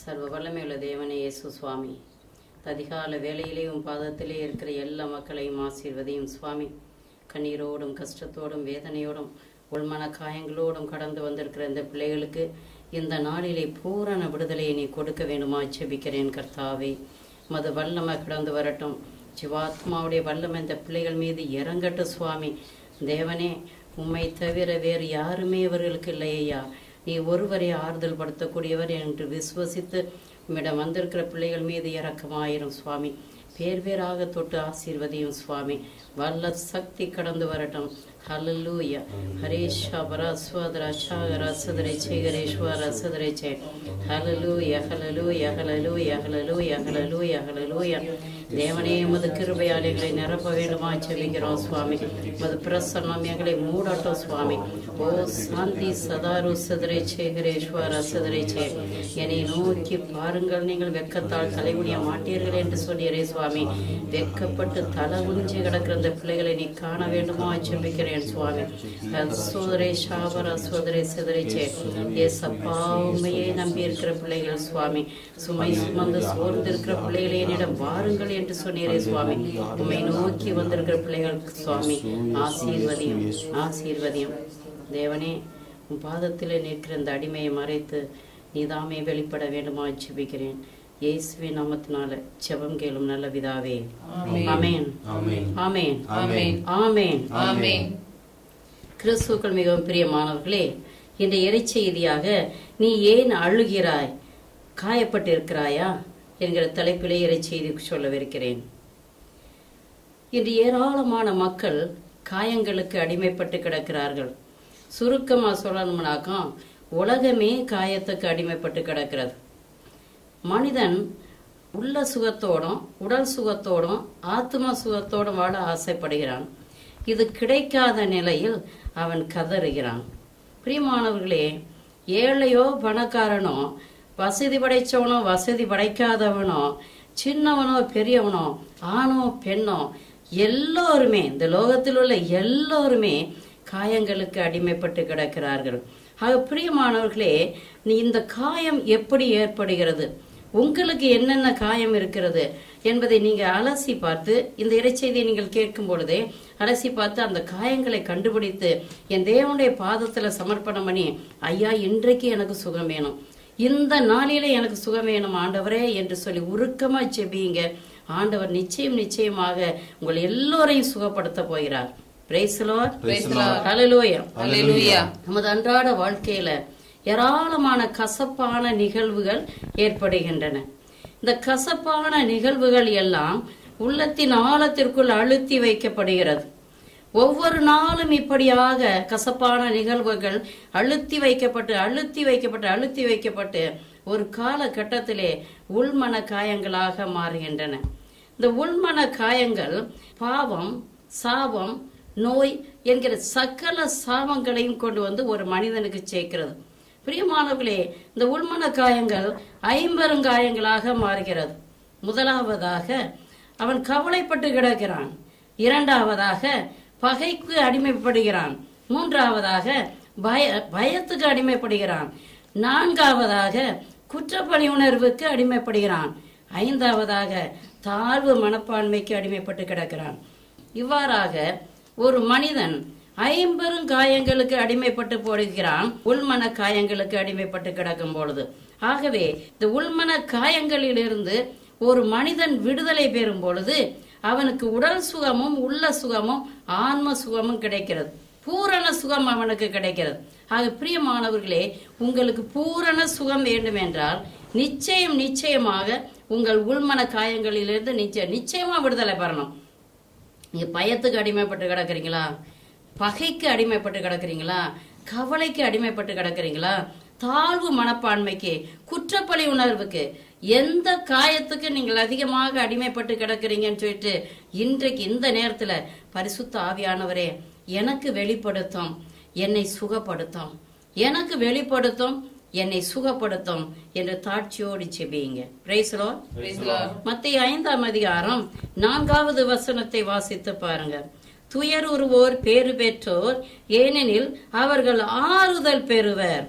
சர்வ வல்லமையுள்ள தேவனே இயேசு சுவாமி அதிகால வேலையிலே உன் பாதத்திலே இருக்கிற எல்லா மக்களையும் ஆசீர்வதியும் சுவாமி கண்ணீரோடும் கஷ்டத்தோடும் வேதனையோடும் உள்மன காயங்களோடும் கடந்து வந்திருக்கிற இந்த பிள்ளைகளுக்கு இந்த நாளிலே பூரண விடுதலையை நீ கொடுக்க வேண்டுமா ஜெபிக்கிறேன் கர்த்தாவே மது வல்லமை கடந்து வரட்டும் ஜிவாத்மாவுடைய வல்லமை இந்த பிள்ளைகள் மீது இறங்கட்டும் சுவாமி தேவனே உம்மை தவிர வேறு யாருமே இவர்களுக்கு இல்லையா நீ ஒருவரை ஆறுதல் படுத்தக்கூடியவர் என்று விசுவசித்து உம்மிடம் வந்திருக்கிற பிள்ளைகள் மீது இறக்கமாயிரும் சுவாமி பேர் பேராக தொட்டு ஆசீர்வதியும் சுவாமி வல்ல சக்தி கடந்து வரட்டும் ஹலலூயா ஹரேஷா பரஸ்வதர சாகர சதரை சேகரேஸ்வர சதரை சே ஹலலூயா ஹலலூயா ஹலலூயா ஹலலூயா ஹலலூயா ஹலலூயா தேவனே உமது கிருபையால் எங்களை நிரப்ப வேண்டுமா செபிக்கிறோம் சுவாமி உமது பிரசன்னம் எங்களை மூடட்டும் சுவாமி ஓ சாந்தி சதாரு சதரை சேகரேஸ்வர சதரை சே என்னை நோக்கி பாருங்கள் நீங்கள் வெக்கத்தால் தலைகுனிய மாட்டீர்கள் என்று சொன்னீரே சுவாமி வெக்கப்பட்டு தலை உஞ்சி கிடக்கிற இந்த பிள்ளைகளை நீ காண வேண்டுமா செபிக்கிறேன் சுவாமி சோதரை சாபர சோதரை சிதறிச்சே ஏசப்பா உண்மையை நம்பி இருக்கிற பிள்ளைகள் சுவாமி சுமை சுமந்து சோர்ந்து இருக்கிற பிள்ளைகளை என்னிடம் வாருங்கள் என்று சொன்னீரே சுவாமி உண்மை நோக்கி வந்திருக்கிற பிள்ளைகள் சுவாமி ஆசீர்வதியும் ஆசீர்வதியும் தேவனே உன் பாதத்திலே நிற்கிற இந்த அடிமையை மறைத்து நீதாமே வெளிப்பட வேண்டுமா ஜெபிக்கிறேன் இயேசுவின் நாமத்தினால ஜெபம் கேளும் நல்ல விதாவே ஆமென் ஆமென். ஆமென் ஆமென். ஆமென் ஆமென். கிறிஸ்துக்கள் மிகவும் பிரியமானவர்களே இந்த இறைச்செய்தியாக நீ ஏன் அழுகிறாய் காயப்பட்டிருக்கிறாயா என்கிற தலைப்பிலே இறைச்செய்தி சொல்லவிருக்கிறேன் இன்று ஏராளமான மக்கள் காயங்களுக்கு அடிமைப்பட்டு கிடக்கிறார்கள் சுருக்கமா சொல்லணும்னாக்கா உலகமே காயத்துக்கு அடிமைப்பட்டு கிடக்கிறது மனிதன் உள்ள சுகத்தோடும் உடல் சுகத்தோடும் ஆத்ம சுகத்தோடும் வாழ ஆசைப்படுகிறான் இது கிடைக்காத நிலையில் அவன் கதறுகிறான் பிரியமானவர்களே ஏழையோ பணக்காரனோ வசதி படைச்சவனோ வசதி படைக்காதவனோ சின்னவனோ பெரியவனோ ஆணோ பெண்ணோ எல்லோருமே இந்த லோகத்தில் உள்ள எல்லோருமே காயங்களுக்கு அடிமைப்பட்டு கிடக்கிறார்கள் ஆக பிரியமானவர்களே நீ இந்த காயம் எப்படி ஏற்படுகிறது உங்களுக்கு என்னென்ன காயம் இருக்கிறது என்பதை நீங்க அலசி பார்த்து இந்த இறைச்செய்தியை நீங்கள் கேட்கும் பொழுதே அலசி பார்த்து அந்த காயங்களை கண்டுபிடித்து என் தேவனுடைய பாதத்துல சமர்ப்பணம் பண்ணி ஐயா இன்றைக்கு எனக்கு சுகம் வேணும் இந்த நாளில எனக்கு சுகம் வேணும் ஆண்டவரே என்று சொல்லி உருக்கமா செபியுங்க ஆண்டவர் நிச்சயம் நிச்சயமாக உங்கள் எல்லோரையும் சுகப்படுத்த போகிறார் Praise the Lord. Praise the Lord. Hallelujah. Hallelujah. நமது அன்றாட வாழ்க்கையில ஏராளமான கசப்பான நிகழ்வுகள் ஏற்படுகின்றன இந்த கசப்பான நிகழ்வுகள் எல்லாம் உள்ளத்தின் ஆழத்திற்குள் அழுத்தி வைக்கப்படுகிறது ஒவ்வொரு நாளும் இப்படியாக கசப்பான நிகழ்வுகள் அழுத்தி வைக்கப்பட்டு அழுத்தி வைக்கப்பட்டு அழுத்தி வைக்கப்பட்டு ஒரு காலகட்டத்திலே உள்மன காயங்களாக மாறுகின்றன இந்த உள்மன காயங்கள் பாவம் சாபம் நோய் என்கிற சகல சாபங்களையும் கொண்டு வந்து ஒரு மனிதனுக்கு சேர்க்கிறது பிரியமானவர்களே இந்த உள்மன காயங்கள் ஐம்பெருங்காயங்களாக மாறுகிறது முதலாவதாக அவன் கவலைப்பட்டு கிடக்கிறான் இரண்டாவதாக பகைக்கு அடிமைப்படுகிறான் மூன்றாவதாக பய பயத்துக்கு அடிமைப்படுகிறான் நான்காவதாக குற்றப்பழி உணர்வுக்கு அடிமைப்படுகிறான் ஐந்தாவதாக தாழ்வு மனப்பான்மைக்கு அடிமைப்பட்டு கிடக்கிறான் இவ்வாறாக ஒரு மனிதன் ஐம்பெரும் காயங்களுக்கு அடிமைப்பட்டு போடுகிறான் உள்மன காயங்களுக்கு அடிமைப்பட்டு கிடக்கும் பொழுது ஆகவே இந்த உள்மன காயங்களிலிருந்து ஒரு மனிதன் விடுதலை பெறும் பொழுது அவனுக்கு உடல் சுகமும் உள்ள சுகமும் ஆன்ம சுகமும் கிடைக்கிறது பூரண சுகம் அவனுக்கு கிடைக்கிறது ஆக பிரியமானவர்களே உங்களுக்கு பூரண சுகம் வேண்டும் என்றால் நிச்சயம் நிச்சயமாக உங்கள் உள்மன காயங்களிலிருந்து நிச்சயம் நிச்சயமா விடுதலை பெறணும் நீங்க பயத்துக்கு அடிமைப்பட்டு கிடக்குறீங்களா பகைக்கு அடிமைப்பட்டு கிடக்குறீங்களா கவலைக்கு அடிமைப்பட்டு கிடக்குறீங்களா தாழ்வு மனப்பான்மைக்கு குற்றப்பழி உணர்வுக்கு எந்த காயத்துக்கு நீங்கள் அதிகமாக அடிமைப்பட்டு கிடக்குறீங்கன்னு சொல்லிட்டு இன்றைக்கு இந்த நேரத்துல பரிசுத்த ஆவியானவரே எனக்கு வெளிப்படுத்தும் என்னை சுகப்படுத்தும் எனக்கு வெளிப்படுத்தும் என்னை சுகப்படுத்தும் என்று தாட்சியோடு செபியுங்க பிரைஸ்லோ Praise the Lord. மத்திய ஐந்தாம் அதிகாரம் நான்காவது வசனத்தை வாசித்து பாருங்க துயர் உருவோர் பேறு பெற்றோர் ஏனெனில் அவர்கள் ஆறுதல் பெறுவர்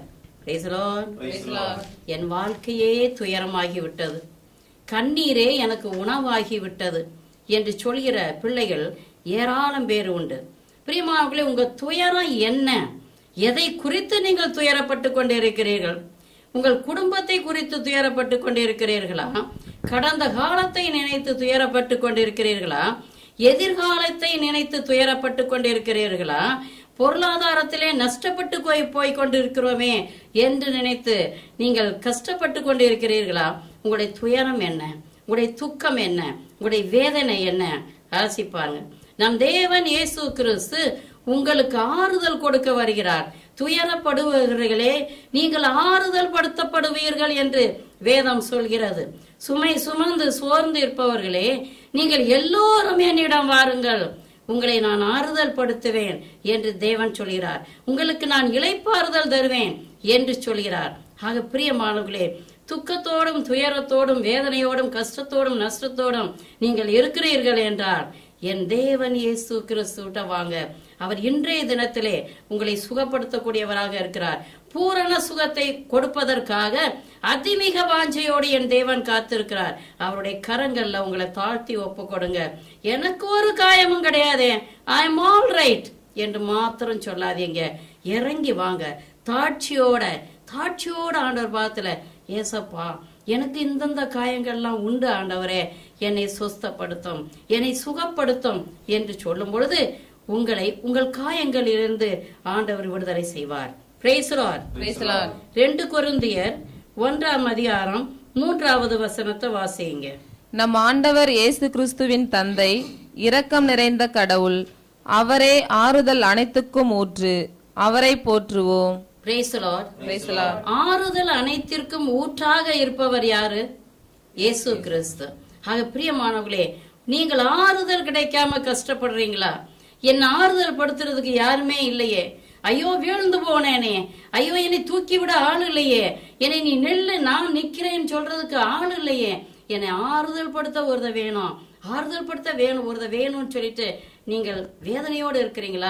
Praise the Lord. Praise the Lord. என் வாழ்க்கையே துயரமாகி விட்டது கண்ணீரே எனக்கு உணவாகி விட்டது என்று சொல்கிற பிள்ளைகள் ஏராளம் பேர் உண்டு பிரியமானவர்களே உங்க துயரம் என்ன எதை குறித்து நீங்கள் துயரப்பட்டு கொண்டிருக்கிறீர்கள் உங்கள் குடும்பத்தை குறித்து துயரப்பட்டு கொண்டிருக்கிறீர்களா கடந்த காலத்தை நினைத்து துயரப்பட்டு கொண்டிருக்கிறீர்களா எதிர்காலத்தை நினைத்து துயரப்பட்டு கொண்டிருக்கிறீர்களா பொருளாதாரத்திலே நஷ்டப்பட்டு போய் போய் கொண்டிருக்கிறோமே என்று நினைத்து நீங்கள் கஷ்டப்பட்டு கொண்டிருக்கிறீர்களா உங்களுடைய துயரம் என்ன உங்களுடைய துக்கம் என்ன உங்களுடைய வேதனை என்ன ஆசிப்பாருங்க நம் தேவன் இயேசு கிறிஸ்து உங்களுக்கு ஆறுதல் கொடுக்க வருகிறார் துயரப்படுவர்களே நீங்கள் ஆறுதல் படுத்தப்படுவீர்கள் என்று வேதம் சொல்கிறது சுமை சுமந்து சோர்ந்து இருப்பவர்களே நீங்கள் எல்லோரும் என்னிடம் வாருங்கள் உங்களை நான் ஆறுதல் படுத்துவேன் என்று தேவன் சொல்கிறார் உங்களுக்கு நான் இளைப்பாறுதல் தருவேன் என்று சொல்கிறார் ஆக பிரியமானவர்களே துக்கத்தோடும் துயரத்தோடும் வேதனையோடும் கஷ்டத்தோடும் நஷ்டத்தோடும் நீங்கள் இருக்கிறீர்கள் என்றால் என் தேவன் இயேசு கிறிஸ்துவிட்ட வாங்க அவர் இன்றைய தினத்திலே உங்களை சுகப்படுத்தக்கூடியவராக இருக்கிறார் பூரண சுகத்தை கொடுப்பதற்காக அதிமிக வாஞ்சையோடு என் தேவன் காத்திருக்கிறார் அவருடைய கரங்கள்ல உங்களை தாழ்த்தி ஒப்பு கொடுங்க எனக்கு ஒரு காயமும் கிடையாது ஐ எம் ஆல் ரைட் என்று மாத்திரம் சொல்லாதீங்க இறங்கி வாங்க தாட்சியோட தாட்சியோட ஆண்டவர் பாத்துல ஏசப்பா எனக்கு இந்தந்த காயங்கள்லாம் உண்டு ஆண்டவரே என்னை சொஸ்தப்படுத்தும் என்னை சுகப்படுத்தும் என்று சொல்லும் பொழுது உங்களை உங்கள் காயங்களிலிருந்து ஆண்டவர் விடுதலை செய்வார் Praise the Lord. Praise the Lord. ரெண்டு கொருந்தியர் ஒன்றாம் அதிகாரம் மூன்றாவது வசனத்தை வாசியுங்க நம் ஆண்டவர் இயேசு கிறிஸ்துவின் தந்தை இரக்கம் நிறைந்த கடவுள் அவரே ஆறுதல் அனைத்துக்கும் ஊற்று அவரை போற்றுவோம் Praise the Lord. Praise the Lord. ஆறுதல் அனைத்திற்கும் ஊற்றாக இருப்பவர் யாரு இயேசு கிறிஸ்து ஆக பிரியமானவர்களே நீங்கள் ஆறுதல் கிடைக்காம கஷ்டப்படுறீங்களா என் ஆறுதல் படுத்துறதுக்கு யாருமே இல்லையே ஐயோ வீழ்ந்து போனேனே ஐயோ என்னை தூக்கி விட ஆள் இல்லையே என்னை நீ நெல்லு நான் நிக்கிறேன்னு சொல்றதுக்கு ஆள் இல்லையே என்னை ஆறுதல் படுத்த ஒருத வேணும் ஆறுதல் படுத்த வேணும் ஒருத வேணும்னு சொல்லிட்டு நீங்கள் வேதனையோடு இருக்கிறீங்களா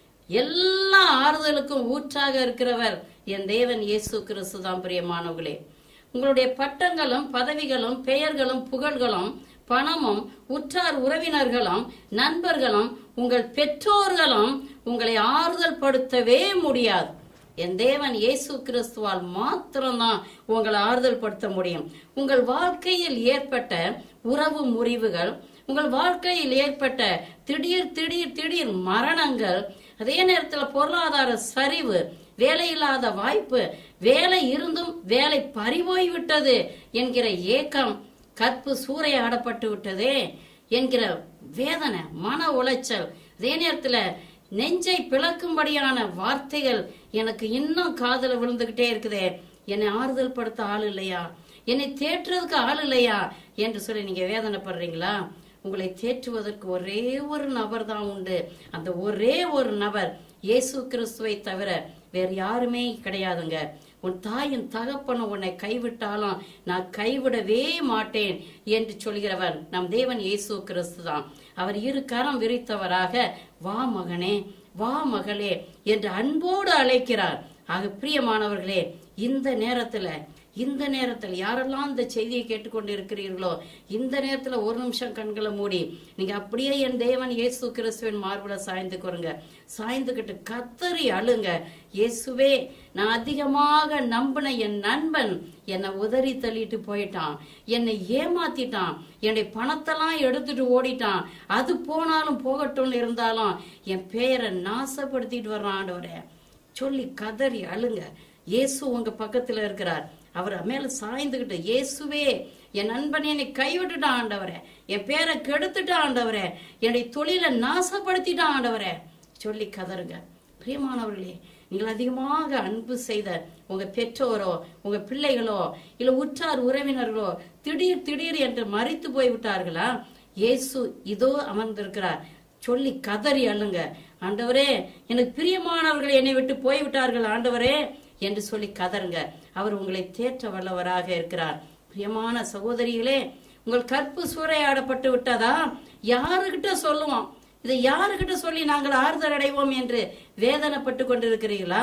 எல்லா ஆறுதலுக்கும் ஊற்றாக இருக்கிறவர் என் தேவன் இயேசு கிறிஸ்து தான் பிரியமானவர்களே உங்களுடைய பட்டங்களும் பதவிகளும் பெயர்களும் புகழ்களும் பணமும் உற்றார் உறவினர்களும் நண்பர்களும் உங்கள் பெற்றோர்களும் உங்களை ஆறுதல் படுத்தவே முடியாது என் தேவன் இயேசு கிறிஸ்துவால் மாத்திரம்தான் உங்களை ஆறுதல் படுத்த முடியும் உங்கள் வாழ்க்கையில் ஏற்பட்ட உறவு முறிவுகள் உங்கள் வாழ்க்கையில் ஏற்பட்ட திடீர் திடீர் திடீர் மரணங்கள் அதே நேரத்தில் பொருளாதார சரிவு வேலையில்லாத வாய்ப்பு வேலை இருந்தும் வேலை பறிபோய் விட்டது என்கிற ஏக்கம் கற்பு சூறையாடப்பட்டு விட்டதே என்கிற வேதனை மன உளைச்சல் அதே நேரத்துல நெஞ்சை பிளக்கும்படியான வார்த்தைகள் எனக்கு இன்னும் காதுல விழுந்துகிட்டே இருக்குதே என்னை ஆறுதல் படுத்த ஆள் இல்லையா என்னை தேற்றுறதுக்கு ஆள் இல்லையா என்று சொல்லி நீங்க வேதனைப்படுறீங்களா உங்களை தேற்றுவதற்கு ஒரே ஒரு நபர் தான் உண்டு அந்த ஒரே ஒரு நபர் இயேசு கிறிஸ்துவை தவிர வேற யாருமே கிடையாதுங்க உன் தாயின் தகப்பனும் உன்னை கைவிட்டாலும் நான் கைவிடவே மாட்டேன் என்று சொல்கிறவன் நம் தேவன் இயேசு கிறிஸ்து தான் அவர் இரு கரம் விரித்தவராக வா மகனே வா மகளே என்று அன்போடு அழைக்கிறார் ஆக பிரியமானவர்களே இந்த நேரத்துல இந்த நேரத்தில் யாரெல்லாம் இந்த செய்தியை கேட்டுக்கொண்டு இருக்கிறீர்களோ இந்த நேரத்துல ஒரு நிமிஷம் கண்களை மூடி நீங்க அப்படியே என் தேவன் இயேசு கிறிஸ்துவின் மார்புல சாய்ந்து கொருங்க சாய்ந்துகிட்டு கத்தறி அழுங்க இயேசுவே நான் அதிகமாக நம்பின என் நண்பன் என்னை உதறி தள்ளிட்டு போயிட்டான் என்னை ஏமாத்திட்டான் என்னுடைய பணத்தெல்லாம் எடுத்துட்டு ஓடிட்டான் அது போனாலும் போகட்டும்னு இருந்தாலும் என் பேரை நாசப்படுத்திட்டு வர்றான் ஆண்டவரே சொல்லி கதறி அழுங்க இயேசு உங்க பக்கத்துல இருக்கிறார் அவர் மேல சாய்ந்துகிட்டு இயேசுவே என் நண்பன் என்னை கைவிட்டுட்டான் ஆண்டவரே என் பேரை கெடுத்துட்டான் ஆண்டவரே என்னுடைய தொழிலை நாசப்படுத்திட்டான் ஆண்டவரே சொல்லி கதறுங்க பிரியமானவர்களே நீங்கள் அதிகமாக அன்பு செய்த உங்க பெற்றோரோ உங்க பிள்ளைகளோ இல்ல உற்றார் உறவினர்களோ திடீர் திடீர் என்று மறித்து போய் விட்டார்களா இயேசு இதோ அமர்ந்திருக்கிறார் சொல்லி கதறி அள்ளுங்க ஆண்டவரே எனக்கு பிரியமானவர்கள் என்னை விட்டு போய்விட்டார்கள் ஆண்டவரே என்று சொல்லி கதறுங்க அவர் உங்களை தேற்ற வல்லவராக இருக்கிறார் பிரியமான சகோதரிகளே உங்கள் கற்பு சூறையாடப்பட்டு விட்டதா யாருகிட்ட சொல்லுவோம் இதை யாருகிட்ட சொல்லி நாங்கள் ஆறுதல் அடைவோம் என்று வேதனைப்பட்டு கொண்டிருக்கிறீர்களா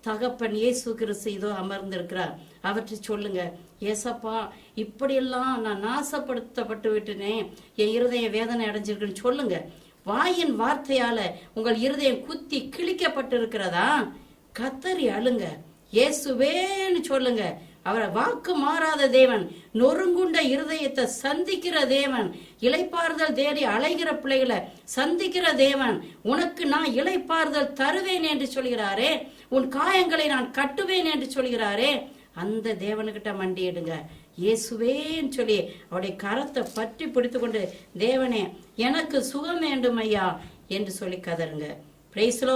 தகப்பன் இயேசு கிறிஸ்து இதோ அமர்ந்திருக்கிறார் அவற்றை சொல்லுங்க ஏசப்பா இப்படியெல்லாம் நான் நாசப்படுத்தப்பட்டு விட்டனே என் இருதய வேதனை அடைஞ்சிருக்குன்னு சொல்லுங்க வாயின் வார்த்தையால உங்கள் இருதயம் குத்தி கிழிக்கப்பட்டிருக்கிறதா கத்தரி அழுங்க இயேசுவேன்னு சொல்லுங்க அவரை வாக்கு மாறாத தேவன் நொறுங்குண்ட இருதயத்தை சந்திக்கிற தேவன் இளைப்பாறுதல் தேடி அலைகிற பிள்ளைகளை சந்திக்கிற தேவன் உனக்கு நான் இளைப்பாறுதல் தருவேன் என்று சொல்கிறாரே உன் காயங்களை நான் கட்டுவேன் என்று சொல்கிறாரே அந்த தேவனுக்கிட்ட மண்டியிடுங்க இயேசுவேன்னு சொல்லி அவருடைய கரத்தை பற்றி பிடித்து கொண்டு தேவனே எனக்கு சுகம் வேண்டும் ஐயா என்று சொல்லி கதருங்க பிரைஸ்லோ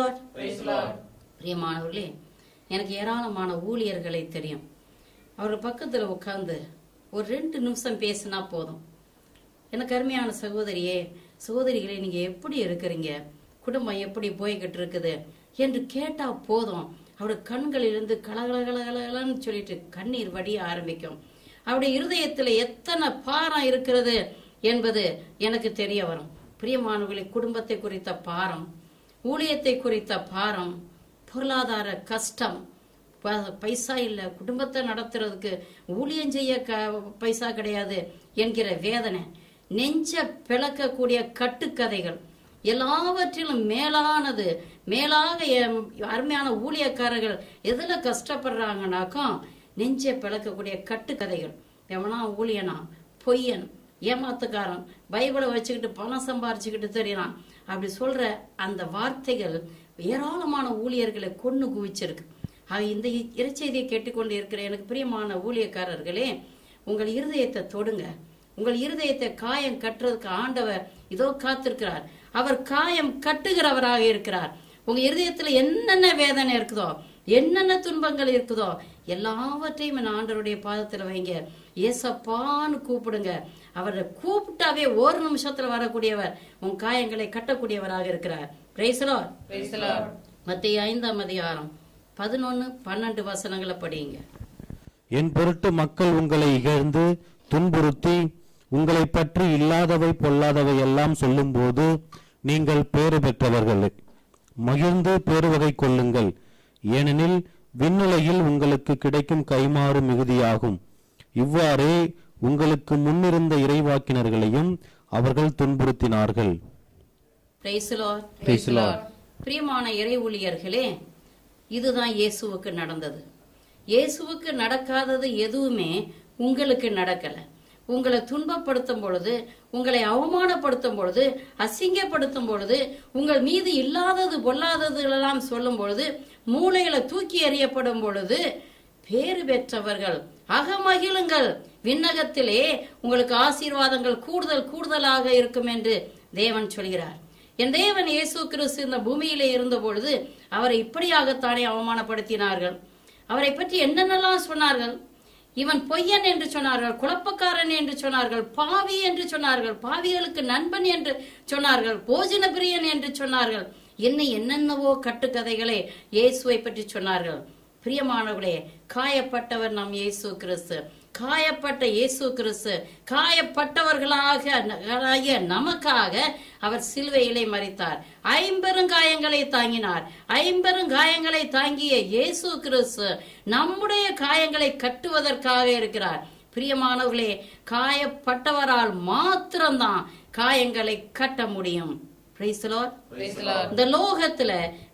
பிரியமானவர்களே எனக்கு ஏராளமான ஊழியர்களை தெரியும் அவர் பக்கத்துல உட்கார்ந்து ஒரு ரெண்டு நிமிஷம் பேசினா போதும் எனக்கு அருமையான சகோதரியே சகோதரிகளே நீங்க எப்படி இருக்கிறீங்க குடும்பம் எப்படி போய்கிட்டு இருக்குது என்று கேட்டா போதும் அவருடைய கண்களிலிருந்து கலகல கலகலன்னு சொல்லிட்டு கண்ணீர் வடிய ஆரம்பிக்கும் அவருடைய இருதயத்துல எத்தனை பாரம் இருக்கிறது என்பது எனக்கு தெரிய வரும் பிரியமானவர்களே குடும்பத்தை குறித்த பாரம் ஊழியத்தை குறித்த பாரம் பொருளாதார கஷ்டம் ப- பைசா இல்ல குடும்பத்தை நடத்துறதுக்கு ஊழியம் செய்ய க- பைசா கிடையாது என்கிற வேதனை நெஞ்ச பிளக்கக்கூடிய கட்டுக்கதைகள் எல்லாவற்றிலும் மேலானது மேலாக எம் அருமையான ஊழியக்காரர்கள் எதுல கஷ்டப்படுறாங்கனாக்கா நெஞ்சை பிளக்கக்கூடிய கட்டுக்கதைகள் எவனா ஊழியனா பொய்யன் ஏமாத்துக்காரன் பைபிளை வச்சுக்கிட்டு பணம் சம்பாரிச்சுக்கிட்டு தெரியலாம் அப்படி சொல்ற அந்த வார்த்தைகள் ஏராளமான ஊழியர்களை கொன்னு குவிச்சிருக்கு ஆக இந்த இறைச்செய்தியை கேட்டுக்கொண்டு இருக்கிற எனக்கு பிரியமான ஊழியக்காரர்களே உங்கள் இருதயத்தை தொடுங்க உங்கள் இருதயத்தை காயம் கட்டுறதுக்கு ஆண்டவர் இதோ காத்திருக்கிறார் அவர் காயம் கட்டுகிறவராக இருக்கிறார் உங்க இருதயத்துல என்னென்ன வேதனை இருக்குதோ என்னென்ன துன்பங்கள் இருக்குதோ எல்லாவற்றையும் என் ஆண்டவருடைய பாதத்துல வைங்க ஏசப்பான்னு கூப்பிடுங்க அவரை கூப்பிட்டாவே ஒரு நிமிஷத்துல வரக்கூடியவர் உன் காயங்களை கட்டக்கூடியவராக இருக்கிறார் பிரைசலோ மத்திய ஐந்தாம் அதிகாரம் பதினொன்னு பன்னெண்டு வசனங்களை படிங்க என் பொருட்டு மக்கள் உங்களை இகழ்ந்து துன்புறுத்தி உங்களை பற்றி இல்லாதவை பொல்லாதவை எல்லாம் சொல்லும்போது நீங்கள் பேறு பெற்றவர்கள் மகிழ்ந்து பேருவகை கொள்ளுங்கள் ஏனெனில் விண்ணுலகில் உங்களுக்கு கிடைக்கும் கைமாறு மிகுதியாகும் இவ்வாறே உங்களுக்கு முன்னிருந்த இறைவாக்கினர்களையும் அவர்கள் துன்புறுத்தினார்கள் Praise the Lord. Praise the Lord. பிரியமான இறை ஊழியர்களே இதுதான் இயேசுவுக்கு நடந்தது இயேசுவுக்கு நடக்காதது எதுவுமே உங்களுக்கு நடக்கல உங்களை துன்பப்படுத்தும் பொழுது உங்களை அவமானப்படுத்தும் பொழுது அசிங்கப்படுத்தும் பொழுது உங்கள் மீது இல்லாதது பொல்லாதது எல்லாம் சொல்லும் பொழுது மூளையில தூக்கி எறியப்படும் பொழுது பேறு பெற்றவர்கள் அகமகிழுங்கள் விண்ணகத்திலே உங்களுக்கு ஆசீர்வாதங்கள் கூடுதல் கூடுதலாக இருக்கும் என்று தேவன் சொல்கிறார் என் தேவன் இயேசு கிறிஸ்து இந்த பூமியிலே இருந்த பொழுது அவரை இப்படியாகத்தானே அவமானப்படுத்தினார்கள் அவரை பற்றி என்னென்னலாம் சொன்னார்கள் இவன் பொய்யன் என்று சொன்னார்கள் குழப்பக்காரன் என்று சொன்னார்கள் பாவி என்று சொன்னார்கள் பாவிகளுக்கு நண்பன் என்று சொன்னார்கள் போஜன பிரியன் என்று சொன்னார்கள் என்ன என்னென்னவோ கட்டுக்கதைகளை இயேசுவை பற்றி சொன்னார்கள் பிரியமானவர்களே காயப்பட்டவர் நம் இயேசு கிறிஸ்து காயப்பட்ட இயேசு கிறிஸ்து காயப்பட்டவர்களாக ஆகிய நமக்காக அவர் சிலுவையிலே மறித்தார் ஐம்பெருங்காயங்களை தாங்கினார் ஐம்பெருங்காயங்களை தாங்கிய இயேசு கிறிஸ்து நம்முடைய காயங்களை கட்டுவதற்காக இருக்கிறார் பிரியமானவர்களே காயப்பட்டவரால் மாத்திரம்தான் காயங்களை கட்ட முடியும் Praise the Lord. இந்த லோகத்துல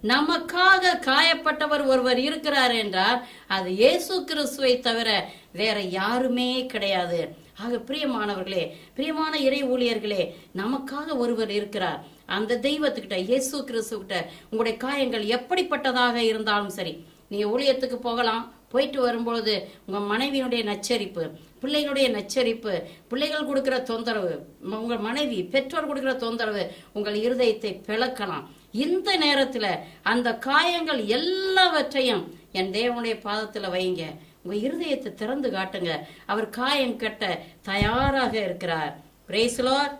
நமக்காக காயப்பட்டவர் ஒருவர் இருக்கிறார் என்றால் அது இயேசு கிறிஸ்துவை தவிர வேற யாருமே கிடையாது ஆக பிரியமானவர்களே பிரியமான இறை ஊழியர்களே நமக்காக ஒருவர் இருக்கிறார் அந்த தெய்வத்துக்கிட்ட இயேசு கிறிஸ்துக்கிட்ட உங்களுடைய காயங்கள் எப்படிப்பட்டதாக இருந்தாலும் சரி நீங்க ஊழியத்துக்கு போகலாம் போயிட்டு வரும்பொழுது உங்க மனைவியினுடைய நச்சரிப்பு பிள்ளைகளுடைய நச்சரிப்பு பிள்ளைகள் கொடுக்கிற தொந்தரவு ம- உங்கள் மனைவி பெற்றோர் கொடுக்கிற தொந்தரவு உங்கள் இருதயத்தை பிளக்கலாம் இந்த நேரத்துல அந்த காயங்கள் எல்லாவற்றையும் என் தேவனுடைய பாதத்துல வைங்க உங்க இருதயத்தை திறந்து காட்டுங்க அவர் காயம் கட்ட தயாராக இருக்கிறார் Praise the Lord.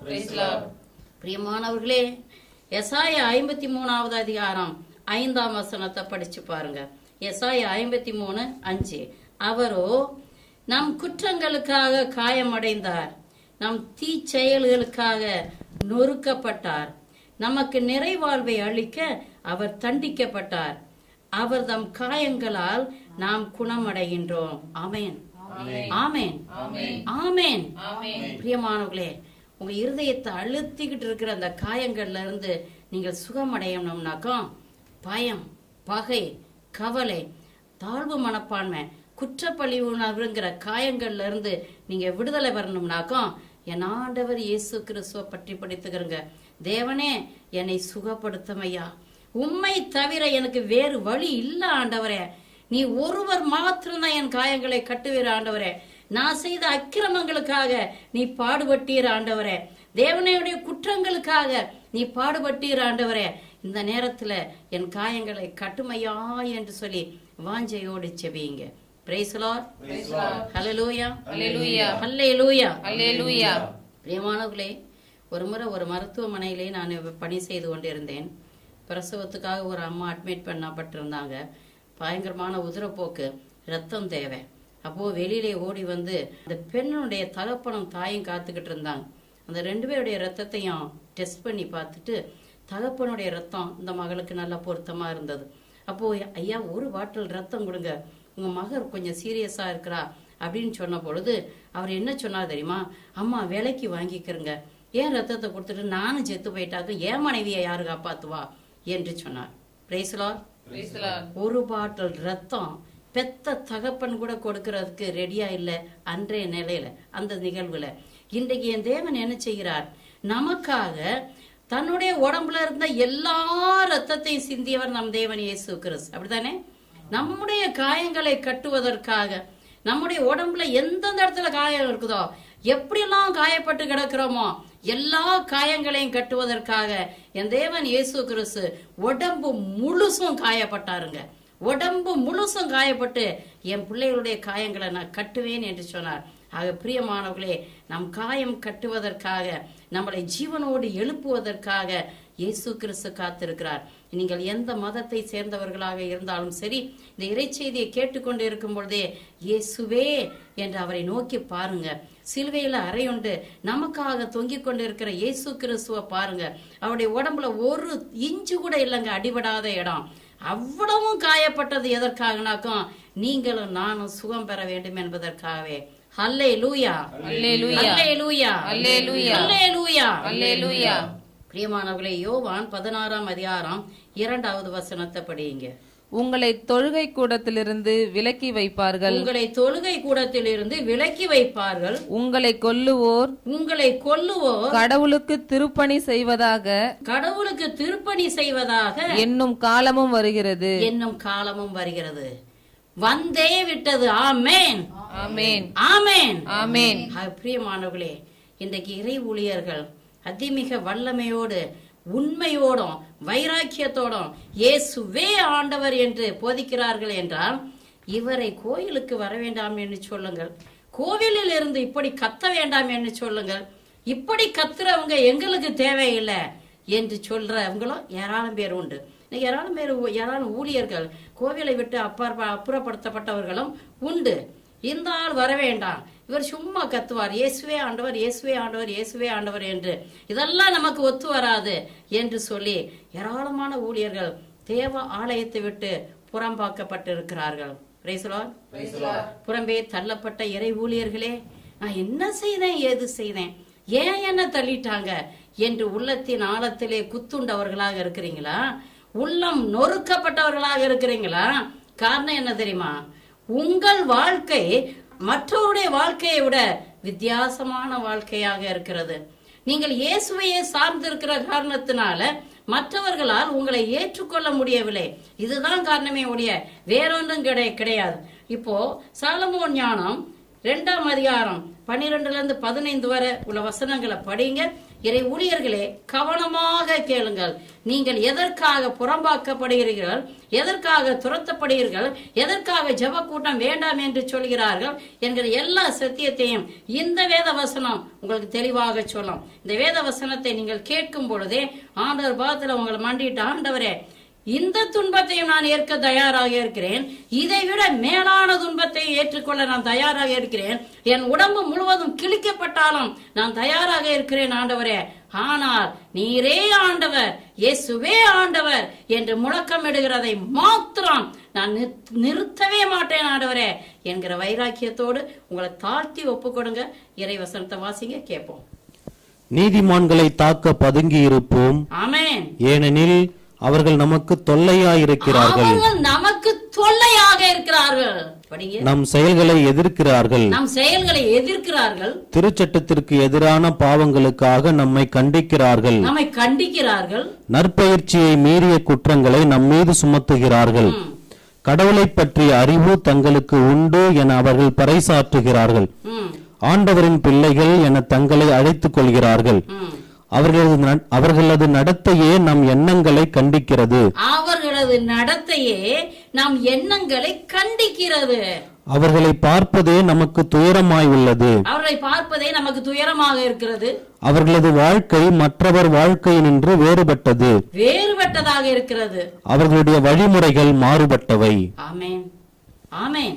பிரியமானவர்களே எசாய ஐம்பத்தி மூணாவது அதிகாரம் ஐந்தாம் வசனத்தை படிச்சு பாருங்க எசாய ஐம்பத்தி மூணு அஞ்சு அவரோ நம் குற்றங்களுக்காக காயமடைந்தார் நம் தீச்செயல்களுக்காக நொறுக்கப்பட்டார் நமக்கு நிறைவாழ்வை அளிக்க அவர் தண்டிக்கப்பட்டார் அவர் தம் காயங்களால் நாம் குணமடைகின்றோம் ஆமென் ஆமென் ஆமென் பிரியமானவர்களே உங்க இருதயத்தை அழுத்திக்கிட்டு இருக்கிற அந்த காயங்கள்ல இருந்து நீங்கள் சுகமடையணும்னாக்கா பயம் பகை கவலை தாழ்வு மனப்பான்மை குற்றப்பழி உணர்வுங்கிற காயங்கள்ல இருந்து நீங்க விடுதலை வரணும்னாக்கா என் ஆண்டவர் இயேசு கிறிஸ்துவ பற்றி படித்துக்கிறங்க தேவனே என்னை சுகப்படுத்தமையா உம்மை தவிர எனக்கு வேறு வழி இல்ல ஆண்டவரே நீ ஒருவர் மாத்திரம்தான் என் காயங்களை கட்டுவீர் ஆண்டவரே நான் செய்த அக்கிரமங்களுக்காக நீ பாடுபட்டீர் ஆண்டவரே தேவனையுடைய குற்றங்களுக்காக நீ பாடுபட்டீர் ஆண்டவரே இந்த நேரத்துல என் காயங்களை கட்டுமையா என்று சொல்லி வாஞ்சையோடு செபியுங்க பிரைஸ் லார்ட் ஹalleluya அல்லேலூயா ஹalleluya அல்லேலூயா பிரியமானவர்களே ஒரு முறை ஒரு மருத்துவமனையிலே நான் பணி செய்து கொண்டிருந்தேன் பிரசவத்துக்காக ஒரு அம்மா அட்மிட் பண்ணப்பட்டிருந்தாங்க பயங்கரமான உதிரப்போக்கு ரத்தம் தேவை அப்போ வெளியிலே ஓடி வந்து அந்த பெண்ணுடைய தகப்பனும் தாயும் காத்துக்கிட்டு இருந்தாங்க அந்த ரெண்டு பேருடைய ரத்தத்தையும் டெஸ்ட் பண்ணி பார்த்துட்டு தகப்பனுடைய ரத்தம் இந்த மகளுக்கு நல்லா பொருத்தமா இருந்தது அப்போ ஐயா ஒரு பாட்டில் ரத்தம் கொடுங்க உங்க மகர் கொஞ்சம் சீரியஸா இருக்கிறா அப்படின்னு சொன்ன பொழுது அவர் என்ன சொன்னார் தெரியுமா அம்மா விலைக்கு வாங்கிக்கிறங்க ஏன் ரத்தத்தை கொடுத்துட்டு நானும் செத்து போயிட்டாக்க ஏன் மனைவியை யாரு காப்பாத்துவா என்று சொன்னார் பிரைஸ்லார் ஒரு பாட்டில் ரத்தம் பெத்த தகப்பன் கூட கொடுக்கறதுக்கு ரெடியா இல்ல அன்றைய நிலையில அந்த நிகழ்வுல இன்றைக்கு என் தேவன் என்ன செய்கிறார் நமக்காக தன்னுடைய உடம்புல இருந்த எல்லா ரத்தத்தையும் சிந்தியவர் நம் தேவன் இயேசு கிறிஸ்து அப்படித்தானே நம்முடைய காயங்களை கட்டுவதற்காக நம்முடைய உடம்புல எந்தெந்த இடத்துல காயம் இருக்குதோ எப்படியெல்லாம் காயப்பட்டு கிடக்கிறோமோ எல்லா காயங்களையும் கட்டுவதற்காக என் தேவன் இயேசு கிறிஸ்து உடம்பு முழுசும் காயப்பட்டாருங்க உடம்பு முழுசும் காயப்பட்டு என் பிள்ளைகளுடைய காயங்களை நான் கட்டுவேன் என்று சொன்னார் ஆக பிரியமானவர்களே நம் காயம் கட்டுவதற்காக நம்மளை ஜீவனோடு எழுப்புவதற்காக இயேசு கிறிஸ்து காத்திருக்கிறார் நீங்கள் எந்த மதத்தை சேர்ந்தவர்களாக இருந்தாலும் சரி இந்த இறைச்செய்தியை கேட்டுக்கொண்டு இருக்கும் பொழுதே இயேசுவே என்று அவரை நோக்கி பாருங்க சிலுவையில அறையுண்டு நமக்காக தொங்கிக் கொண்டிருக்கிற இயேசு கிறிஸ்துவ பாருங்க அவருடைய உடம்புல ஒரு இன்ச்சு கூட இல்லைங்க அடிபடாத இடம் அவ்வளவும் காயப்பட்டது எதற்காகனாக்கும் நீங்களும் நானும் சுகம் பெற வேண்டும் என்பதற்காகவே ஹல்லே லூயா அல்லேலூயா ஹல்லே லூயா அல்லேலூயா. ஹல்லே லூயா அல்லேலூயா பிரியமானவர்களே யோவான் பதினாறாம் அதிகாரம் இரண்டாவது வசனத்தை படியுங்க உங்களை தொழுகை கூடத்திலிருந்து விலக்கி வைப்பார்கள் உங்களை தொழுகை கூடத்திலிருந்து விலக்கி வைப்பார்கள் உங்களை கொல்லுவோர் உங்களை கொல்லுவோர் கடவுளுக்கு திருப்பணி செய்வதாக கடவுளுக்கு திருப்பணி செய்வதாக என்னும் காலமும் வருகிறது என்னும் காலமும் வருகிறது வந்தே விட்டது ஆமேன் ஆமேன் ஆமேன் ஆமேன் ஆக, பிரியமானவர்களே இன்றைக்கு இறை ஊழியர்கள் அதிமிக வல்லமையோடு உண்மையோடும் வைராக்கியத்தோடும் இயேசுவே ஆண்டவர் என்று போதிக்கிறார்கள் என்றால் இவரை கோயிலுக்கு வர வேண்டாம் என்று சொல்லுங்கள் கோவிலில் இருந்து இப்படி கத்த வேண்டாம் என்று சொல்லுங்கள் இப்படி கத்துறவங்க எங்களுக்கு தேவையில்லை என்று சொல்றவங்களும் ஏராளம் பேர் உண்டு இன்னைக்கு ஏராளம் பேர் ஊ- ஏராளம் ஊழியர்கள் கோவிலை விட்டு அப்பாற்ப அப்புறப்படுத்தப்பட்டவர்களும் உண்டு இந்த ஆள் வர வேண்டாம் இவர் சும்மா கத்துவார் இயேசுவே ஆண்டவர் இயேசுவே ஆண்டவர் இயேசுவே ஆண்டவர் என்று இதெல்லாம் நமக்கு ஒத்து வராது என்று சொல்லி ஏராளமான ஊழியர்கள் தேவ ஆலயத்தை விட்டு புறம்பாக்கப்பட்டிருக்கிறார்கள் Praise the Lord. புறம்பே தள்ளப்பட்ட இறை ஊழியர்களே நான் என்ன செய்தேன் ஏது செய்தேன் ஏன் என்ன தள்ளிட்டாங்க என்று உள்ளத்தின் ஆழத்திலே குத்துண்டவர்களாக இருக்கிறீங்களா உள்ளம் நொறுக்கப்பட்டவர்களாக இருக்கிறீங்களா காரணம் என்ன தெரியுமா உங்கள் வாழ்க்கை மற்றவருடைய வாழ்க்கையை விட வித்தியாசமான வாழ்க்கையாக இருக்கிறது நீங்கள் இயேசுவையே சார்ந்திருக்கிற காரணத்தினால மற்றவர்களால் உங்களை ஏற்றுக்கொள்ள முடியவில்லை இதுதான் காரணமே உடைய வேறொன்றும் கிடை கிடையாது இப்போ சாலமோன் ஞானம் ரெண்டாம் அதிகாரம் பன்னிரெண்டுல இருந்து பதினைந்து வரை உள்ள வசனங்களை படிங்க இறை ஊழியர்களே கவனமாக கேளுங்கள் நீங்கள் எதற்காக புறம்பாக்கப்படுகிறீர்கள் எதற்காக துரத்தப்படுகிறீர்கள் எதற்காக ஜெப கூட்டம் வேண்டாம் என்று சொல்கிறார்கள் என்கிற எல்லா சத்தியத்தையும் இந்த வேத வசனம் உங்களுக்கு தெளிவாக சொல்லும் இந்த வேத வசனத்தை நீங்கள் கேட்கும் பொழுதே ஆண்டவர் பாதத்துல உங்களை மண்டிட்டு ஆண்டவரே இந்த துன்பத்தையும் நான் ஏற்க தயாராக இருக்கிறேன் இதை விட மேலான துன்பத்தை ஏற்றுக்கொள்ள நான் தயாராக இருக்கிறேன் என் உடம்பு முழுவதும் கிழிக்கப்பட்டாலும் நான் தயாராக இருக்கிறேன் ஆண்டவரே ஆனால் நீரே ஆண்டவர் இயேசுவே ஆண்டவர் என்று முழக்கமிடுகிறதை மாத்திரம் நான் நிறுத்- நிறுத்தவே மாட்டேன் ஆண்டவரே என்கிற வைராக்கியத்தோடு உங்களை தாழ்த்தி ஒப்பு கொடுங்க இறை வசனத்தை வாசிங்க கேட்போம் நீதிமான்களை தாக்க பதுங்கி இருப்போம் ஆமென் ஏனெனில் அவர்கள் நமக்கு தொல்லையாயிருக்கிறார்கள் அவர்கள் நமக்கு தொல்லையாக இருக்கிறார்கள் படிங்க நம் செயல்களை எதிர்க்கிறார்கள் நம் செயல்களை எதிர்க்கிறார்கள் திருச்சட்டத்திற்கு எதிரான பாவங்களுக்காக நம்மை கண்டிக்கிறார்கள் நம்மை கண்டிக்கிறார்கள் நற்பயிற்சியை மீறிய குற்றங்களை நம் மீது சுமத்துகிறார்கள் கடவுளைப் பற்றிய அறிவு தங்களுக்கு உண்டு என அவர்கள் பறைசாற்றுகிறார்கள் ம், ஆண்டவரின் பிள்ளைகள் என தங்களை அழைத்துக் கொள்கிறார்கள் ம். அவர்களது நட- அவர்களது நடத்தையே நம் எண்ணங்களை கண்டிக்கிறது அவர்களது நடத்தையே நம் எண்ணங்களை கண்டிக்கிறது அவர்களை பார்ப்பதே நமக்கு துயரமாய் உள்ளது அவர்களை பார்ப்பதே நமக்கு துயரமாக இருக்கிறது அவர்களது வாழ்க்கை மற்றவர் வாழ்க்கையினின்று வேறுபட்டது வேறுபட்டதாக இருக்கிறது அவர்களுடைய வழிமுறைகள் மாறுபட்டவை ஆமென் ஆமென்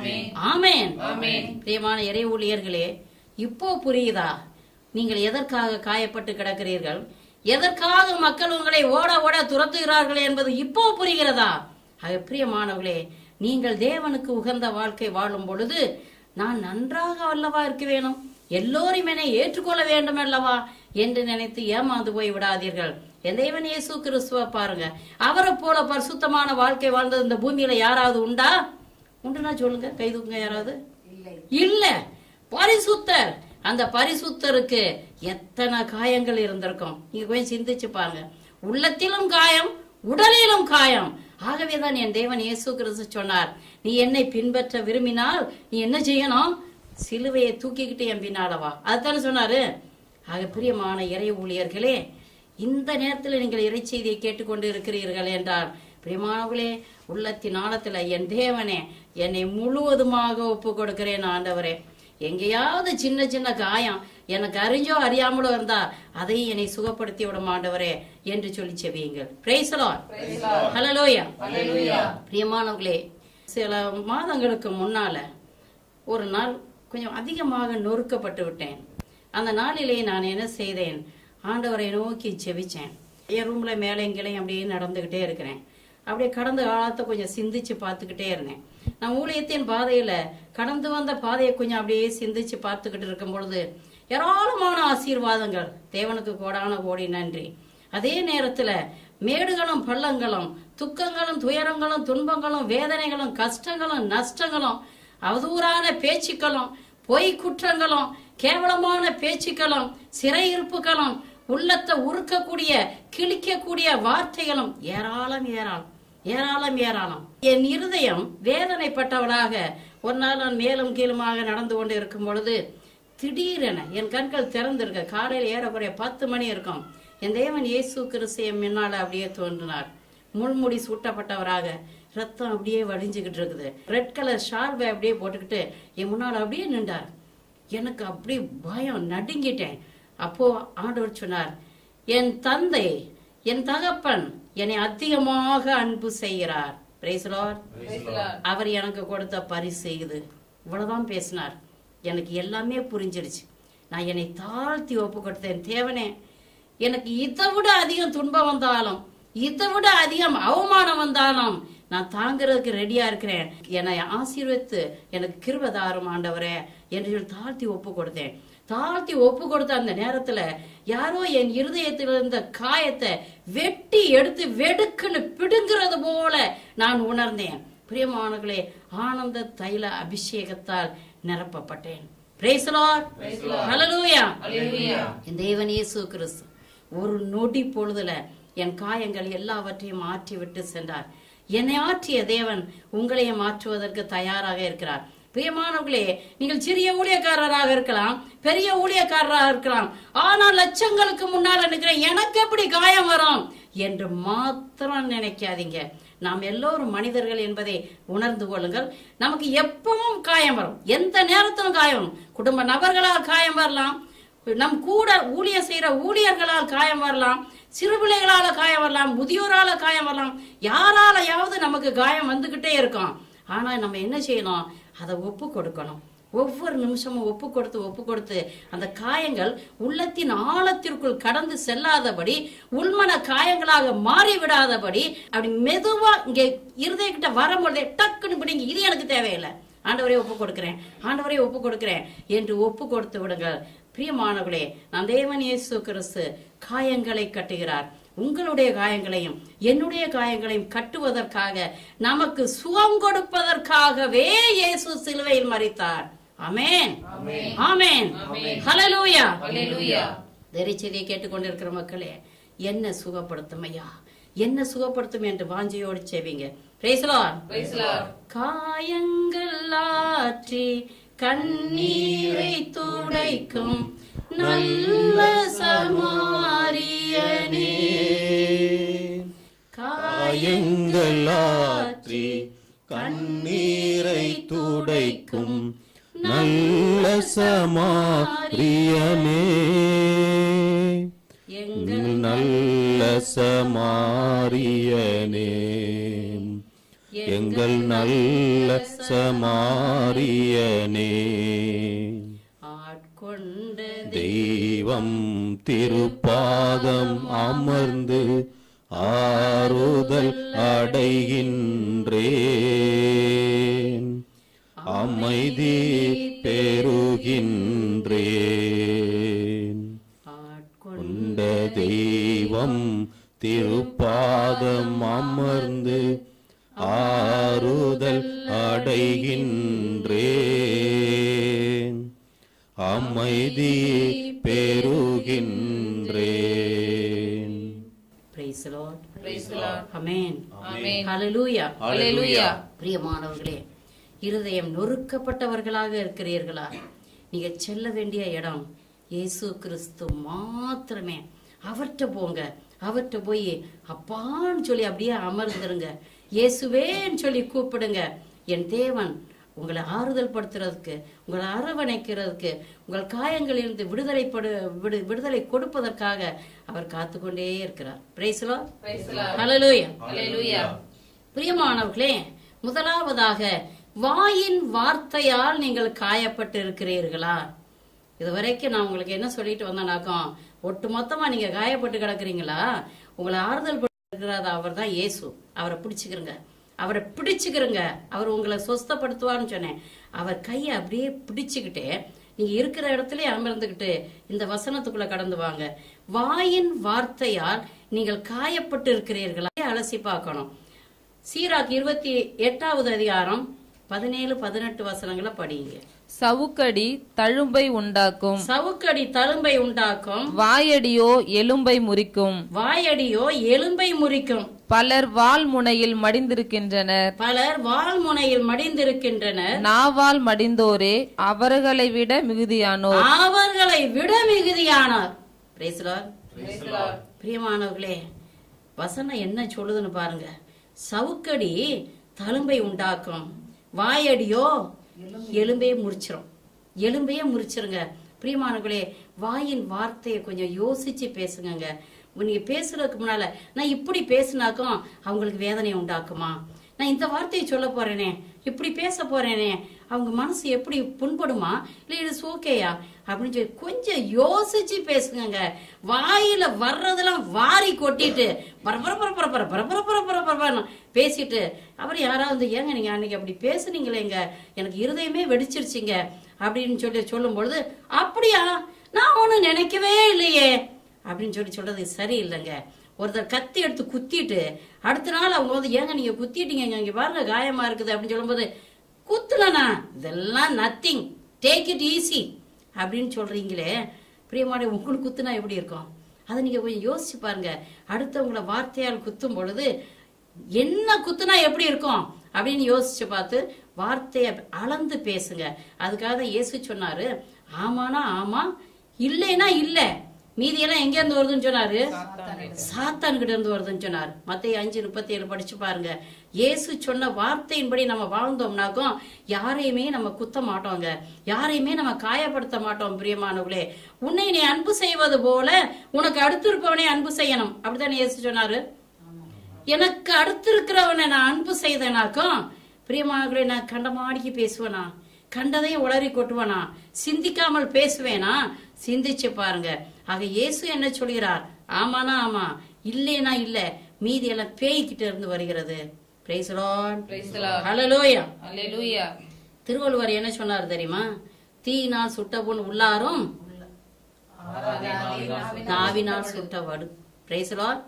ஆமென் பிரியமான இறை ஊழியர்களே இப்போ புரியுதா நீங்கள் எதற்காக காயப்பட்டு கிடக்கிறீர்கள் எதற்காக மக்கள் உங்களை ஓட ஓட துரத்துகிறார்கள் என்பது இப்போ புரிகிறதா ஆக பிரியமானவர்களே நீங்கள் தேவனுக்கு உகந்த வாழ்க்கை வாழும் பொழுது நான் நன்றாக அல்லவா இருக்க வேணும் எல்லோரும் என்னை ஏற்றுக்கொள்ள வேண்டும் அல்லவா என்று நினைத்து ஏமாந்து போய் விடாதீர்கள் என் தேவன் இயேசு கிறிஸ்துவ பாருங்க அவரை போல பரிசுத்தமான வாழ்க்கை வாழ்ந்தது இந்த பூமியில யாராவது உண்டா உண்டுனா சொல்லுங்க கை தூக்குங்க யாராவது இல்ல பரிசுத்தர் அந்த பரிசுத்தருக்கு எத்தனை காயங்கள் இருந்திருக்கும் நீங்க கொஞ்சம் சிந்திச்சு பாருங்க உள்ளத்திலும் காயம் உடலிலும் காயம் ஆகவேதான் என் தேவன் இயேசு கிறிஸ்து சொன்னார் நீ என்னை பின்பற்ற விரும்பினால் நீ என்ன செய்யணும் சிலுவையை தூக்கிக்கிட்டு என் பின்னால வா அதுதானே சொன்னாரு ஆக பிரியமான இறை ஊழியர்களே இந்த நேரத்தில் நீங்கள் இறைச்செய்தியை கேட்டுக்கொண்டு இருக்கிறீர்கள் என்றால் பிரியமானவர்களே உள்ளத்தின் ஆழத்துல என் தேவனே என்னை முழுவதுமாக ஒப்பு கொடுக்கிறேன் ஆண்டவரே எங்கேயாவது சின்ன சின்ன காயம் எனக்கு அறிஞ்சோ அறியாமலோ இருந்தா அதையும் என்னை சுகப்படுத்தி விடும் ஆண்டவரே என்று சொல்லி செவியுங்கள் பிரைசலார் ஹலலோயா பிரியமானவர்களே சில மாதங்களுக்கு முன்னால ஒரு நாள் கொஞ்சம் அதிகமாக நொறுக்கப்பட்டு விட்டேன் அந்த நாளிலே நான் என்ன செய்தேன் ஆண்டவரை நோக்கி செபிச்சேன் என் ரூம்ல மேலே கீழையும் அப்படியே நடந்துகிட்டே இருக்கிறேன் அப்படியே கடந்த காலத்தை கொஞ்சம் சிந்திச்சு பார்த்துக்கிட்டே இருந்தேன் நான் ஊழியத்தின் பாதையில கடந்து வந்த பாதையை கொஞ்சம் அப்படியே சிந்திச்சு பார்த்துக்கிட்டு இருக்கும் பொழுது ஏராளமான ஆசீர்வாதங்கள் தேவனுக்கு கோடான கோடி நன்றி அதே நேரத்துல மேடுகளும் பள்ளங்களும் துக்கங்களும் துயரங்களும் துன்பங்களும் வேதனைகளும் கஷ்டங்களும் நஷ்டங்களும் அவதூறான பேச்சுக்களும் பொய் குற்றங்களும் கேவலமான பேச்சுக்களும் சிறையிருப்புகளும் உள்ளத்தை உருக்கக்கூடிய கிழிக்கக்கூடிய வார்த்தைகளும் ஏராளம் ஏராளம் ஏராளம் ஏராளம் என் இருதயம் வேதனைப்பட்டவளாக ஒரு நாள் நான் மேலும் கீழுமாக நடந்து கொண்டு இருக்கும் பொழுது திடீரென என் கண்கள் திறந்திருக்க காலையில் ஏறக்குறைய பத்து மணி இருக்கும் என் தேவன் இயேசு கிறிஸ்து என் முன்னால அப்படியே தோன்றினார் முள்முடி சூட்டப்பட்டவராக ரத்தம் அப்படியே வடிஞ்சுக்கிட்டு இருக்குது ரெட் கலர் ஷால்வை அப்படியே போட்டுக்கிட்டு என் முன்னால் அப்படியே நின்றார் எனக்கு அப்படியே பயம் நடுங்கிட்டேன் அப்போ ஆண்டவர் சொன்னார் என் தந்தை என் தகப்பன் என்னை அதிகமாக அன்பு செய்கிறார் Praise the Lord. அவர் எனக்கு கொடுத்த பரிசு இது இவ்வளவுதான் பேசினார் எனக்கு எல்லாமே புரிஞ்சிடுச்சு நான் என்னை தாழ்த்தி ஒப்பு கொடுத்தேன் தேவனே எனக்கு இதை விட அதிகம் துன்பம் வந்தாலும் இதை விட அதிகம் அவமானம் வந்தாலும் நான் தாங்கிறதுக்கு ரெடியா இருக்கிறேன் என்னை ஆசீர்வதித்து எனக்கு கிருபதாரம் ஆண்டவரே என்று சொல்லி தாழ்த்தி ஒப்பு கொடுத்தேன் தாழ்த்தி ஒப்பு கொடுத்த அந்த நேரத்துல யாரோ என் இருதயத்தில் இருந்த காயத்தை வெட்டி எடுத்து வெடுக்குன்னு பிடுங்கிறது போல நான் உணர்ந்தேன் பிரியமானங்களே ஆனந்த தைல அபிஷேகத்தால் நிரப்பப்பட்டேன் Praise the Lord. Hallelujah. என் தேவன் இயேசு கிறிஸ்து ஒரு நொடி பொழுதுல என் காயங்கள் எல்லாவற்றையும் மாற்றி விட்டு சென்றார் என்னை ஆற்றிய தேவன் உங்களையும் மாற்றுவதற்கு தயாராக இருக்கிறார் பிரியமானவர்களே நீங்கள் சிறிய ஊழியக்காரராக இருக்கலாம் பெரிய ஊழியக்காரராக இருக்கலாம் ஆனால் லட்சங்களுக்கு முன்னால நிற்கிற எனக்கு எப்படி காயம் வரும் என்று மாத்திரம் நினைக்காதீங்க நாம் எல்லோரும் மனிதர்கள் என்பதை உணர்ந்து கொள்ளுங்கள் நமக்கு எப்பவும் காயம் வரும் எந்த நேரத்திலும் காயம் வரும் குடும்ப நபர்களால் காயம் வரலாம் நம் கூட ஊழியர் செய்யற ஊழியர்களால் காயம் வரலாம் சிறு பிள்ளைகளால காயம் வரலாம் முதியோரால காயம் வரலாம் யாராலையாவது நமக்கு காயம் வந்துகிட்டே இருக்கும் ஆனா நம்ம என்ன செய்யணும் அதை ஒப்பு கொடுக்கணும் ஒவ்வொரு நிமிஷமும் ஒப்பு கொடுத்து ஒப்பு கொடுத்து அந்த காயங்கள் உள்ளத்தின் ஆழத்திற்குள் கடந்து செல்லாதபடி உள்மன காயங்களாக மாறி விடாதபடி அப்படி மெதுவா இங்க இருதய கிட்ட வரும்பொழுதே டக்குன்னு பிடிங்க இது எனக்கு தேவையில்லை ஆண்டவரே ஒப்பு கொடுக்கிறேன் ஆண்டவரே ஒப்பு கொடுக்கிறேன் என்று ஒப்பு கொடுத்து விடுங்கள் பிரியமானவர்களே நான் தேவன் இயேசு கிறிஸ்து காயங்களை கட்டுகிறார் உங்களுடைய காயங்களையும் என்னுடைய காயங்களையும் கட்டுவதற்காக நமக்கு சுகம் கொடுப்பதற்காகவே இயேசு சிலுவையில் மறித்தார் அமேன் ஆமேன் ஹalleluya தெரிச்சதையை கேட்டுக்கொண்டிருக்கிற மக்களே என்ன சுகப்படுத்தும் ஐயா என்ன சுகப்படுத்தும் என்று வாஞ்சையோடு செய்வீங்க Praise the Lord. காயங்கள் ஆற்றி கண்ணீரை துடைக்கும் நல்ல சமாரியனே காயங்கள் ஆற்றி கண்ணீரை துடைக்கும் நல்ல சமாரியனே எங்கள் நல்ல சமாரியனே எங்கள் நல்ல சமாரியனே ஆட்கொண்ட தெய்வம் திருப்பாதம் அமர்ந்து ஆறுதல் அடைகின்றேன் அமைதி பெறுகின்றேன் ஆட்கொண்ட கொண்ட தெய்வம் திருப்பாதம் அமர்ந்து ஆறுதல் அடைகின்றேன் அமைதி பெறுகின்றேன் Praise the Lord. Amen. Amen. Hallelujah. Hallelujah. பிரியமானவர்களே இருதயம் நொறுக்கப்பட்டவர்களாக இருக்கிறீர்களா நீங்க செல்ல வேண்டிய இடம் இயேசு கிறிஸ்து மாத்திரமே அவர்கிட்ட போங்க அவர்கிட்ட போய் அப்பான்னு சொல்லி அப்படியே அமர்ந்துருங்க இயேசுவேன்னு சொல்லி கூப்பிடுங்க என் தேவன் உங்களை ஆறுதல் படுத்துறதுக்கு உங்களை அரவணைக்கிறதுக்கு உங்கள் காயங்களிலிருந்து விடுதலை படு விடு விடுதலை கொடுப்பதற்காக அவர் காத்துக்கொண்டே இருக்கிறார் பிரைஸ்லோ ஹalleluya பிரியமானவர்களே முதலாவதாக வாயின் வார்த்தையால் நீங்கள் காயப்பட்டு இருக்கிறீர்களா இதுவரைக்கும் நான் உங்களுக்கு என்ன சொல்லிட்டு வந்தேனாக்கும் ஒட்டு மொத்தமா நீங்க காயப்பட்டு கிடக்குறீங்களா உங்களை ஆறுதல் படுத்துகிறது அவர் தான் இயேசு அவரை பிடிச்சுக்கிறங்க அவரை பிடிச்சுக்கிறங்க அவர் உங்களை சொஸ்தப்படுத்துவார்னு சொன்னேன் அவர் கையை அப்படியே பிடிச்சுக்கிட்டு நீங்க இருக்கிற இடத்துல அமர்ந்துகிட்டு இந்த வசனத்துக்குள்ள கடந்து வாங்க வாயின் வார்த்தையால் நீங்கள் காயப்பட்டு இருக்கிறீர்களா அலசி பார்க்கணும் சீராக் இருபத்தி எட்டாவது அதிகாரம் பதினேழு பதினெட்டு வசனங்களை படிங்க சவுக்கடி தழும்பை உண்டாக்கும் சவுக்கடி தழும்பை உண்டாக்கும் வாயடியோ எலும்பை முறிக்கும் வாயடியோ எலும்பை முறிக்கும் பலர் வால் முனையில் மடிந்திருக்கின்றனர் பலர் வால்முனையில் மடிந்திருக்கின்றனர் நாவால் மடிந்தோரே அவர்களை விட மிகுதியானோர் அவர்களை விட மிகுதியானார் Praise the Lord. பிரியமானவர்களே வசனம் என்ன சொல்லுதுன்னு பாருங்க சவுக்கடி தழும்பை உண்டாக்கும் வாயடியோ எலும்பையே முறிச்சிரும் எலும்பையே முறிச்சிருங்க பிரியமானவர்களே வாயின் வார்த்தையை கொஞ்சம் யோசிச்சு பேசுங்கங்க நீங்க பேசுறதுக்கு முன்னால நான் இப்படி பேசினாக்கும் அவங்களுக்கு வேதனை உண்டாக்குமா நான் இந்த வார்த்தையை சொல்ல போறேனே இப்படி பேச போறேனே அவங்க மனசு எப்படி புண்படுமா இல்ல இது ஓகேயா அப்படின்னு சொல்லி கொஞ்சம் யோசிச்சு பேசுங்க வாயில வர்றதெல்லாம் வாரி கொட்டிட்டு பரபர பரபர பரபர பரபர பரபர பரபரன்னு பேசிட்டு அப்புறம் யாராவது ஏங்க நீங்க அன்னைக்கு அப்படி பேசுனீங்களேங்க எனக்கு இருதயமே வெடிச்சிருச்சுங்க அப்படின்னு சொல்லி சொல்லும் பொழுது அப்படியா நான் ஒண்ணும் நினைக்கவே இல்லையே அப்படின்னு சொல்லி சொல்றது சரி இல்லைங்க ஒருத்தர் கத்தி எடுத்து குத்திட்டு அடுத்த நாள் அவங்க வந்து ஏங்க நீங்க குத்திட்டீங்க இங்க பாருங்க காயமா இருக்குது அப்படின்னு சொல்லும்போது குத்துலனா இதெல்லாம் நத்திங் டேக் இட் ஈஸி அப்படின்னு சொல்றீங்களே பிரியமாடி உங்களுக்கு குத்துனா எப்படி இருக்கும் அதை நீங்க கொஞ்சம் யோசிச்சு பாருங்க அடுத்தவங்கள வார்த்தையால் குத்தும் பொழுது என்ன குத்துனா எப்படி இருக்கும் அப்படின்னு யோசிச்சு பார்த்து வார்த்தையை அளந்து பேசுங்க அதுக்காக தான் இயேசு சொன்னாரு ஆமானா ஆமா இல்லைன்னா இல்ல மீதியெல்லாம் எங்க இருந்து வருதுன்னு சொன்னாரு சாத்தான் கிட்ட இருந்து வருதுன்னு சொன்னார் மத்திய அஞ்சு முப்பத்தி ஏழு படிச்சு பாருங்க இயேசு சொன்ன வார்த்தையின்படி நம்ம வாழ்ந்தோம்னாக்கும் யாரையுமே நம்ம குத்த மாட்டோங்க யாரையுமே நம்ம காயப்படுத்த மாட்டோம் பிரியமானவர்களே உன்னை நீ அன்பு செய்வது போல உனக்கு அடுத்து இருப்பவனே அன்பு செய்யணும் அப்படித்தானே இயேசு சொன்னாரு எனக்கு அடுத்து இருக்கிறவனை நான் அன்பு செய்தேனாக்கும் பிரியமானவர்களே நான் கண்டமாடிக்கு பேசுவேனா கண்டதையும் உளறி கொட்டுவேனா சிந்திக்காமல் பேசுவேனா சிந்திச்சு பாருங்க ஆக இயேசு என்ன சொல்கிறார் ஆமானா ஆமா இல்லேனா இல்ல மீதி எல்லாம் பேய்கிட்ட இருந்து வருகிறது Praise the Lord. Hallelujah. அல்லேலூயா திருவள்ளுவர் என்ன சொன்னார் தெரியுமா தீயினால் சுட்ட புண் உள்ளாரும் நாவினால் சுட்ட வடு Praise the Lord.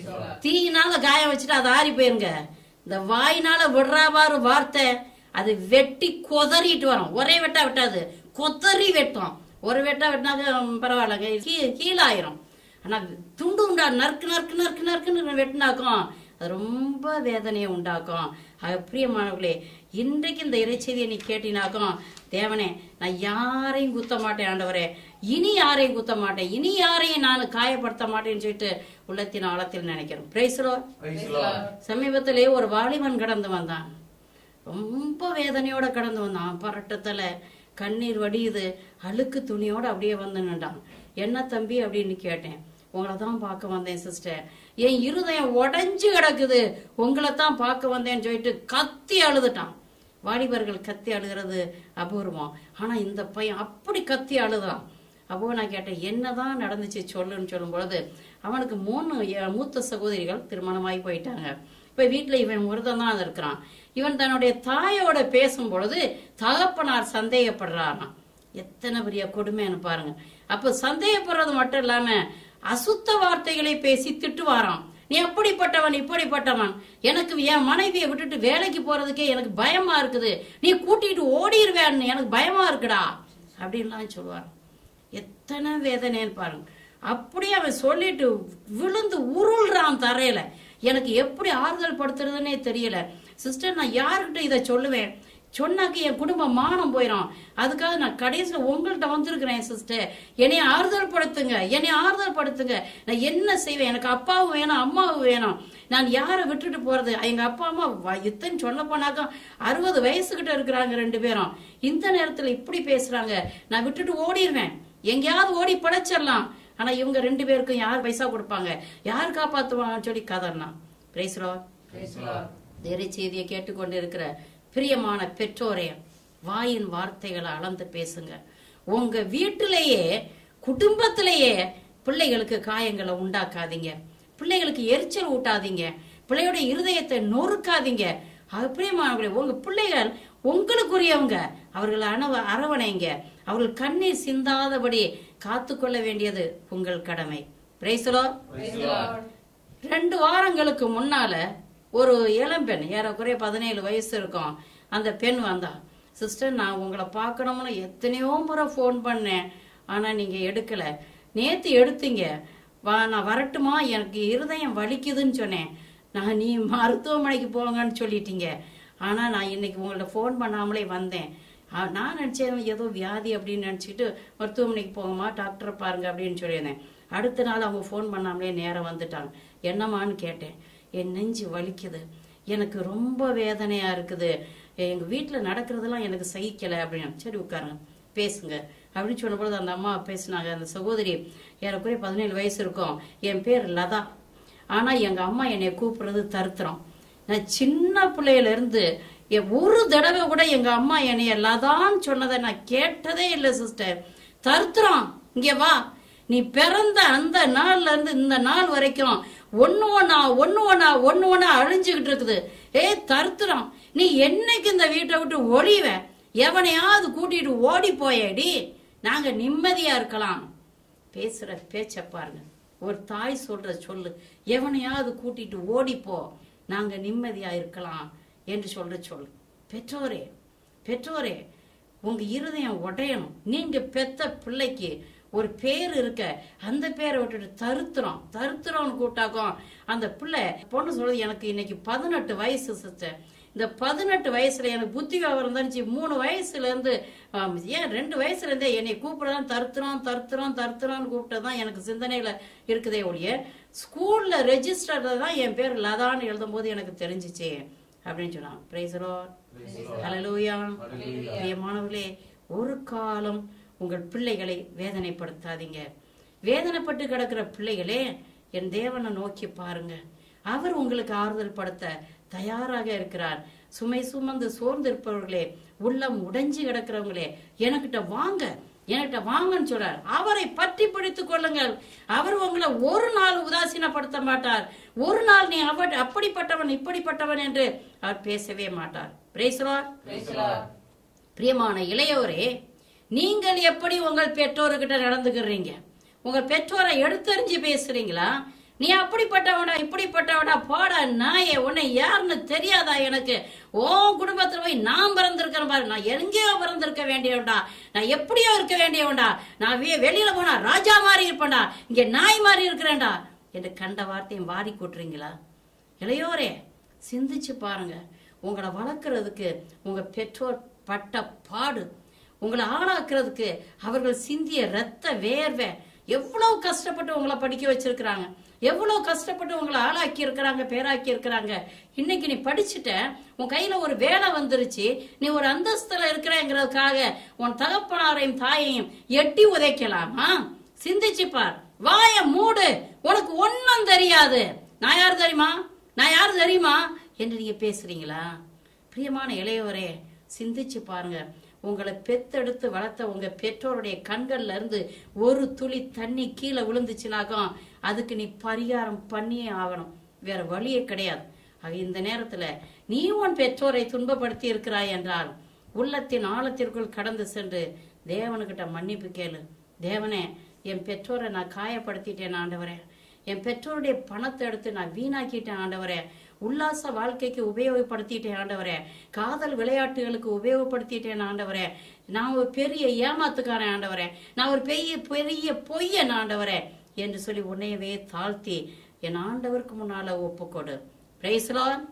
தீயினால காயம் வச்சுட்டு அது ஆறி போயிருங்க இந்த வாயினால விடுறாவாரு வார்த்தை அது வெட்டி கொதறிட்டு வரும் ஒரே வெட்டா வெட்டாது கொதறி வெட்டும் ஒரு வெட்டா வெட்டினாக்க பரவாயில்ல கீ- கீழாயிரும் ஆனா துண்டு உண்டா நறுக்கு நறுக்கு நறுக்கு நறுக்குன்னு வெட்டினாக்கும் அது ரொம்ப வேதனையை உண்டாக்கும் அது பிரியமானவர்களே இன்றைக்கு இந்த இறைச்செய்தியை நீ கேட்டினாக்கும் தேவனே நான் யாரையும் குத்த மாட்டேன் ஆண்டவரே இனி யாரையும் குத்த மாட்டேன் இனி யாரையும் நான் காயப்படுத்த மாட்டேன்னு சொல்லிட்டு உள்ளத்தின் ஆழத்தில் நினைக்கிறேன் பிரைஸ்லோ சமீபத்திலே ஒரு வாலிபன் கடந்து வந்தான் ரொம்ப வேதனையோட கடந்து வந்தான் பரட்டத்துல கண்ணீர் வடியுது அழுக்கு துணியோட அப்படியே வந்து நின்றான் என்ன தம்பி அப்படின்னு கேட்டேன் உங்களை தான் பார்க்க வந்தேன் சிஸ்டர் என் இருதயம் உடைஞ்சு கிடக்குது உங்களை தான் பார்க்க வந்தேன்னு சொல்லிட்டு கத்தி அழுதுட்டான் வாலிபர்கள் கத்தி அழுகிறது அபூர்வம் ஆனா இந்த பையன் அப்படி கத்தி அழுதான் அப்போ நான் கேட்டேன் என்னதான் நடந்துச்சு சொல்லுன்னு சொல்லும் பொழுது அவனுக்கு மூணு எ- மூத்த சகோதரிகள் திருமணமாகி போயிட்டாங்க இப்ப வீட்டுல இவன் ஒருத்தன் தான் இருக்கிறான் இவன் தன்னுடைய தாயோட பேசும் பொழுது தகப்பனார் சந்தேகப்படுறாராம் எத்தனை பெரிய கொடுமைன்னு பாருங்க அப்ப சந்தேகப்படுறது மட்டும் இல்லாம அசுத்த வார்த்தைகளை பேசி திட்டுவாராம் நீ அப்படிப்பட்டவன் இப்படிப்பட்டவன் எனக்கு என் மனைவியை விட்டுட்டு வேலைக்கு போறதுக்கே எனக்கு பயமா இருக்குது நீ கூட்டிட்டு ஓடிடுவேன்னு எனக்கு பயமா இருக்குடா அப்படின்லாம் சொல்லுவார் எத்தனை வேதனைன்னு பாருங்க அப்படியே அவன் சொல்லிட்டு விழுந்து உருள்றான் தரையில எனக்கு எப்படி ஆறுதல் படுத்துறதுன்னே தெரியல சிஸ்டர் நான் யாருக்கிட்ட இதை சொல்லுவேன் சொன்னாக்க என் குடும்பம் மானம் போயிடும் அதுக்காக நான் கடைசியில் உங்கள்கிட்ட வந்திருக்கிறேன் சிஸ்டர் என்னை ஆறுதல் படுத்துங்க என்னை ஆறுதல் படுத்துங்க நான் என்ன செய்வேன் எனக்கு அப்பாவும் வேணும் அம்மாவும் வேணும் நான் யாரை விட்டுட்டு போறது எங்க அப்பா அம்மா வ- இத்தனை சொல்ல போனாக்கா அறுபது வயசுகிட்ட இருக்கிறாங்க ரெண்டு பேரும் இந்த நேரத்துல இப்படி பேசுறாங்க நான் விட்டுட்டு ஓடிடுவேன் எங்கேயாவது ஓடி படைச்சிடலாம் ஆனா இவங்க ரெண்டு பேருக்கும் யார் பைசா கொடுப்பாங்க யார் காப்பாத்துவாங்கன்னு சொல்லி கதறலாம் பிரைஸ்லோ தேரை செய்தியை கேட்டுக்கொண்டு இருக்கிற பிரியமான பெற்றோரே வாயின் வார்த்தைகளை அளந்து பேசுங்க உங்க வீட்டிலேயே குடும்பத்திலேயே பிள்ளைகளுக்கு காயங்களை உண்டாக்காதீங்க பிள்ளைகளுக்கு எரிச்சல் ஊட்டாதீங்க பிள்ளையோட இருதயத்தை நொறுக்காதீங்க அது பிரியமானவர்களே உங்க பிள்ளைகள் உங்களுக்குரியவங்க அவர்களை அணவ அரவணைங்க அவர்கள் கண்ணீர் சிந்தாதபடி காத்துக்கொள்ள வேண்டியது உங்கள் கடமை பிரைசலோ ரெண்டு வாரங்களுக்கு முன்னால ஒரு இளம்பெண் ஏறக்குறைய பதினேழு வயசு இருக்கும் அந்த பெண் வந்தா சிஸ்டர் நான் உங்களை பார்க்கணும்னு எத்தனையோ முறை ஃபோன் பண்ணேன் ஆனா நீங்க எடுக்கல நேத்து எடுத்தீங்க வா நான் வரட்டுமா எனக்கு இருதயம் வலிக்குதுன்னு சொன்னேன் நான் நீ மருத்துவமனைக்கு போங்கன்னு சொல்லிட்டீங்க ஆனா நான் இன்னைக்கு உங்கள்ட்ட ஃபோன் பண்ணாமலே வந்தேன் ஆ, நான் நினைச்சேன் ஏதோ வியாதி அப்படின்னு நினைச்சிட்டு மருத்துவமனைக்கு போங்கம்மா டாக்டரை பாருங்க அப்படின்னு சொல்லியிருந்தேன் அடுத்த நாள் அவங்க ஃபோன் பண்ணாமலே நேரம் வந்துட்டாங்க என்னம்மான்னு கேட்டேன் என் நெஞ்சு வலிக்குது எனக்கு ரொம்ப வேதனையா இருக்குது எங்க வீட்டுல நடக்கிறதெல்லாம் எனக்கு சகிக்கல அப்படின்னு சரி உட்காருங்க பேசுங்க அப்படின்னு சொன்னபொழுது அந்த அம்மா பேசினாங்க அந்த சகோதரி ஏறக்குறைய பதினேழு வயசு இருக்கும் என் பேர் லதா ஆனா எங்க அம்மா என்னை கூப்பிடுறது தருத்திரம் நான் சின்ன பிள்ளையில இருந்து எ- ஒரு தடவை கூட எங்க அம்மா என்னைய லதான்னு சொன்னதை நான் கேட்டதே இல்லை சிஸ்டர் தருத்திரம் இங்க வா நீ பிறந்த அந்த நாள்ல இருந்து இந்த நாள் வரைக்கும் ஒண்ணு ஒண்ணா ஒண்ணு ஒண்ணா ஒண்ணு ஒண்ணா அழிஞ்சுகிட்டு இருக்குது ஏய் தருத்திரம் நீ என்னைக்கு இந்த வீட்டை விட்டு ஒழிவ எவனையாவது கூட்டிட்டு ஓடி போயேடி நாங்க நிம்மதியா இருக்கலாம் பேசுற பேச்ச பாருங்க ஒரு தாய் சொல்ற சொல்லு எவனையாவது கூட்டிட்டு ஓடிப்போ நாங்க நிம்மதியா இருக்கலாம் என்று சொல்ற சொல்லு பெற்றோரே பெற்றோரே உங்க இருதயம் உடையணும் நீங்க பெத்த பிள்ளைக்கு ஒரு பேர் இருக்க அந்த பேரை விட்டுட்டு தருத்திரம் தருத்திரம்னு கூட்டாக்கும் அந்த பிள்ளை பொண்ணு சொல்றது எனக்கு இன்னைக்கு பதினெட்டு வயசு சிஸ்டர் இந்த பதினெட்டு வயசுல எனக்கு புத்தி விவரம் இருந்துச்சு மூணு வயசுல இருந்து ஆம், ஏன் ரெண்டு வயசுல இருந்தே என்னை கூப்பிடலாம் தருத்துறோம் தருத்துறோம் தருத்துறோம்னு கூப்பிட்டதான் எனக்கு சிந்தனையில இருக்குதே ஒழிய ஸ்கூல்ல ரெஜிஸ்டர்ல தான் என் பேர் லதான்னு எழுதும் போது எனக்கு தெரிஞ்சிச்சு அப்படின்னு சொன்னான் பிரைசரோ ஹalleluya பிரியமானவர்களே ஒரு காலம் உங்கள் பிள்ளைகளை வேதனைப்படுத்தாதீங்க வேதனைப்பட்டு கிடக்கிற பிள்ளைகளே என் தேவனை நோக்கி பாருங்க அவர் உங்களுக்கு ஆறுதல் படுத்த தயாராக இருக்கிறார் சுமை சுமந்து சோர்ந்து இருப்பவர்களே உள்ளம் உடைஞ்சு கிடக்கிறவங்களே எனக்கிட்ட வாங்க என்கிட்ட வாங்கன்னு சொல்றார் அவரை பற்றி பிடித்துக் கொள்ளுங்கள் அவர் உங்களை ஒரு நாள் உதாசீனப்படுத்த மாட்டார் ஒரு நாள் நீ அவர் அப்படிப்பட்டவன் இப்படிப்பட்டவன் என்று அவர் பேசவே மாட்டார் பிரேசுவார் பிரியமான இளையோரே நீங்கள் எப்படி உங்கள் பெற்றோர்கிட்ட நடந்துக்கிறீங்க உங்க பெற்றோரை எடுத்தறிஞ்சு பேசுறீங்களா நீ அப்படிப்பட்டவனா இப்படிப்பட்டவனா போடா நாயே உன்னை யாருன்னு தெரியாதா எனக்கு உன் குடும்பத்துல போய் நான் பிறந்திருக்கிறேன் பாரு நான் எங்கேயோ பிறந்திருக்க வேண்டியவன்டா நான் எப்படியோ இருக்க வேண்டியவன்டா நான் வெ- வெளியில போனா ராஜா மாதிரி இருப்பேன்டா இங்க நாய் மாதிரி இருக்கிறேன்டா என்று கண்ட வார்த்தையும் வாரி கூட்டுறீங்களா இளையோரே சிந்திச்சு பாருங்க உங்களை வளர்க்கறதுக்கு உங்க பெற்றோர் பட்ட பாடு உங்களை ஆளாக்குறதுக்கு அவர்கள் சிந்திய ரத்த வேர்வை எவ்வளவு கஷ்டப்பட்டு உங்களை படிக்க வச்சிருக்கிறாங்க எவ்வளவு கஷ்டப்பட்டு உங்களை ஆளாக்கி இருக்கிறாங்க பேராக்கி இருக்கிறாங்க இன்னைக்கு நீ படிச்சுட்ட உன் கையில ஒரு வேலை வந்துருச்சு நீ ஒரு அந்தஸ்துல இருக்கிறேங்கிறதுக்காக உன் தகப்பனாரையும் தாயையும் எட்டி உதைக்கலாமா சிந்திச்சு பார் வாய மூடு உனக்கு ஒன்னும் தெரியாது நான் யார் தெரியுமா நான் யார் தெரியுமா என்று நீங்க பேசுறீங்களா பிரியமான இளையவரே சிந்திச்சு பாருங்க உங்களை பெத்தெடுத்து வளர்த்த உங்க பெற்றோருடைய கண்கள்ல இருந்து ஒரு துளி தண்ணி கீழே விழுந்துச்சுனாக்கும் அதுக்கு நீ பரிகாரம் பண்ணியே ஆகணும் வேற வழியே கிடையாது ஆக இந்த நேரத்துல நீ உன் பெற்றோரை துன்பப்படுத்தி இருக்கிறாய் என்றால் உள்ளத்தின் ஆழத்திற்குள் கடந்து சென்று தேவனுக்கிட்ட மன்னிப்பு கேளு தேவனே என் பெற்றோரை நான் காயப்படுத்திட்டேன் ஆண்டவரே என் பெற்றோருடைய பணத்தை எடுத்து நான் வீணாக்கிட்டேன் ஆண்டவரே உல்லாச வாழ்க்கைக்கு உபயோகப்படுத்திட்டேன் ஆண்டவரே காதல் விளையாட்டுகளுக்கு உபயோகப்படுத்திட்டேன் ஆண்டவரே நான் ஒரு பெரிய ஏமாத்துக்காரன் ஆண்டவரே நான் ஒரு பெரிய பெரிய பொய்யன் ஆண்டவரே என்று சொல்லி உன்னையவே தாழ்த்தி என் ஆண்டவருக்கு முன்னால ஒப்புக்கொடு பிரைஸ்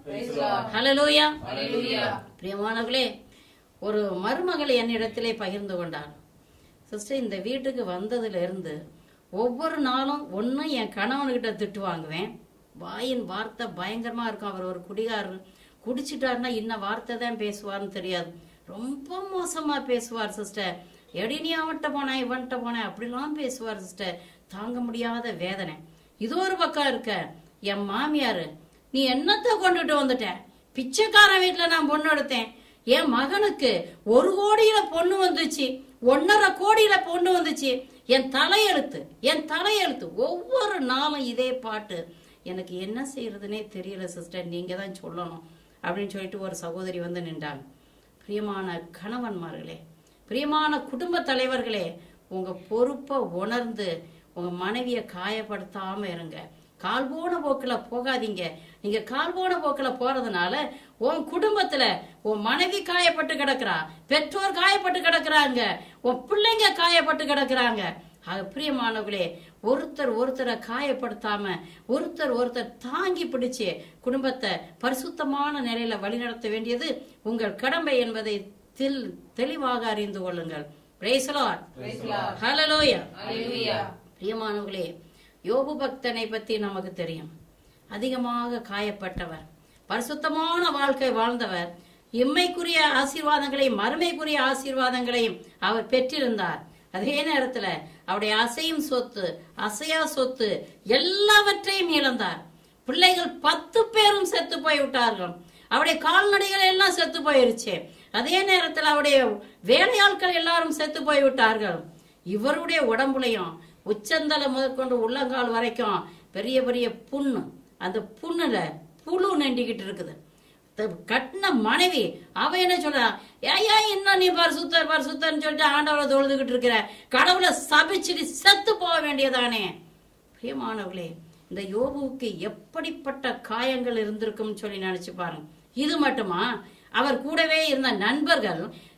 ஹalleluya பிரியமானவர்களே ஒரு மருமகள் என்னிடத்திலே பகிர்ந்து கொண்டார் சிஸ்டர் இந்த வீட்டுக்கு வந்ததுல இருந்து ஒவ்வொரு நாளும் ஒன்னும் என் கணவன்கிட்ட திட்டு வாங்குவேன் வாயின் வார்த்தை பயங்கரமா இருக்கும் அவர் ஒரு குடிகாரர் குடிச்சிட்டாருன்னா இன்ன வார்த்தை தான் பேசுவார்னு தெரியாது ரொம்ப மோசமா பேசுவார் சிஸ்டர் எடி நீ அவன்கிட்ட போனேன் இவன்கிட்ட போனேன் அப்படிலாம் பேசுவார் சிஸ்டர் தாங்க முடியாத வேதனை இது ஒரு பக்கம் இருக்க என் மாமியாரு நீ என்னத்த கொண்டுட்டு வந்துட்ட பிச்சைக்காரன் வீட்டுல நான் பொண்ணு எடுத்தேன் என் மகனுக்கு ஒரு கோடியில பொண்ணு வந்துச்சு ஒன்னரை கோடியில பொண்ணு வந்துச்சு என் தலையெழுத்து என் தலையெழுத்து ஒவ்வொரு நாளும் இதே பாட்டு எனக்கு என்ன செய்யறதுனே தெரியல சிஸ்டர் நீங்க தான் சொல்லணும் அப்படின்னு சொல்லிட்டு ஒரு சகோதரி வந்து நின்றாங்க பிரியமான கணவன்மார்களே பிரியமான குடும்ப தலைவர்களே உங்க பொறுப்பை உணர்ந்து உங்க மனைவிய காயப்படுத்தாம இருங்க கால் போன போக்குல போகாதீங்க நீங்க கால் போன போக்குல போறதுனால உன் குடும்பத்துல உன் மனைவி காயப்பட்டு கிடக்குறா பெற்றோர் காயப்பட்டு கிடக்குறாங்க உன் பிள்ளைங்க காயப்பட்டு கிடக்குறாங்க ஆக பிரியமானவர்களே ஒருத்தர் ஒருத்தரை காயப்படுத்தாம ஒருத்தர் ஒருத்தர் தாங்கி பிடிச்சு குடும்பத்தை பரிசுத்தமான நிலையில வழிநடத்த வேண்டியது உங்கள் கடமை என்பதை தில் தெளிவாக அறிந்து கொள்ளுங்கள் Praise the Lord. Hallelujah. பிரியமானவர்களே யோபு பக்தனை பத்தி நமக்கு தெரியும் அதிகமாக காயப்பட்டவர் பரிசுத்தமான வாழ்க்கை வாழ்ந்தவர் இம்மைக்குரிய ஆசீர்வாதங்களையும் மறுமைக்குரிய ஆசீர்வாதங்களையும் அவர் பெற்றிருந்தார் அதே நேரத்துல அவருடைய அசையும் சொத்து அசையா சொத்து எல்லாவற்றையும் இழந்தார் பிள்ளைகள் பத்து பேரும் செத்து போய் விட்டார்கள் அவருடைய கால்நடைகள் எல்லாம் செத்து போயிருச்சு அதே நேரத்தில் அவருடைய வேலையாட்கள் எல்லாரும் செத்து போய் விட்டார்கள் இவருடைய உடம்புலையும் உச்சந்தல முதற்கொண்டு உள்ளங்கால் வரைக்கும் பெரிய பெரிய புண்ணு அந்த புண்ணுல புழு நெண்டிக்கிட்டு இருக்குது த- கட்டின மனைவி அவ என்ன சொல்றா ஏயா இன்னும் நீ பரிசுத்தர் பரிசுத்தர்னு சொல்லிட்டு ஆண்டவரை தொழுதுகிட்டு இருக்கிற கடவுளை சபிச்சுட்டு செத்து போக வேண்டியதானே பிரியமானவர்களே இந்த யோபுவுக்கு எப்படிப்பட்ட காயங்கள் இருந்திருக்கும்னு சொல்லி நினைச்சு பாருங்க இது மட்டுமா அவர் கூடவே இருந்த நண்பர்கள்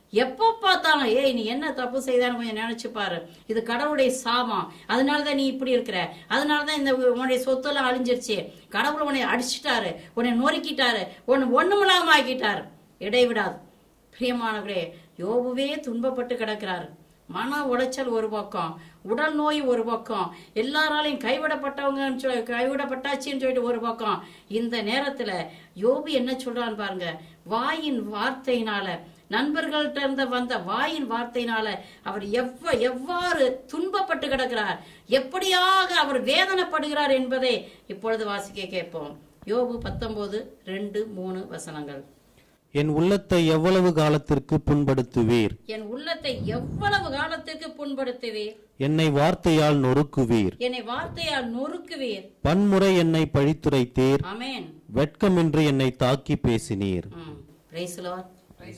எப்போ பார்த்தாலும் ஏய் நீ என்ன தப்பு செய்தான்னு கொஞ்சம் நினைச்சு பாரு இது கடவுளுடைய சாபம் அதனாலதான் நீ இப்படி இருக்கிற அதனாலதான் இந்த உன்னுடைய சொத்தெல்லாம் அழிஞ்சிருச்சு கடவுள் உன்னை அடிச்சிட்டாரு உன்னை நொறுக்கிட்டாரு உன்னை ஒண்ணுமில்லாம ஆக்கிட்டாரு இடைவிடாது பிரியமானவரே யோபுவே துன்பப்பட்டு கிடக்கிறாரு மன உளைச்சல் ஒரு பக்கம் உடல் நோய் ஒரு பக்கம் எல்லாராலையும் கைவிடப்பட்டவங்கன்னு சொல்லி கைவிடப்பட்டாச்சுன்னு சொல்லிட்டு ஒரு பக்கம் இந்த நேரத்துல யோபு என்ன சொல்றான்னு பாருங்க வாயின் வார்த்தையினால நண்பர்கள்ட்ட இருந்து வந்த வாயின் வார்த்தையினால அவர் எவ்வ எவ்வாறு துன்பப்பட்டு கிடக்கிறார் எப்படியாக அவர் வேதனைப்படுகிறார் என்பதை இப்பொழுது வாசிக்க கேட்போம் யோபு பத்தொன்பது ரெண்டு மூணு வசனங்கள் என் உள்ளத்தை எவ்வளவு காலத்திற்கு புண்படுத்துவீர் என் உள்ளத்தை எவ்வளவு காலத்திற்கு புண்படுத்துவீர் என்னை வார்த்தையால் நொறுக்குவீர் என்னை வார்த்தையால் நொறுக்குவீர் பன்முறை என்னை பழித்துரைத்தீர் அமேன் வெட்கமின்றி என்னை தாக்கி பேசினீர் ம். Praise the Lord.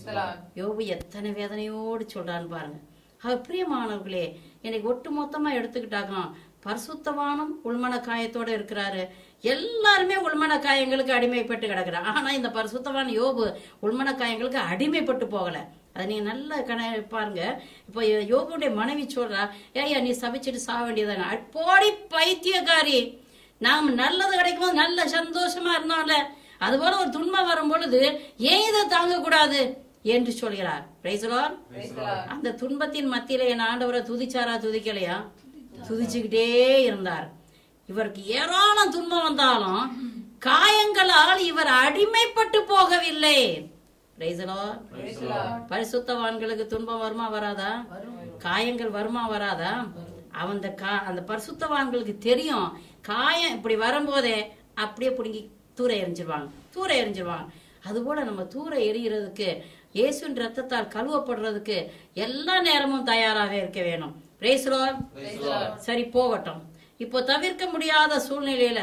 யோபு எத்தனை வேதனையோடு சொல்றான்னு பாருங்க அவர் பிரியமானவர்களே இன்னைக்கு ஒட்டு மொத்தமா எடுத்துக்கிட்டாங்க பரிசுத்தவானும் உள்மன காயத்தோட இருக்கிறாரு எல்லாருமே உள்மன காயங்களுக்கு அடிமைப்பட்டு கிடக்குறாங்க ஆனா இந்த பரிசுத்தவான் யோபு உள்மன காயங்களுக்கு அடிமைப்பட்டு போகல அதை நீங்க நல்ல கண பாருங்க இப்போ யோபுடைய மனைவி சொல்றா ஏய்யா நீ சபிச்சுட்டு சாக வேண்டியதாங்க போடி பைத்தியக்காரி நாம் நல்லது கிடைக்கும் போது நல்ல சந்தோஷமா இருந்தோம்ல அதுபோல ஒரு துன்பம் வரும் பொழுது ஏன் இதை தாங்க கூடாது என்று சொல்கிறார் Praise the Lord. அந்த துன்பத்தின் மத்தியில என் ஆண்டவரை துதிச்சாரா துதிக்கலையா துதிச்சுக்கிட்டே இருந்தார் இவருக்கு ஏராளம் துன்பம் வந்தாலும் காயங்களால் இவர் அடிமைப்பட்டு போகவில்லை Praise the Lord. பரிசுத்தவான்களுக்கு துன்பம் வருமா வராதா காயங்கள் வருமா வராதா அவன் அந்த கா- அந்த பரிசுத்தவான்களுக்கு தெரியும் காயம் இப்படி வரும்போதே அப்படியே பிடுங்கி தூர எரிஞ்சிருவாங்க தூர எரிஞ்சிருவாங்க அதுபோல நம்ம தூர எரியறதுக்கு இயேசுவின் ரத்தத்தால் கழுவப்படுறதுக்கு எல்லா நேரமும் தயாராக இருக்க வேணும் Praise the Lord. சரி போகட்டும் இப்போ தவிர்க்க முடியாத சூழ்நிலையில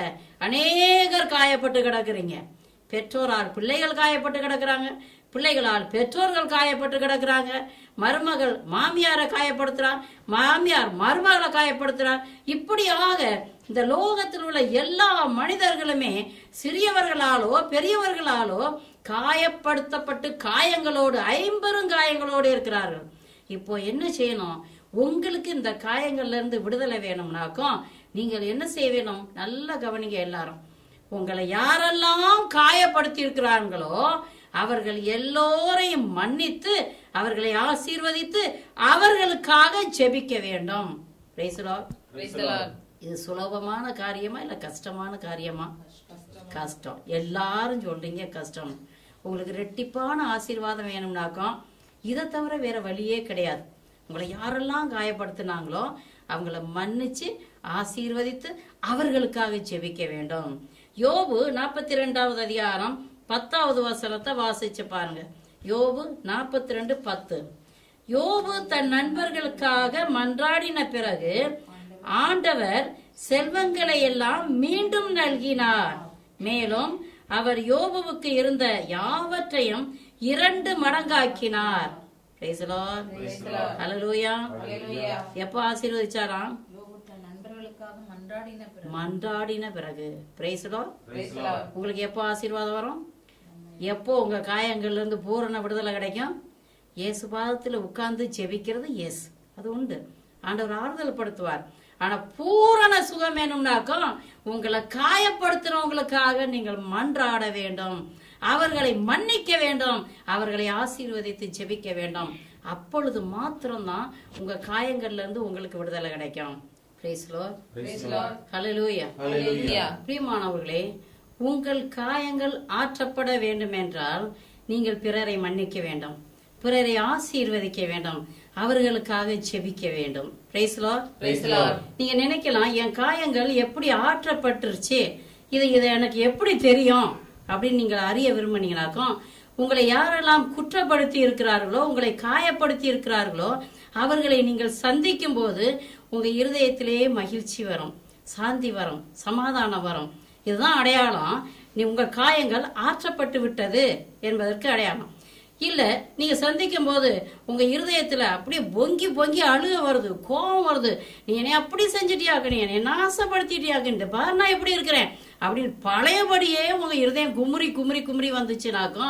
அநேகர் காயப்பட்டு கிடக்குறீங்க பெற்றோரால் பிள்ளைகள் காயப்பட்டு கிடக்குறாங்க பிள்ளைகளால் பெற்றோர்கள் காயப்பட்டு கிடக்குறாங்க மருமகள் மாமியாரை காயப்படுத்துறார் மாமியார் மருமகளை காயப்படுத்துறார் இப்படியாக இந்த லோகத்தில் உள்ள எல்லா மனிதர்களுமே சிறியவர்களாலோ பெரியவர்களாலோ காயப்படுத்தப்பட்டு காயங்களோடு ஐம்பெரும் காயங்களோடு இருக்கிறார்கள் இப்போ என்ன செய்யணும் உங்களுக்கு இந்த காயங்கள்ல இருந்து விடுதலை வேணும்னாக்கும் நீங்கள் என்ன செய்ய வேணும் நல்லா கவனிங்க எல்லாரும் உங்களை யாரெல்லாம் காயப்படுத்தி இருக்கிறார்களோ அவர்கள் எல்லோரையும் மன்னித்து அவர்களை ஆசீர்வதித்து அவர்களுக்காக ஜெபிக்க வேண்டும் Praise the Lord. இது சுலபமான காரியமா இல்ல கஷ்டமான காரியமா கஷ்டம் எல்லாரும் சொல்றீங்க கஷ்டம் உங்களுக்கு ரெட்டிப்பான ஆசீர்வாதம் வேணும்னாக்கும் இதை தவிர வேற வழியே கிடையாது உங்களை யாரெல்லாம் காயப்படுத்தினாங்களோ அவங்கள மன்னிச்சு ஆசீர்வதித்து அவர்களுக்காக ஜெபிக்க வேண்டும் யோபு நாற்பத்தி ரெண்டாவது அதிகாரம் பத்தாவது வசனத்தை வாசிச்சு பாருங்க யோபு நாற்பத்தி ரெண்டு பத்து யோபு தன் நண்பர்களுக்காக மன்றாடின பிறகு ஆண்டவர் செல்வங்களை எல்லாம் மீண்டும் நல்கினார் மேலும் அவர் யோபுவுக்கு இருந்த யாவற்றையும் இரண்டு மடங்காக்கினார் Praise the Lord. Hallelujah. எப்ப ஆசீர்வதிச்சாராம் நண்பர்களுக்காக மன்றாடின பிறகு மன்றாடின பிறகு Praise the Lord. உங்களுக்கு எப்போ ஆசீர்வாதம் வரும் எப்போ உங்க காயங்கள்ல இருந்து பூரண விடுதலை கிடைக்கும் இயேசு பாதத்துல உட்கார்ந்து ஜெபிக்கிறது எஸ் அது உண்டு ஆண்டவர் ஆறுதல் படுத்துவார் ஆனா பூரண சுகம் வேணும்னாக்கும் உங்களை காயப்படுத்துறவங்களுக்காக நீங்கள் மன்றாட வேண்டும் அவர்களை மன்னிக்க வேண்டும் அவர்களை ஆசீர்வதித்து ஜெபிக்க வேண்டும் அப்பொழுது மாத்திரம்தான் உங்க காயங்கள்ல இருந்து உங்களுக்கு விடுதலை கிடைக்கும் Praise the Lord. Hallelujah. பிரியமானவர்களே உங்கள் காயங்கள் ஆற்றப்பட வேண்டும் என்றால் நீங்கள் பிறரை மன்னிக்க வேண்டும் பிறரை ஆசீர்வதிக்க வேண்டும் அவர்களுக்காக ஜெபிக்க வேண்டும் Praise the Lord. நீங்க நினைக்கலாம் என் காயங்கள் எப்படி ஆற்றப்பட்டுருச்சு இது இது எனக்கு எப்படி தெரியும் அப்படின்னு நீங்கள் அறிய விரும்பினீங்கனாக்கும் உங்களை யாரெல்லாம் குற்றப்படுத்தி இருக்கிறார்களோ உங்களை காயப்படுத்தி இருக்கிறார்களோ அவர்களை நீங்கள் சந்திக்கும் போது உங்க இருதயத்திலேயே மகிழ்ச்சி வரும் சாந்தி வரும் சமாதானம் வரும் இதுதான் அடையாளம் நீ உங்க காயங்கள் ஆற்றப்பட்டு விட்டது என்பதற்கு அடையாளம் இல்ல நீங்க சந்திக்கும் போது உங்க இருதயத்துல அப்படியே பொங்கி பொங்கி அழுக வருது கோபம் வருது நீ என்னை அப்படி செஞ்சிட்டியாக்க நீ என்னை நாசப்படுத்திட்டியாக்க இந்த பாரு நான் எப்படி இருக்கிறேன் அப்படின்னு பழையபடியே உங்க இருதயம் குமுறி குமுறி குமுறி வந்துச்சுனாக்கும்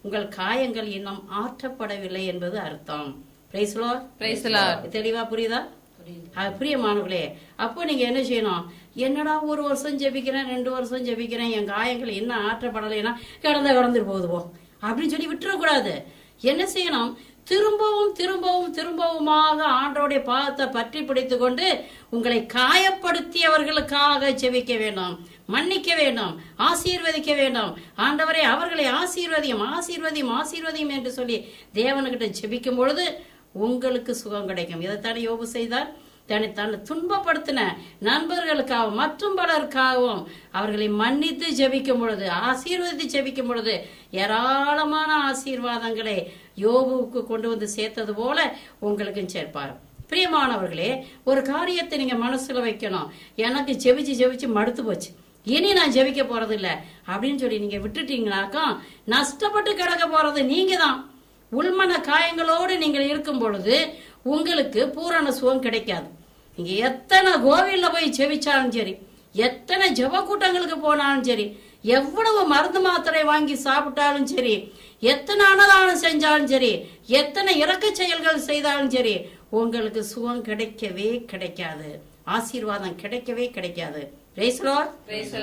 உங்கள் காயங்கள் இன்னும் ஆற்றப்படவில்லை என்பது அர்த்தம் Praise the Lord. Praise the Lord. தெளிவா புரியுதா அது பிரியமானவர்களே அப்போ நீங்க என்ன செய்யணும் என்னடா ஒரு வருஷம் ஜெபிக்கிறேன் ரெண்டு வருஷம் ஜெபிக்கிறேன் என் காயங்கள் இன்னும் ஆற்றப்படலைன்னா கிடந்த கடந்துட்டு போகுது போ அப்படின்னு சொல்லி விட்டுறக்கூடாது என்ன செய்யணும் திரும்பவும் திரும்பவும் திரும்பவுமாக ஆண்டோடைய பாதத்தை பற்றி பிடித்து கொண்டு உங்களை காயப்படுத்தியவர்களுக்காக ஜெபிக்க வேண்டும் மன்னிக்க வேண்டும் ஆசீர்வதிக்க வேண்டும் ஆண்டவரே அவர்களை ஆசீர்வதியும் ஆசீர்வதியும் ஆசீர்வதியும் என்று சொல்லி தேவனுக்கிட்ட ஜெபிக்கும் பொழுது உங்களுக்கு சுகம் கிடைக்கும் இதைத்தானே யோபு செய்தார் தன்னை தன்னை துன்பப்படுத்தின நண்பர்களுக்காகவும் மற்றும் பலருக்காகவும் அவர்களை மன்னித்து ஜெபிக்கும் பொழுது ஆசீர்வதித்து ஜெபிக்கும் பொழுது ஏராளமான ஆசீர்வாதங்களை யோபுவுக்கு கொண்டு வந்து சேர்த்தது போல உங்களுக்கும் சேர்ப்பார் பிரியமானவர்களே ஒரு காரியத்தை நீங்க மனசுல வைக்கணும் எனக்கு ஜெபிச்சு ஜெபிச்சு மடுத்து போச்சு இனி நான் ஜெபிக்க போறது இல்ல அப்படின்னு சொல்லி நீங்க விட்டுட்டீங்கனாக்கா நஷ்டப்பட்டு கிடக்க போறது நீங்க தான் உள்மன காயங்களோடு நீங்கள் இருக்கும் பொழுது உங்களுக்கு பூரண சுகம் கிடைக்காது நீங்க எத்தனை கோவில்ல போய் செவிச்சாலும் சரி எத்தனை ஜெப கூட்டங்களுக்கு போனாலும் சரி எவ்வளவு மருந்து மாத்திரை வாங்கி சாப்பிட்டாலும் சரி எத்தனை அன்னதானம் செஞ்சாலும் சரி எத்தனை இறக்க செயல்கள் செய்தாலும் சரி உங்களுக்கு சுகம் கிடைக்கவே கிடைக்காது ஆசீர்வாதம் கிடைக்கவே கிடைக்காது Praise the Lord.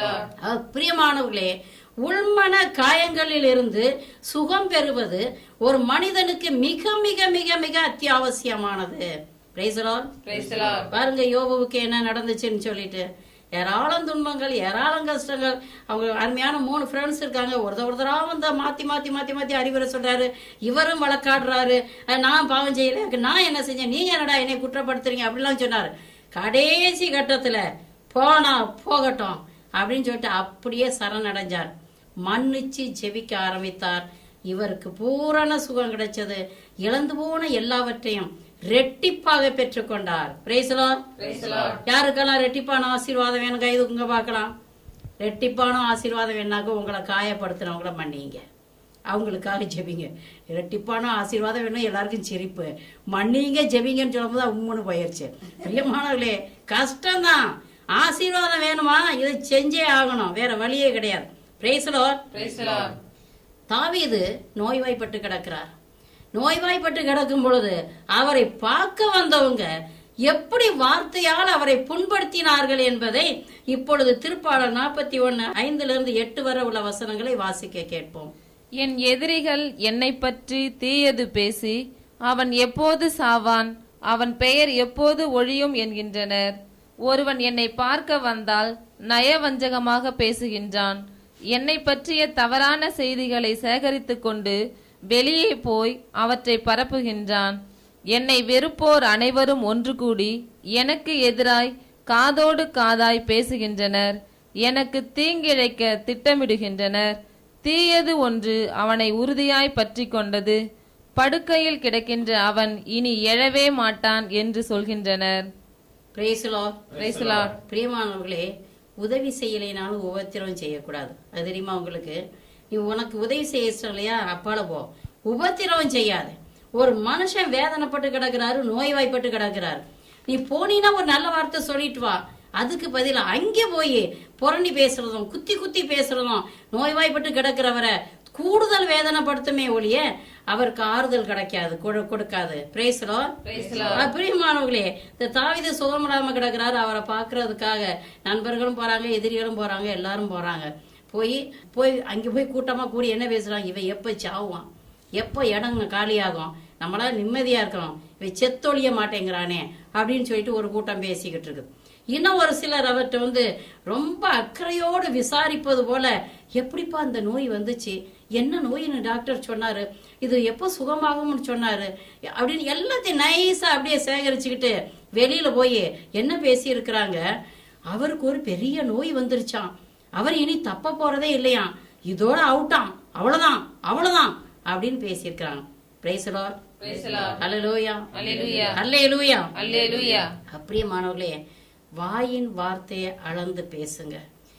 அஹ் பிரியமானவர்களே உள்மன காயங்களில் இருந்து சுகம் பெறுவது ஒரு மனிதனுக்கு மிக மிக மிக மிக அத்தியாவசியமானது Praise the Lord. பாருங்க யோபுவுக்கு என்ன நடந்துச்சுன்னு சொல்லிட்டு ஏராளம் துன்பங்கள் ஏராளம் கஷ்டங்கள் அவங்க அருமையான மூணு ஃப்ரெண்ட்ஸ் இருக்காங்க ஒருத்தர் ஒருத்தரா வந்து மாத்தி மாத்தி மாத்தி மாத்தி அறிவுரை சொல்றாரு இவரும் வழக்காடுறாரு அஹ் நான் பாவம் செய்யல நான் என்ன செஞ்சேன் நீங்க என்னடா என்னை குற்றப்படுத்துறீங்க அப்படிலாம் சொன்னாரு கடைசி கட்டத்துல போனா போகட்டும் அப்படின்னு சொல்லிட்டு அப்படியே சரணடைஞ்சார் மன்னிச்சு ஜெபிக்க ஆரம்பித்தார் இவருக்கு பூரண சுகம் கிடைச்சது இழந்து போன எல்லாவற்றையும் ரெட்டிப்பாக பெற்றுக்கொண்டார் பிரேசலோ யாருக்கெல்லாம் ரெட்டிப்பான ஆசீர்வாதம் வேணும் கை தூக்குங்க பார்க்கலாம் ரெட்டிப்பான ஆசீர்வாதம் வேணாக்க உங்களை காயப்படுத்தினவங்கள மன்னிங்க அவங்களுக்காக ஜெபிங்க இரட்டிப்பான ஆசீர்வாதம் வேணும் எல்லாருக்கும் சிரிப்பு மன்னிங்க ஜெபிங்கன்னு சொல்லும்போது உம்முன்னு போயிருச்சு பிரியமானவர்களே கஷ்டம்தான் ஆசீர்வாதம் வேணுமா இதை செஞ்சே ஆகணும் வேற வழியே கிடையாது பிரேசலோ தாவீது நோய்வாய்ப்பட்டு கிடக்கிறார் நோய்வாய்ப்பட்டு கிடக்கும் பொழுது அவரை பார்க்க வந்தவங்க எப்படி வார்த்தையால் அவரை புண்படுத்தினார்கள் என்பதை இப்பொழுது திருப்பாடல் நாற்பத்தி ஒன்னு ஐந்துல இருந்து எட்டு வரை உள்ள வசனங்களை வாசிக்க கேட்போம் என் எதிரிகள் என்னை பற்றி தீயது பேசி அவன் எப்போது சாவான் அவன் பெயர் எப்போது ஒழியும் என்கின்றனர் ஒருவன் என்னை பார்க்க வந்தால் நயவஞ்சகமாக பேசுகின்றான் என்னை பற்றிய தவறான செய்திகளை சேகரித்துக் கொண்டு வெளியே போய் அவற்றை பரப்புகின்றான் என்னை வெறுப்போர் அனைவரும் ஒன்று கூடி எனக்கு எதிராய் காதோடு காதாய் பேசுகின்றனர் எனக்கு தீங்கிழைக்க திட்டமிடுகின்றனர் தீயது ஒன்று அவனை உறுதியாய் பற்றி கொண்டது படுக்கையில் கிடக்கின்ற அவன் இனி எழவே மாட்டான் என்று சொல்கின்றனர் பிரேசலோ Praise the Lord. பிரியமானவர்களே உதவி செய்யலைனாலும் உபத்திரம் செய்யக்கூடாது அது தெரியுமா உங்களுக்கு நீ உனக்கு உதவி செய்ய இஷ்டம் இல்லையா அப்பால போ உபத்திரவம் செய்யாது ஒரு மனுஷன் வேதனைப்பட்டு கிடக்குறாரு நோய்வாய்ப்பட்டு கிடக்குறாரு நீ போனீன்னா ஒரு நல்ல வார்த்தை சொல்லிட்டு வா அதுக்கு பதிலா அங்கே போய் புரண்டி பேசுறதும் குத்தி குத்தி பேசுறதும் நோய்வாய்ப்பட்டு கிடக்கிறவரை கூடுதல் வேதனைப்படுத்துமே ஒழிய அவருக்கு ஆறுதல் கிடைக்காது கொடு- கொடுக்காது பிரேசலோ பிரியமானவர்களே இந்த தாவித சுகமில்லாம கிடக்குறாரு அவரை பாக்குறதுக்காக நண்பர்களும் போறாங்க எதிரிகளும் போறாங்க எல்லாரும் போறாங்க போய் போய் அங்க போய் கூட்டமா கூடி என்ன பேசுறாங்க இவன் எப்ப சாவுவான் எப்ப இடங்க காலியாகும் நம்மளால நிம்மதியா இருக்கணும் இவன் செத்தொழிய மாட்டேங்கிறானே அப்படின்னு சொல்லிட்டு ஒரு கூட்டம் பேசிக்கிட்டு இருக்குது இன்னும் ஒரு சிலர் அவர்கிட்ட வந்து ரொம்ப அக்கறையோடு விசாரிப்பது போல எப்படிப்பா இந்த நோய் வந்துச்சு என்ன நோயின்னு டாக்டர் சொன்னாரு இது எப்போ சுகமாகும்னு சொன்னாரு அப்படின்னு எல்லாத்தையும் நைஸா அப்படியே சேகரிச்சுக்கிட்டு வெளியில போய் என்ன பேசி இருக்கிறாங்க அவருக்கு ஒரு பெரிய நோய் வந்துருச்சாம் அவர் இனி தப்ப போறதே இல்லையாம் இதோட அவுட்டாம் அவ்வளவுதான் அவ்வளவுதான் அப்படின்னு பேசியிருக்கிறாங்க பிரைசலோ அல்லேலூயா அல்லேலூயா. அல்லேலூயா அல்லேலூயா அப்படியேமானவர்களே வாயின் வார்த்தையை அளந்து பேசுங்க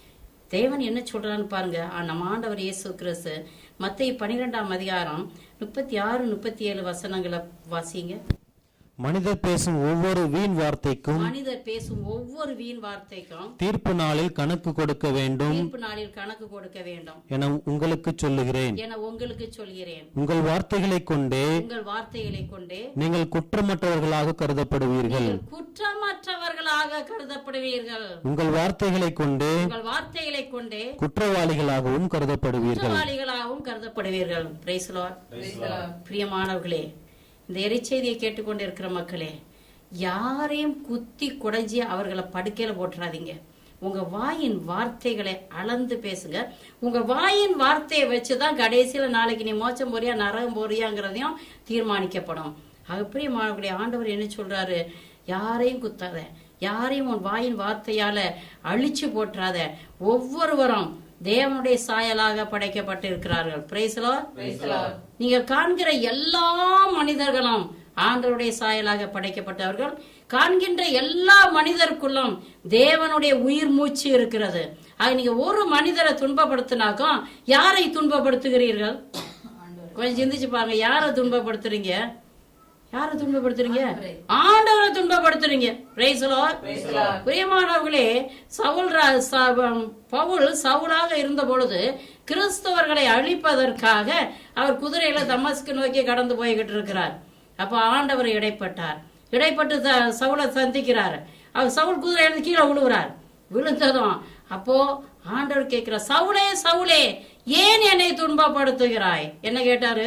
தேவன் என்ன சொல்றான்னு பாருங்க ஆ, நம்ம ஆண்டவர் இயேசு கிறிஸ்து மத்திய பனிரெண்டாம் அதிகாரம் முப்பத்தி ஆறு முப்பத்தி ஏழு வசனங்களை வாசிங்க மனிதர் பேசும் ஒவ்வொரு வீண் வார்த்தைக்கும் மனிதர் பேசும் ஒவ்வொரு வீண் வார்த்தைக்கும் தீர்ப்பு நாளில் கணக்கு கொடுக்க வேண்டும் தீர்ப்பு நாளில் கணக்கு கொடுக்க வேண்டும் என உங்களுக்கு சொல்லுகிறேன் என உங்களுக்கு சொல்கிறேன் உங்கள் வார்த்தைகளைக் கொண்டே உங்கள் வார்த்தைகளை கொண்டே நீங்கள் குற்றமற்றவர்களாக கருதப்படுவீர்கள் நீங்கள் குற்றமற்றவர்களாக கருதப்படுவீர்கள் உங்கள் வார்த்தைகளைக் கொண்டே உங்கள் வார்த்தைகளை கொண்டே குற்றவாளிகளாகவும் கருதப்படுவீர்கள் குற்றவாளிகளாகவும் கருதப்படுவீர்கள் Praise the Lord. பிரியமானவர்களே இந்த எரிச்செய்தியை கேட்டுக்கொண்டிருக்கிற மக்களே யாரையும் குத்தி குடைஞ்சி அவர்களை படுக்கையில போட்டுறாதீங்க உங்க வாயின் வார்த்தைகளை அளந்து பேசுங்க உங்க வாயின் வார்த்தையை வச்சுதான் கடைசியில நாளைக்கு நீ மோச்சம் போறியா நரகம் போறியாங்கிறதையும் தீர்மானிக்கப்படும் அது பிரியமானவர்களே ஆண்டவர் என்ன சொல்றாரு யாரையும் குத்தாத யாரையும் உன் வாயின் வார்த்தையால அழிச்சு போட்டுறாத ஒவ்வொருவரும் தேவனுடைய சாயலாக படைக்கப்பட்டிருக்கிறார்கள் பிரைஸ்லோ நீங்க காண்கிற எல்லா மனிதர்களும் ஆண்டவருடைய சாயலாக படைக்கப்பட்டவர்கள் காண்கின்ற எல்லா மனிதருக்குள்ளும் தேவனுடைய உயிர் மூச்சு இருக்கிறது ஆக நீங்க ஒரு மனிதரை துன்பப்படுத்தினாக்கும் யாரை துன்பப்படுத்துகிறீர்கள் கொஞ்சம் சிந்திச்சு பாருங்க யாரை துன்பப்படுத்துறீங்க யாரை துன்பப்படுத்துறீங்க ஆண்டவரை துன்பப்படுத்துறீங்க Praise the Lord. பிரியமானவர்களே சவுல் ரா- ச- பவுல் சவுலாக இருந்த பொழுது கிறிஸ்தவர்களை அழிப்பதற்காக அவர் குதிரையில தமஸ்கு நோக்கி கடந்து போய்கிட்டு இருக்கிறார் அப்ப ஆண்டவர் இடைப்பட்டார் இடைப்பட்டு த- சவுலை சந்திக்கிறார் அவர் சவுல் குதிரை இருந்து கீழே விழுகிறார் விழுந்ததும் அப்போ ஆண்டவர் கேட்கிறார் சவுலே சவுலே ஏன் என்னை துன்பப்படுத்துகிறாய் என்ன கேட்டாரு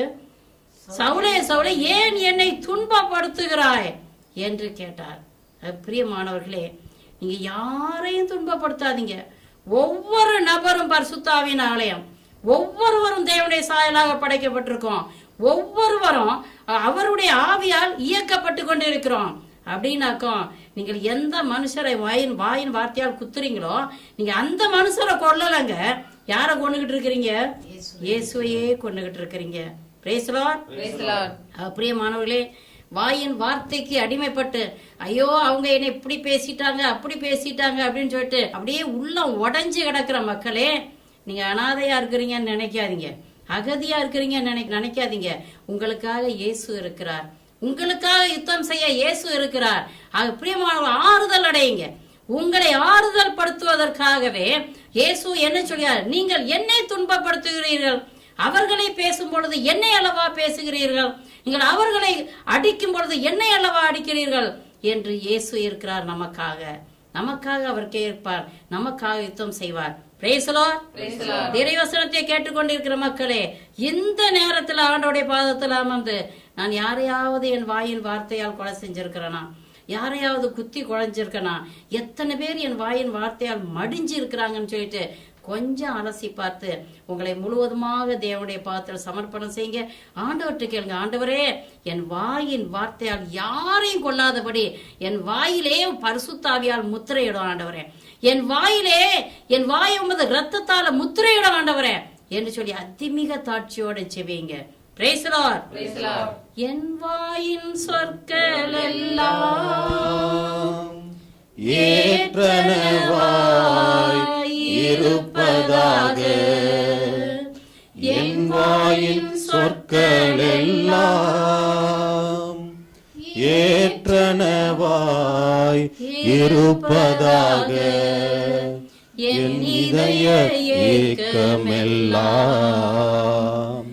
சவுலே சவுலே ஏன் என்னை துன்பப்படுத்துகிறாய் என்று கேட்டார் அது பிரியமானவர்களே நீங்க யாரையும் துன்பப்படுத்தாதீங்க ஒவ்வொரு நபரும் பரிசுத்தாவின் ஆலயம் ஒவ்வொருவரும் தேவனுடைய சாயலாக படைக்கப்பட்டிருக்கோம் ஒவ்வொருவரும் அவருடைய ஆவியால் இயக்கப்பட்டு கொண்டிருக்கிறோம் அப்படின்னாக்கோ நீங்கள் எந்த மனுஷரை வாயின் வாயின் வார்த்தையால் குத்துறீங்களோ நீங்க அந்த மனுஷரை கொல்லலைங்க யாரை கொண்டுகிட்டு இருக்கிறீங்க இயேசுவையே கொண்டுகிட்டு இருக்கிறீங்க Praise the Lord. அஹ் பிரியமானவர்களே வாயின் வார்த்தைக்கு அடிமைப்பட்டு ஐயோ அவங்க என்னை இப்படி பேசிட்டாங்க அப்படி பேசிட்டாங்க அப்படின்னு சொல்லிட்டு அப்படியே உள்ளம் உடைஞ்சு கிடக்குற மக்களே நீங்க அனாதையா இருக்கிறீங்கன்னு நினைக்காதீங்க அகதியா இருக்கிறீங்கன்னு நினை நினைக்காதீங்க உங்களுக்காக இயேசு இருக்கிறார் உங்களுக்காக யுத்தம் செய்ய இயேசு இருக்கிறார் ஆக பிரியமானவர்கள் ஆறுதல் அடையுங்க உங்களை ஆறுதல் படுத்துவதற்காகவே இயேசு என்ன சொல்கிறார் நீங்கள் என்னை துன்பப்படுத்துகிறீர்கள் அவர்களை பேசும் பொழுது என்னை அல்லவா பேசுகிறீர்கள் நீங்கள் அவர்களை அடிக்கும் பொழுது என்னை அல்லவா அடிக்கிறீர்கள் என்று இயேசு இருக்கிறார் நமக்காக நமக்காக அவர் கேட்பார் நமக்காக யுத்தம் செய்வார் Praise the Lord. இறைவசனத்தை கேட்டுக்கொண்டிருக்கிற மக்களே இந்த நேரத்துல ஆண்டோடைய பாதத்துல அமர்ந்து நான் யாரையாவது என் வாயின் வார்த்தையால் கொலை செஞ்சிருக்கிறேனா யாரையாவது குத்தி குழஞ்சிருக்கனா எத்தனை பேர் என் வாயின் வார்த்தையால் மடிஞ்சு இருக்கிறாங்கன்னு சொல்லிட்டு கொஞ்சம் அலசி பார்த்து உங்களை முழுவதுமாக தேவனுடைய பாத்திரம் சமர்ப்பணம் செய்யுங்க ஆண்டவர்கிட்ட கேளுங்க ஆண்டவரே என் வாயின் வார்த்தையால் யாரையும் கொள்ளாதபடி என் வாயிலே பரிசுத்தாவியால் முத்திரையிடும் ஆண்டவரே என் வாயிலே என் வாய் உமது ரத்தத்தால முத்திரையிடும் ஆண்டவரே என்று சொல்லி அதிமிக தாட்சியோட செவிங்க Praise the Lord. என் வாயின் சொற்கள் எல்லாம் ஏற்றனவாய் இருப்பதாக என் வாயின் சொற்கள் எல்லாம் ஏற்றனவாய் இருப்பதாக என் இதய ஏக்கமெல்லாம்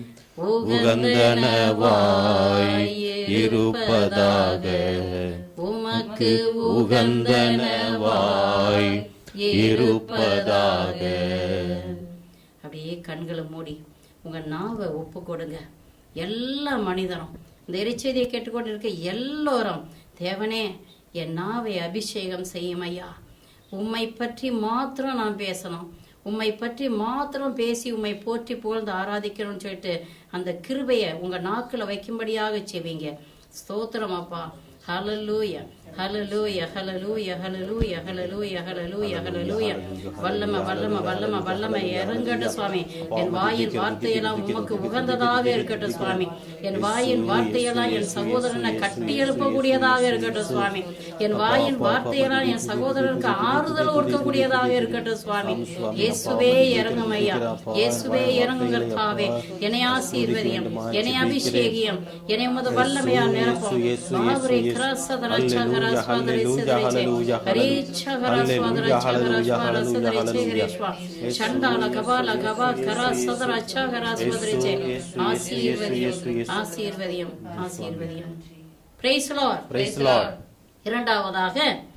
உகந்தனவாய் இருப்பதாக உமக்கு உகந்தனவாய் இருப்பதாக அப்படியே கண்களை மூடி உங்க நாவை ஒப்பு கொடுங்க எல்லா மனிதரும் இந்த எரிச்செய்தியை கேட்டுக்கொண்டு இருக்க எல்லோரும் தேவனே என் நாவை அபிஷேகம் செய்யும் ஐயா உம்மை பற்றி மாத்திரம் நான் பேசணும் உம்மை பற்றி மாத்திரம் பேசி உம்மை போற்றி புகழ்ந்து ஆராதிக்கணும்னு சொல்லிட்டு அந்த கிருபையை உங்க நாக்குல வைக்கும்படியாக செய்வீங்க ஸ்தோத்திரம் அப்பா ஹalleluya ஹalleluya ஹalleluya ஹalleluya ஹalleluya ஹalleluya ஹalleluya வல்லம வல்லம வல்லம வல்லம இறங்கட்டும் சுவாமி என் வாயின் வார்த்தையெல்லாம் உமக்கு உகந்ததாக இருக்கட்டும் சுவாமி என் வாயின் வார்த்தையெல்லாம் என் சகோதரனை கட்டி எழுப்பக்கூடியதாக இருக்கட்டும் சுவாமி என் வாயின் வார்த்தையெல்லாம் என் சகோதரனுக்கு ஆறுதல் கொடுக்கக்கூடியதாக இருக்கட்டும் சுவாமி இயேசுவே இறங்கும் ஐயா இயேசுவே இறங்கும் கர்த்தாவே என்னை ஆசீர்வதியம் என்னை அபிஷேகியம் என்னை உமது வல்லமையா நிரப்பும் மாபுரை கிராசதர சகர சுவாதரை சிதறிச்சே ஹரீச்சகர சுவாதர சகர சுவார சிதறிச்சே ஹரேஷ்வா சண்டால கபால கபா கரா சதர சகர சுவாதரிச்சே ஆசீர்வதியம் ஆசீர்வதியம் ஆசீர்வதியம் praise Lord Praise the Lord. இரண்டாவதாக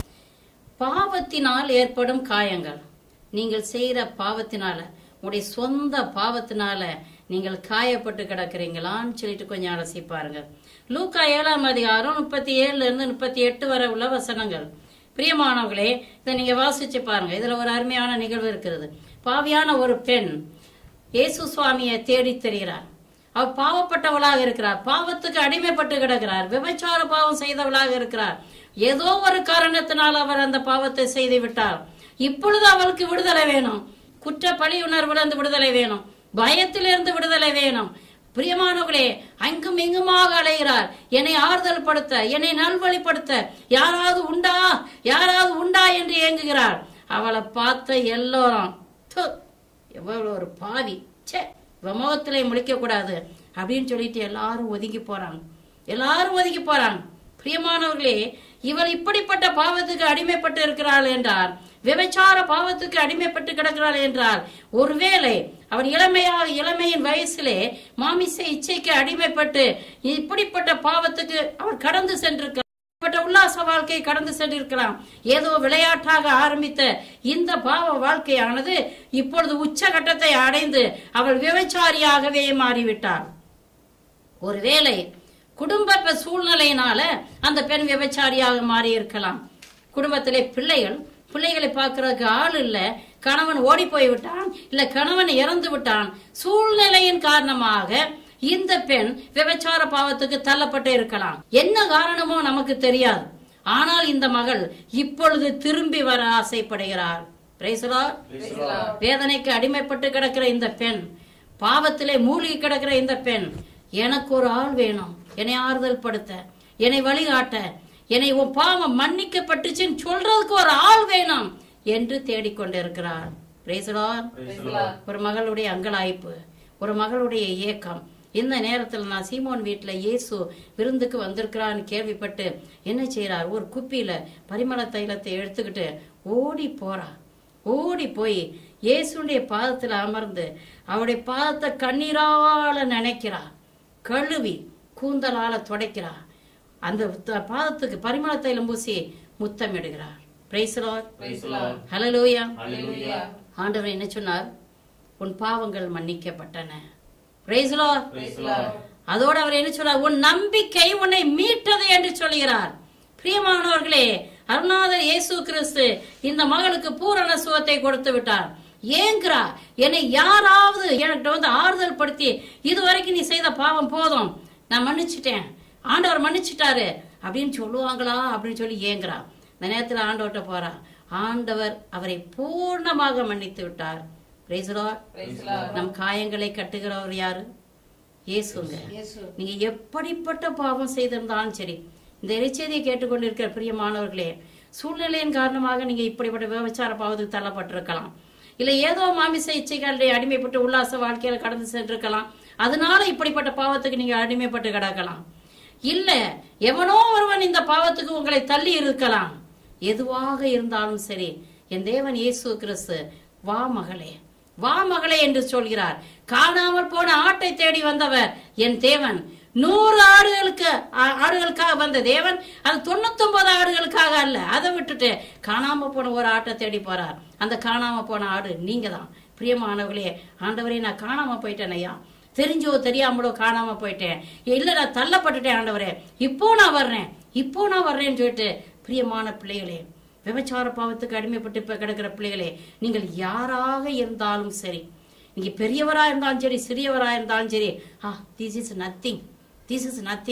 பாவத்தினால் ஏற்படும் காயங்கள் நீங்கள் செய்யற பாவத்தினால உங்களுடைய சொந்த பாவத்தினால நீங்கள் காயப்பட்டு கிடக்குறீங்களான்னு சொல்லிட்டு கொஞ்சம் அலசி பாருங்க லூக்கா ஏழாம் அதிகாரம் முப்பத்தி ஏழுல இருந்து முப்பத்தி எட்டு வரை உள்ள வசனங்கள் பிரியமானவர்களே இதை நீங்க வாசிச்சு பாருங்க இதுல ஒரு அருமையான நிகழ்வு இருக்கிறது பாவியான ஒரு பெண் இயேசு சுவாமியை தேடித் தெரிகிறார் அவர் பாவப்பட்டவளாக இருக்கிறார் பாவத்துக்கு அடிமைப்பட்டு கிடக்கிறார் விபச்சார பாவம் செய்தவளாக இருக்கிறார் ஏதோ ஒரு காரணத்தினால் அவர் அந்த பாவத்தை செய்து விட்டார் இப்பொழுது அவளுக்கு விடுதலை வேணும் குற்ற பழி உணர்விலிருந்து விடுதலை வேணும் பயத்திலிருந்து விடுதலை வேணும் பிரியமானவர்களே அங்கும் இங்குமாக அலைகிறார் என்னை ஆறுதல் படுத்த என்னை நல்வழிப்படுத்த யாராவது உண்டா யாராவது உண்டா என்று ஏங்குகிறார் அவளை பார்த்த எல்லோரும் "து, எவ்வளவு ஒரு பாவி ச்சே இவ முகத்திலே முழிக்க கூடாது அப்படின்னு சொல்லிட்டு எல்லாரும் ஒதுங்கி போறாங்க எல்லாரும் ஒதுங்கி போறாங்க பிரியமானவர்களே இவள் இப்படிப்பட்ட பாவத்துக்கு அடிமைப்பட்டு இருக்கிறாள் என்றால் விபச்சார பாவத்துக்கு அடிமைப்பட்டு கிடக்கிறாள் என்றால் ஒருவேளை அவர் இளமையாக இளமையின் வயசிலே மாமிச இச்சைக்கு அடிமைப்பட்டு இப்படிப்பட்ட பாவத்துக்கு அவர் கடந்து சென்றிருக்கிறார் இப்படிப்பட்ட உல்லாச வாழ்க்கை கடந்து சென்றிருக்கலாம் ஏதோ விளையாட்டாக ஆரம்பித்த இந்த பாவ வாழ்க்கையானது இப்பொழுது உச்சகட்டத்தை அடைந்து அவள் விபச்சாரியாகவே மாறிவிட்டாள் ஒருவேளை குடும்ப ப- சூழ்நிலையினால அந்த பெண் விபச்சாரியாக மாறி இருக்கலாம் குடும்பத்திலே பிள்ளைகள் பிள்ளைகளை பார்க்கறதுக்கு ஆள் இல்ல கணவன் ஓடி போய் விட்டான் இல்ல கணவன் இறந்து விட்டான் சூழ்நிலையின் காரணமாக இந்த பெண் விபச்சார பாவத்துக்கு தள்ளப்பட்டு இருக்கலாம் என்ன காரணமோ நமக்கு தெரியாது ஆனால் இந்த மகள் இப்பொழுது திரும்பி வர ஆசைப்படுகிறார் Praise the Lord. வேதனைக்கு அடிமைப்பட்டு கிடக்கிற இந்த பெண் பாவத்திலே மூழ்கி கிடக்கிற இந்த பெண் எனக்கு ஒரு ஆள் வேணும் என்னை ஆறுதல் படுத்த என்னை வழிகாட்ட என்னை உன் பாவம் மன்னிக்கப்பட்டுச்சுன்னு சொல்றதுக்கு ஒரு ஆள் வேணும் என்று தேடிக்கொண்டிருக்கிறார் Praise the Lord. ஒரு மகளுடைய அங்கலாய்ப்பு ஒரு மகளுடைய ஏக்கம் இந்த நேரத்தில் நான் சீமோன் வீட்டுல இயேசு விருந்துக்கு வந்திருக்கிறான்னு கேள்விப்பட்டு என்ன செய்றார் ஒரு குப்பியில பரிமள தைலத்தை எடுத்துக்கிட்டு ஓடி போறா ஓடி போய் இயேசுடைய பாதத்துல அமர்ந்து அவருடைய பாதத்தை கண்ணீரால நினைக்கிறா கழுவி கூந்தலால துடைக்கிறா அந்த த- பாதத்துக்கு பரிமள தைலம் பூசி முத்தமிடுகிறார் பிரைஸ் ஹalleluya ஆண்டவர் என்ன சொன்னார் உன் பாவங்கள் மன்னிக்கப்பட்டன Praise the Lord. அதோடு அவர் என்ன சொல்றார் உன் நம்பிக்கை உன்னை மீட்டது என்று சொல்கிறார் பிரியமானவர்களே அருணாதர் இயேசு கிறிஸ்து இந்த மகளுக்கு பூரண சுகத்தை கொடுத்து விட்டார் ஏங்குறா என்னை யாராவது எனக்கு வந்து ஆறுதல் படுத்தி இதுவரைக்கும் நீ செய்த பாவம் போதும் நான் மன்னிச்சிட்டேன் ஆண்டவர் மன்னிச்சிட்டாரு அப்படின்னு சொல்லுவாங்களா அப்படின்னு சொல்லி ஏங்குறா இந்த நேரத்துல ஆண்டவர்கிட்ட போறா ஆண்டவர் அவரை பூர்ணமாக மன்னித்து விட்டார் Praise the Lord. நம் காயங்களை கட்டுகிறவர் யாரு இயேசுங்க நீங்க எப்படிப்பட்ட பாவம் செய்திருந்தாலும் சரி இந்த இறைச்செய்தியை கேட்டுக்கொண்டிருக்கிற பிரியமானவர்களே சூழ்நிலையின் காரணமாக நீங்க இப்படிப்பட்ட விபச்சார பாவத்துக்கு தள்ளப்பட்டிருக்கலாம் இல்ல ஏதோ மாமிச இச்சைகளுடைய அடிமைப்பட்டு உல்லாச வாழ்க்கையில கடந்து சென்றிருக்கலாம் அதனால இப்படிப்பட்ட பாவத்துக்கு நீங்க அடிமைப்பட்டு கிடக்கலாம் இல்ல எவனோ ஒருவன் இந்த பாவத்துக்கு உங்களை தள்ளி இருக்கலாம் எதுவாக இருந்தாலும் சரி என் தேவன் இயேசு கிறிஸ்து வா மகளே வா மகளே என்று சொல்கிறார் காணாமல் போன ஆட்டை தேடி வந்தவர் என் தேவன் நூறு ஆடுகளுக்கு ஆ- ஆடுகளுக்காக வந்த தேவன் அது தொண்ணூத்தொன்பது ஆடுகளுக்காக அல்ல அதை விட்டுட்டு காணாம போன ஒரு ஆட்டை தேடி போறார் அந்த காணாம போன ஆடு நீங்க தான் பிரியமானவர்களே ஆண்டவரே நான் காணாம போயிட்டேன் ஐயா தெரிஞ்சோ தெரியாமலோ காணாம போயிட்டேன் இல்ல நான் தள்ளப்பட்டுட்டேன் ஆண்டவரே இப்போ நான் வர்றேன் இப்போ நான் வர்றேன்னு சொல்லிட்டு பிரியமான பிள்ளைகளே விபச்சார பாவத்துக்கு அடிமைப்பட்டு இப்ப கிடக்கிற பிள்ளைகளே நீங்கள் யாராக இருந்தாலும் சரி நீங்க பெரியவரா இருந்தாலும் சரி சிறியவரா இருந்தாலும் சரி ஆ this is nothing this is nothing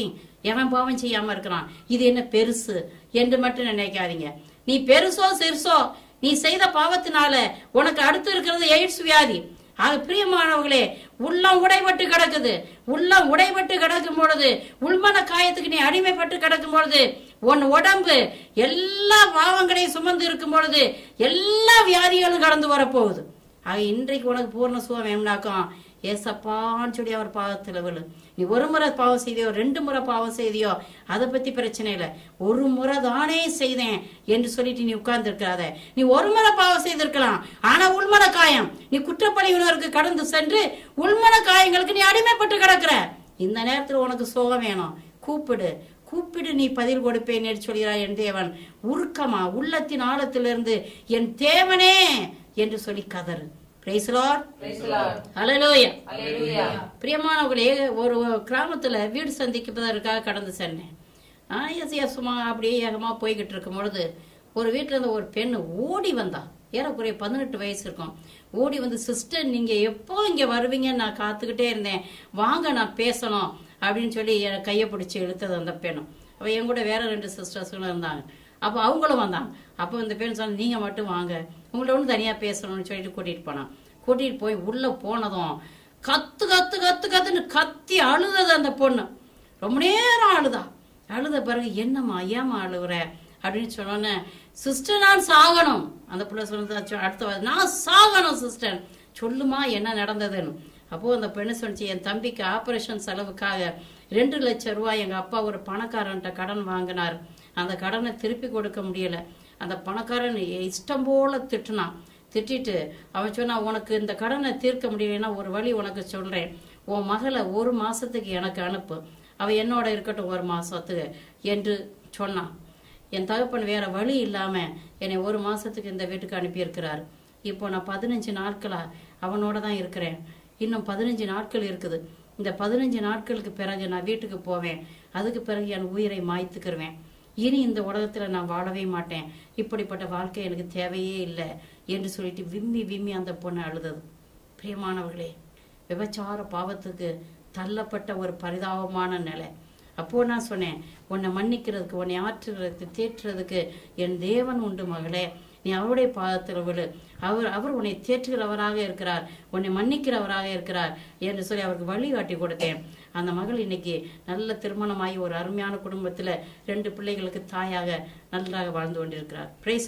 எவன் பாவம் செய்யாம இருக்கிறான் இது என்ன பெருசு என்று மட்டும் நினைக்காதீங்க நீ பெருசோ சிறுசோ நீ செய்த பாவத்தினால உனக்கு அடுத்து இருக்கிறது எய்ட்ஸ் வியாதி ஆக பிரியமானவர்களே உள்ளம் உடைபட்டு கிடக்குது உள்ளம் உடைபட்டு கிடக்கும் பொழுது உள்மன காயத்துக்கு நீ அடிமைப்பட்டு கிடக்கும் பொழுது உன் உடம்பு எல்லா பாவங்களையும் சுமந்து இருக்கும் பொழுது எல்லா வியாதிகளும் கடந்து வரப்போகுது ஆக இன்றைக்கு உனக்கு பூர்ண சுகம் வேணும்னாக்கும் ஏசப்பான்னு சொல்லி அவர் பாவத்தில் விழு நீ ஒரு முறை பாவம் செய்தியோ ரெண்டு முறை பாவம் செய்தியோ அதை பத்தி பிரச்சனை இல்லை ஒரு முறை தானே செய்தேன் என்று சொல்லிட்டு நீ உட்கார்ந்து இருக்காத நீ ஒரு முறை பாவம் செய்திருக்கலாம் ஆனா உள்மன காயம் நீ குற்றப்பழிவினருக்கு கடந்து சென்று உள்மன காயங்களுக்கு நீ அடிமைப்பட்டு கிடக்குற இந்த நேரத்துல உனக்கு சுகம் வேணும் கூப்பிடு கூப்பிடு நீ பதில் கொடுப்பேன் என்று சொல்கிறார் என் தேவன் உருக்கமா உள்ளத்தின் ஆழத்திலிருந்து என் தேவனே என்று சொல்லி கதறு Praise the Lord. Hallelujah. பிரியமானவர்களே ஒரு கிராமத்துல வீடு சந்திப்பதற்காக கடந்து சென்றேன் நான் எஸ் எஸ் சும்மா அப்படியே ஏகமா போய்கிட்டு இருக்கும் பொழுது ஒரு வீட்டுல இருந்த ஒரு பெண் ஓடி வந்தா ஏறக்குறைய பதினெட்டு வயசு இருக்கும் ஓடி வந்து சிஸ்டர் நீங்க எப்போ இங்க வருவீங்கன்னு நான் காத்துக்கிட்டே இருந்தேன் வாங்க நான் பேசணும் அப்படின்னு சொல்லி என் கையை பிடிச்சி இழுத்தது அந்த பெண்ணும் அவ என் கூட வேற ரெண்டு சிஸ்டர்ஸுங்களும் இருந்தாங்க அப்போ அவங்களும் வந்தாங்க அப்போ இந்த பெண் சொன்ன நீங்க மட்டும் வாங்க உங்கள்ட்ட ஒன்று தனியா பேசணும்னு சொல்லிட்டு கூட்டிட்டு போனான் கூட்டிட்டு போய் உள்ள போனதும் கத்து கத்து கத்து கத்துன்னு கத்தி அழுதது அந்த பொண்ணு ரொம்ப நேரம் அழுதா அழுத பிறகு என்னம்மா ஏம்மா அழுகுற அப்படின்னு சொன்னோன்னே சிஸ்டர் நான் சாகணும் அந்த பிள்ளை சொன்னது அடுத்த வாரம், நான் சாகணும் சிஸ்டர் சொல்லுமா என்ன நடந்ததுன்னு அப்போ அந்த பெண்ணு சொன்னிச்சு என் தம்பிக்கு ஆபரேஷன் செலவுக்காக ரெண்டு லட்சம் ரூபாய் எங்க அப்பா ஒரு பணக்காரன்ட்ட கடன் வாங்கினார் அந்த கடனை திருப்பி கொடுக்க முடியல அந்த பணக்காரன் இஷ்டம் போல திட்டுனான் திட்டிட்டு அவன் சொன்னா உனக்கு இந்த கடனை தீர்க்க முடியலைன்னா ஒரு வழி உனக்கு சொல்றேன் உன் மகளை ஒரு மாசத்துக்கு எனக்கு அனுப்பு அவ என்னோட இருக்கட்டும் ஒரு மாசத்துக்கு என்று சொன்னான் என் தகப்பன் வேற வழி இல்லாம என்னை ஒரு மாசத்துக்கு இந்த வீட்டுக்கு அனுப்பியிருக்கிறார் இப்போ நான் பதினஞ்சு நாட்களா அவனோட தான் இருக்கிறேன் இன்னும் பதினஞ்சு நாட்கள் இருக்குது இந்த பதினஞ்சு நாட்களுக்கு பிறகு நான் வீட்டுக்கு போவேன் அதுக்கு பிறகு என் உயிரை மாய்த்துக்கிருவேன் இனி இந்த உலகத்துல நான் வாழவே மாட்டேன் இப்படிப்பட்ட வாழ்க்கை எனக்கு தேவையே இல்லை என்று சொல்லிட்டு விம்மி விம்மி அந்த பொண்ணு அழுதது பிரியமானவர்களே விபச்சார பாவத்துக்கு தள்ளப்பட்ட ஒரு பரிதாபமான நிலை அப்போ நான் சொன்னேன் உன்னை மன்னிக்கிறதுக்கு உன்னை ஆற்றுகிறதுக்கு தேற்றுறதுக்கு என் தேவன் உண்டு மகளே நீ அவருடைய பாதத்தில் விழு அவர் அவர் உன்னை தேற்றுகிறவராக இருக்கிறார் உன்னை மன்னிக்கிறவராக இருக்கிறார் என்று சொல்லி அவருக்கு வழிகாட்டி கொடுத்தேன் அந்த மகள் இன்னைக்கு நல்ல திருமணமாகி ஒரு அருமையான குடும்பத்துல ரெண்டு பிள்ளைகளுக்கு தாயாக நன்றாக வாழ்ந்து கொண்டிருக்கிறார் பிரைஸ்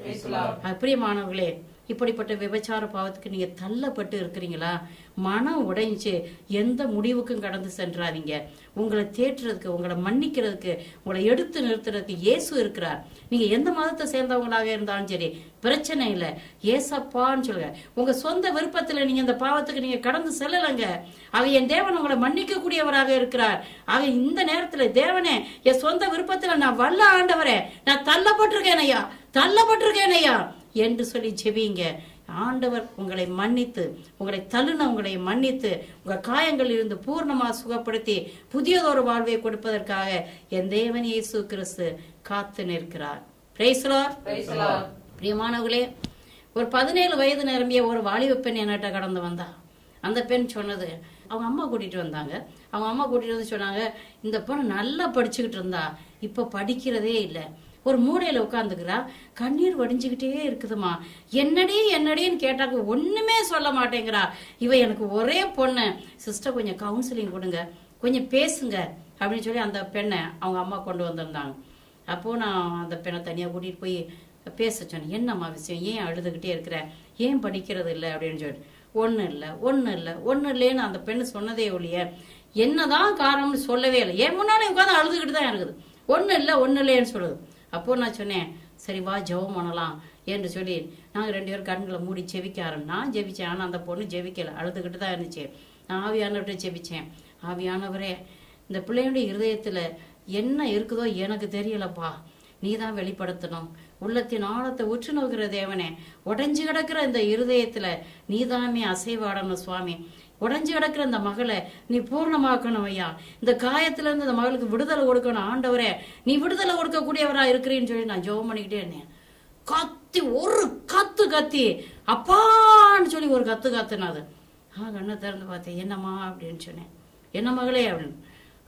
லார்ட் பிரியமானவர்களே இப்படிப்பட்ட விபச்சார பாவத்துக்கு நீங்க தள்ளப்பட்டு இருக்கிறீங்களா மனம் உடைஞ்சு எந்த முடிவுக்கும் கடந்து சென்றாதீங்க உங்களை தேற்றுறதுக்கு உங்களை மன்னிக்கிறதுக்கு உங்களை எடுத்து நிறுத்துறதுக்கு இயேசு இருக்கிறார் நீங்க எந்த மதத்தை சேர்ந்தவங்களாக இருந்தாலும் சரி பிரச்சனை இல்லை ஏசப்பான்னு சொல்லுங்க உங்க சொந்த விருப்பத்துல நீங்க இந்த பாவத்துக்கு நீங்க கடந்து செல்லலைங்க ஆக என் தேவன் உங்களை மன்னிக்க கூடியவராக இருக்கிறார் ஆக இந்த நேரத்துல தேவனே என் சொந்த விருப்பத்துல நான் வல்ல ஆண்டவரே நான் தள்ளப்பட்டிருக்கேன் ஐயா தள்ளப்பட்டிருக்கேன் ஐயா என்று சொல்லி ஜெபிங்க ஆண்டவர் உங்களை மன்னித்து உங்களை தள்ளுன உங்களை மன்னித்து உங்க காயங்களில் இருந்து பூர்ணமா சுகப்படுத்தி புதியதொரு வாழ்வை கொடுப்பதற்காக என் தேவன் இயேசு கிறிஸ்து காத்து நிற்கிறார் Praise the Lord. பிரியமானவர்களே ஒரு பதினேழு வயது நிரம்பிய ஒரு வாலிப பெண் என்கிட்ட கடந்து வந்தா அந்த பெண் சொன்னது அவங்க அம்மா கூட்டிட்டு வந்தாங்க அவங்க அம்மா கூட்டிட்டு வந்து சொன்னாங்க இந்த பொண்ணு நல்லா படிச்சுக்கிட்டு இருந்தா இப்ப படிக்கிறதே இல்லை ஒரு மூலையில உட்காந்துக்கிறா கண்ணீர் வடிஞ்சுக்கிட்டே இருக்குதுமா என்னடி என்னடின்னு கேட்டாக்க ஒண்ணுமே சொல்ல மாட்டேங்கிறா இவ எனக்கு ஒரே பொண்ணு சிஸ்டர் கொஞ்சம் கவுன்சிலிங் கொடுங்க கொஞ்சம் பேசுங்க அப்படின்னு சொல்லி அந்த பெண்ணை அவங்க அம்மா கொண்டு வந்திருந்தாங்க அப்போ நான் அந்த பெண்ணை தனியா கூட்டிட்டு போய் பேச சொன்னேன் என்னம்மா விஷயம் ஏன் அழுதுகிட்டே இருக்கிற ஏன் படிக்கிறது இல்லை அப்படின்னு சொல்லிட்டு ஒண்ணு இல்லை ஒண்ணு இல்லை ஒண்ணு இல்லைன்னு அந்த பெண்ணு சொன்னதே ஒழிய என்னதான் காரணம்னு சொல்லவே இல்லை என் முன்னாலே உட்காந்து அழுதுகிட்டு தான் இருக்குது ஒண்ணு இல்லை ஒண்ணு இல்லைன்னு சொல்லுது அப்போ நான் சொன்னேன் சரி வா ஜெபம் பண்ணலாம் என்று சொல்லி நாங்கள் ரெண்டு பேரும் கண்களை மூடி ஜெபிக்க ஆரம்பி நான் ஜெபிச்சேன் ஆனால் அந்த பொண்ணு ஜெபிக்கல அழுதுகிட்டு தான் இருந்துச்சு நான் ஆவியானவர்கிட்ட ஜெபிச்சேன் ஆவியானவரே இந்த பிள்ளையுடைய இருதயத்துல என்ன இருக்குதோ எனக்கு தெரியலப்பா நீ தான் வெளிப்படுத்தணும் உள்ளத்தின் ஆழத்தை உற்று நோக்கிற தேவனே உடைஞ்சு கிடக்கிற இந்த இருதயத்துல நீதாமே அசைவாடணும் சுவாமி உடைஞ்சு கிடக்கிற இந்த மகளை நீ பூர்ணமாக்கணும் ஐயா இந்த காயத்துல இருந்து இந்த மகளுக்கு விடுதலை கொடுக்கணும் ஆண்டவரே நீ விடுதலை கொடுக்கக்கூடியவரா இருக்கிறேன்னு சொல்லி நான் ஜெபம் பண்ணிக்கிட்டே இருந்தேன் கத்தி ஒரு கத்து கத்தி அப்பான்னு சொல்லி ஒரு கத்து கத்துனது ஆ கண்ணை திறந்து பார்த்தேன் என்னம்மா அப்படின்னு சொன்னேன் என்ன மகளே அப்படின்னு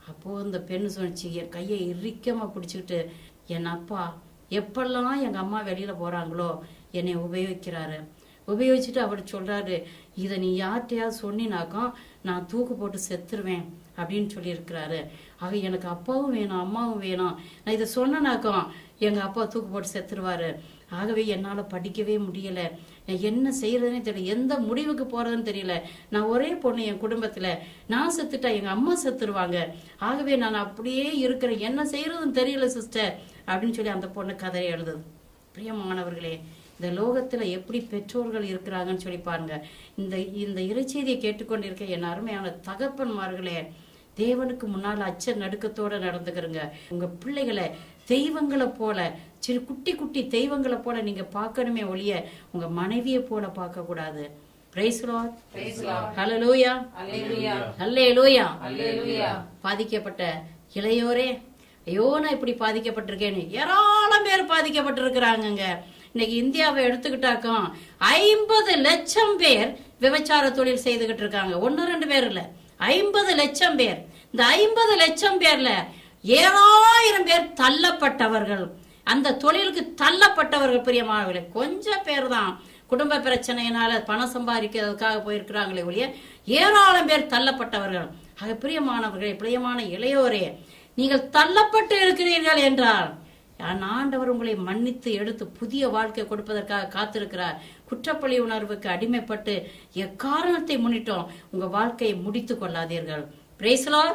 அப்போ இந்த பெண்ணு சொன்னிச்சு என் கையை இறுக்கமா பிடிச்சிக்கிட்டு என் அப்பா எப்பெல்லாம் எங்க அம்மா வெளியில போறாங்களோ என்னை உபயோகிக்கிறாரு உபயோகிச்சுட்டு அவர் சொல்றாரு இதை நீ யார்கிட்டயாவது சொன்னினாக்கா நான் தூக்கு போட்டு செத்துருவேன் அப்படின்னு சொல்லியிருக்கிறாரு ஆக எனக்கு அப்பாவும் வேணும் அம்மாவும் வேணும் நான் இதை சொன்னனாக்கா எங்க அப்பா தூக்கு போட்டு செத்துருவாரு ஆகவே என்னால படிக்கவே முடியல நான் என்ன செய்யறதுனே தெரியல எந்த முடிவுக்கு போறதுன்னு தெரியல நான் ஒரே பொண்ணு என் குடும்பத்துல நான் செத்துட்டா எங்க அம்மா செத்துருவாங்க ஆகவே நான் அப்படியே இருக்கிறேன் என்ன செய்யறதுன்னு தெரியல சிஸ்டர் அப்படின்னு சொல்லி அந்த பொண்ணு கதையை எழுதுது பிரியமானவர்களே இந்த லோகத்துல எப்படி பெற்றோர்கள் இருக்கிறாங்கன்னு சொல்லி பாருங்க இந்த இந்த இறைச்செய்தியை கேட்டுக்கொண்டிருக்க என் அருமையான தகப்பன்மார்களே தேவனுக்கு முன்னால் அச்ச நடுக்கத்தோட நடந்துக்கிறங்க உங்க பிள்ளைகளை தெய்வங்களை போல சிறு குட்டி குட்டி தெய்வங்களை போல நீங்க பார்க்கணுமே ஒழிய உங்க மனைவியை போல பார்க்க கூடாது பிரைஸ் லார்ட் ஹalleluya ஹalleluya பாதிக்கப்பட்ட இளையோரே ஐயோ நான் இப்படி பாதிக்கப்பட்டிருக்கேன்னு ஏராளம் பேர் பாதிக்கப்பட்டிருக்கிறாங்கங்க இன்னைக்கு இந்தியாவை எடுத்துக்கிட்டாக்கும் ஐம்பது லட்சம் பேர் விபச்சார தொழில் செய்துகிட்டு இருக்காங்க ஒன்னு ரெண்டு பேர் இல்ல ஐம்பது லட்சம் பேர் இந்த ஐம்பது லட்சம் பேர்ல ஏழாயிரம் பேர் தள்ளப்பட்டவர்கள் அந்த தொழிலுக்கு தள்ளப்பட்டவர்கள் பிரியமானவர்களே கொஞ்சம் பேர் தான் குடும்ப பிரச்சனையினால பணம் சம்பாதிக்கிறதுக்காக போயிருக்கிறாங்களே ஒழிய ஏராளம் பேர் தள்ளப்பட்டவர்கள் ஆக பிரியமானவர்களே பிரியமான இளையோரே நீங்கள் தள்ளப்பட்டு இருக்கிறீர்கள் என்றால் நான் ஆண்டவர் உங்களை மன்னித்து எடுத்து புதிய வாழ்க்கை கொடுப்பதற்காக காத்திருக்கிறார் குற்றப்பழி உணர்வுக்கு அடிமைப்பட்டு எக்காரணத்தை முன்னிட்டோம் உங்க வாழ்க்கையை முடித்துக் கொள்ளாதீர்கள் பிரேசலார்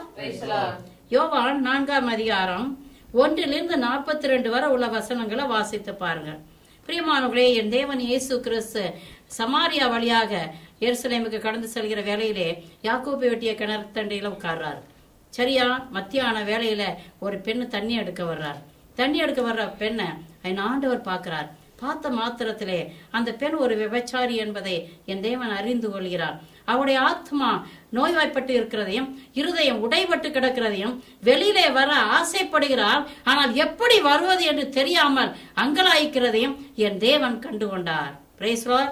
யோவான் நான்காம் அதிகாரம் ஒன்றிலிருந்து நாற்பத்தி ரெண்டு வரை உள்ள வசனங்களை வாசித்து பாருங்க பிரியமானவர்களே என் தேவன் இயேசு கிறிஸ்து சமாரியா வழியாக எருசலேமுக்கு கடந்து செல்கிற வேளையிலே யாக்கோபை வெட்டிய கிணறு தண்டையில உட்கார்றாரு சரியா மத்தியான வேலையில ஒரு பெண்ணு தண்ணி எடுக்க வர்றார் தண்ணி எடுக்க வர்ற பெண்ணை என் ஆண்டவர் பார்க்கிறார் பார்த்த மாத்திரத்திலே அந்த பெண் ஒரு விபச்சாரி என்பதை என் தேவன் அறிந்து கொள்கிறார் அவருடைய ஆத்மா நோய்வாய்ப்பட்டு இருக்கிறதையும் இருதயம் உடைபட்டு கிடக்கிறதையும் வெளியிலே வர ஆசைப்படுகிறார் ஆனால் எப்படி வருவது என்று தெரியாமல் அங்கலாய்க்கிறதையும் என் தேவன் கண்டுகொண்டார் Praise Lord.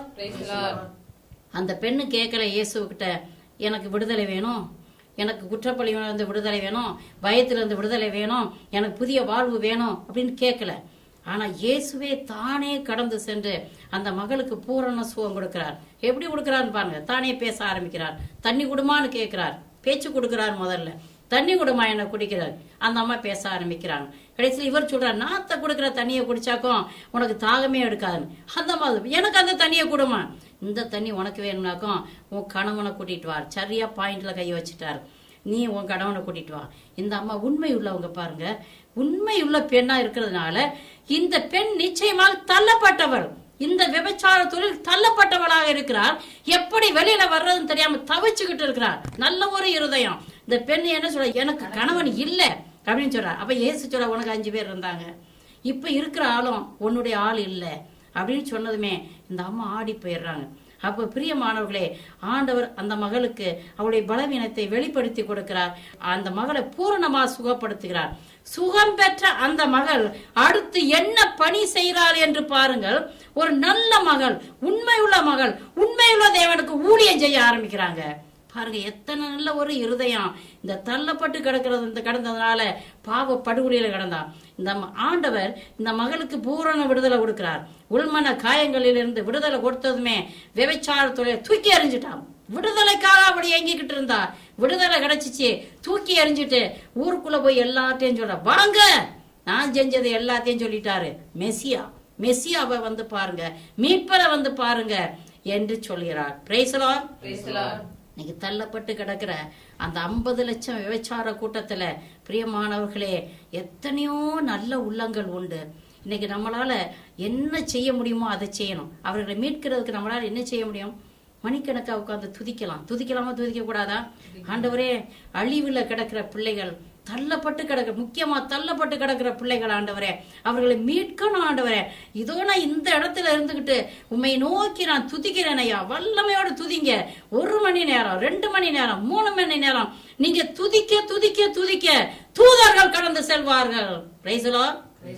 அந்த பெண்ணு கேட்கல இயேசுகிட்ட எனக்கு விடுதலை வேணும் எனக்கு குற்றப்பழிவுல இருந்து விடுதலை வேணும் பயத்துல இருந்து விடுதலை வேணும் எனக்கு புதிய வாழ்வு வேணும் அப்படின்னு கேட்கல ஆனா இயேசுவே தானே கடந்து சென்று அந்த மகளுக்கு பூரண சுகம் கொடுக்கிறார் எப்படி கொடுக்கிறான்னு பாருங்க தானே பேச ஆரம்பிக்கிறார் தண்ணி குடுமான்னு கேட்கிறார் பேச்சு கொடுக்கிறார் முதல்ல தண்ணி குடுமா என்ன குடிக்கிறார் அந்த அம்மா பேச ஆரம்பிக்கிறாங்க கடைசியில் இவர் சொல்றார் நாத்த கொடுக்கிற தண்ணியை குடிச்சாக்கும் உனக்கு தாகமே எடுக்காதுன்னு அந்த மாதிரி எனக்கு அந்த தண்ணியை கொடுமா இந்த தண்ணி உனக்கு வேணும்னாக்கும் உன் கணவனை கூட்டிட்டு வா சரியா பாயிண்ட்ல கையை வச்சுட்டாரு நீ உன் கணவனை கூட்டிட்டு வா இந்த அம்மா உண்மை உள்ளவங்க பாருங்க உண்மை உள்ள பெண்ணா இருக்கிறதுனால இந்த பெண் நிச்சயமாக தள்ளப்பட்டவள் இந்த விபச்சார தொழில் தள்ளப்பட்டவளாக இருக்கிறார் எப்படி வெளியில வர்றதுன்னு தெரியாம தவிச்சுக்கிட்டு இருக்கிறார் நல்ல ஒரு இருதயம் இந்த பெண் என்ன சொல்ற எனக்கு கணவன் இல்ல அப்படின்னு சொல்றார் அப்ப ஏசு சொல்ற உனக்கு அஞ்சு பேர் இருந்தாங்க இப்ப இருக்கிற ஆளும் உன்னுடைய ஆள் இல்ல அப்படின்னு சொன்னதுமே இந்த அம்மா ஆடி போயிடுறாங்க அப்ப பிரியமானவர்களே ஆண்டவர் அந்த மகளுக்கு அவளுடைய பலவீனத்தை வெளிப்படுத்தி கொடுக்கிறார் அந்த மகளை பூரணமா சுகப்படுத்துகிறார் சுகம் பெற்ற அந்த மகள் அடுத்து என்ன பணி செய்கிறாள் என்று பாருங்கள் ஒரு நல்ல மகள் உண்மையுள்ள மகள் உண்மையுள்ள தேவனுக்கு ஊழியம் செய்ய ஆரம்பிக்கிறாங்க பாருங்க எத்தனை நல்ல ஒரு இருதயம் இந்த தள்ளப்பட்டு கிடக்கிறது இந்த கிடந்ததுனால பாவ படுகொலியில கிடந்தான் இந்த ம- ஆண்டவர் இந்த மகளுக்கு பூரண விடுதலை கொடுக்கிறார் உள்மன காயங்களிலிருந்து விடுதலை கொடுத்ததுமே விபச்சார தொழிலை தூக்கி எறிஞ்சிட்டான் விடுதலைக்காக அப்படி எங்கிக்கிட்டு இருந்தா விடுதலை கிடைச்சிச்சு தூக்கி எறிஞ்சிட்டு ஊருக்குள்ள போய் எல்லாத்தையும் சொல்ற வாங்க நான் செஞ்சது எல்லாத்தையும் சொல்லிட்டாரு மெஸ்ஸியா மெஸ்ஸியாவை வந்து பாருங்க மீட்பரை வந்து பாருங்க என்று சொல்கிறார் பிரைசலார் இன்னைக்கு தள்ளப்பட்டு கிடக்கிற அந்த ஐம்பது லட்சம் விபச்சார கூட்டத்துல பிரியமானவர்களே எத்தனையோ நல்ல உள்ளங்கள் உண்டு இன்னைக்கு நம்மளால என்ன செய்ய முடியுமோ அதை செய்யணும் அவர்களை மீட்கிறதுக்கு நம்மளால என்ன செய்ய முடியும் மணிக்கணக்கா உட்கார்ந்து துதிக்கலாம் துதிக்கலாமா துதிக்க கூடாதா ஆண்டவரே அழிவுல கிடக்கிற பிள்ளைகள் தள்ளப்பட்டு கிடக்க முக்கியமா தள்ளப்பட்டு கிடக்கிற பிள்ளைகள் ஆண்டவரே அவர்களை மீட்கணும் ஆண்டவரே இதோ நான் இந்த இடத்துல இருந்துகிட்டு உண்மை நோக்கி நான் துதிக்கிறேன் ஐயா வல்லமையோட துதிங்க ஒரு மணி நேரம் ரெண்டு மணி நேரம் மூணு மணி நேரம் நீங்க துதிக்க துதிக்க துதிக்க தூதர்கள் கடந்து செல்வார்கள் பிரைசலோ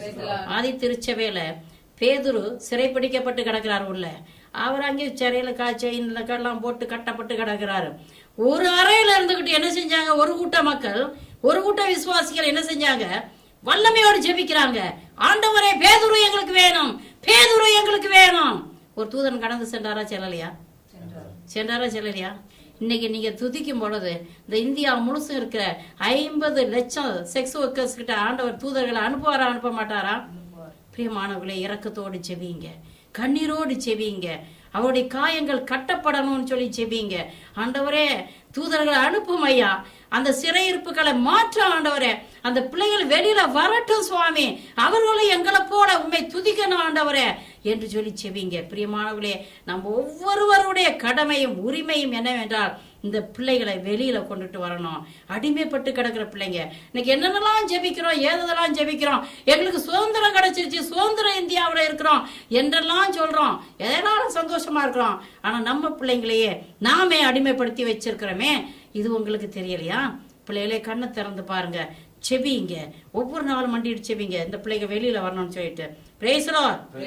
ஆதி திருச்சபையில பேதுரு சிறைப்பிடிக்கப்பட்டு கிடக்கிறார் உள்ள அவர் அங்கே சிறையில கா செயின்ல எல்லாம் போட்டு கட்டப்பட்டு கிடக்கிறாரு ஒரு அறையில இருந்துகிட்டு என்ன செஞ்சாங்க ஒரு கூட்ட மக்கள் ஒரு கூட்ட விசுவாசிகள் என்ன செஞ்சாங்க வல்லமையோடு ஜெபிக்கிறாங்க ஆண்டவரே பேதுரு எங்களுக்கு வேணும் பேதுரு எங்களுக்கு வேணும் ஒரு தூதன் கடந்து சென்றாரா செல்லலையா சென்றாரா செல்லலையா இன்னைக்கு நீங்க துதிக்கும் பொழுது இந்த இந்தியா முழுசும் இருக்கிற ஐம்பது லட்சம் செக்ஸ் ஒர்க்கர்ஸ் கிட்ட ஆண்டவர் தூதர்களை அனுப்புவாரா அனுப்ப மாட்டாரா பிரியமானவர்களே இரக்கத்தோடு செவிங்க கண்ணீரோடு செவிங்க அவருடைய காயங்கள் கட்டப்படணும்னு சொல்லி செவிங்க ஆண்டவரே தூதர்களை அனுப்பும் ஐயா அந்த சிறையிருப்புகளை மாற்ற ஆண்டவரே அந்த பிள்ளைகள் வெளியில வரட்டும் சுவாமி அவர்களும் எங்களை போல உண்மை துதிக்கணும் ஆண்டவரே என்று சொல்லி செவிங்க பிரியமானவர்களே நம்ம ஒவ்வொருவருடைய கடமையும் உரிமையும் என்னவென்றால் இந்த பிள்ளைகளை வெளியில கொண்டுட்டு வரணும் அடிமைப்பட்டு கிடக்கிற பிள்ளைங்க இன்னைக்கு என்னென்னலாம் ஜெபிக்கிறோம் ஏதெல்லாம் ஜெபிக்கிறோம் எங்களுக்கு சுதந்திரம் கிடைச்சிருச்சு சுதந்திர இந்தியாவுல இருக்கிறோம் என்றெல்லாம் சொல்றோம் எதனால சந்தோஷமா இருக்கிறோம் ஆனா நம்ம பிள்ளைங்களையே நாமே அடிமைப்படுத்தி வச்சிருக்கிறோமே இது உங்களுக்கு தெரியலையா பிள்ளைகளே கண்ணை திறந்து பாருங்க செபிங்க ஒவ்வொரு நாளும் மண்டிட்டு செபிங்க இந்த பிள்ளைங்க வெளியில வரணும்னு சொல்லிட்டு பிரேசலோ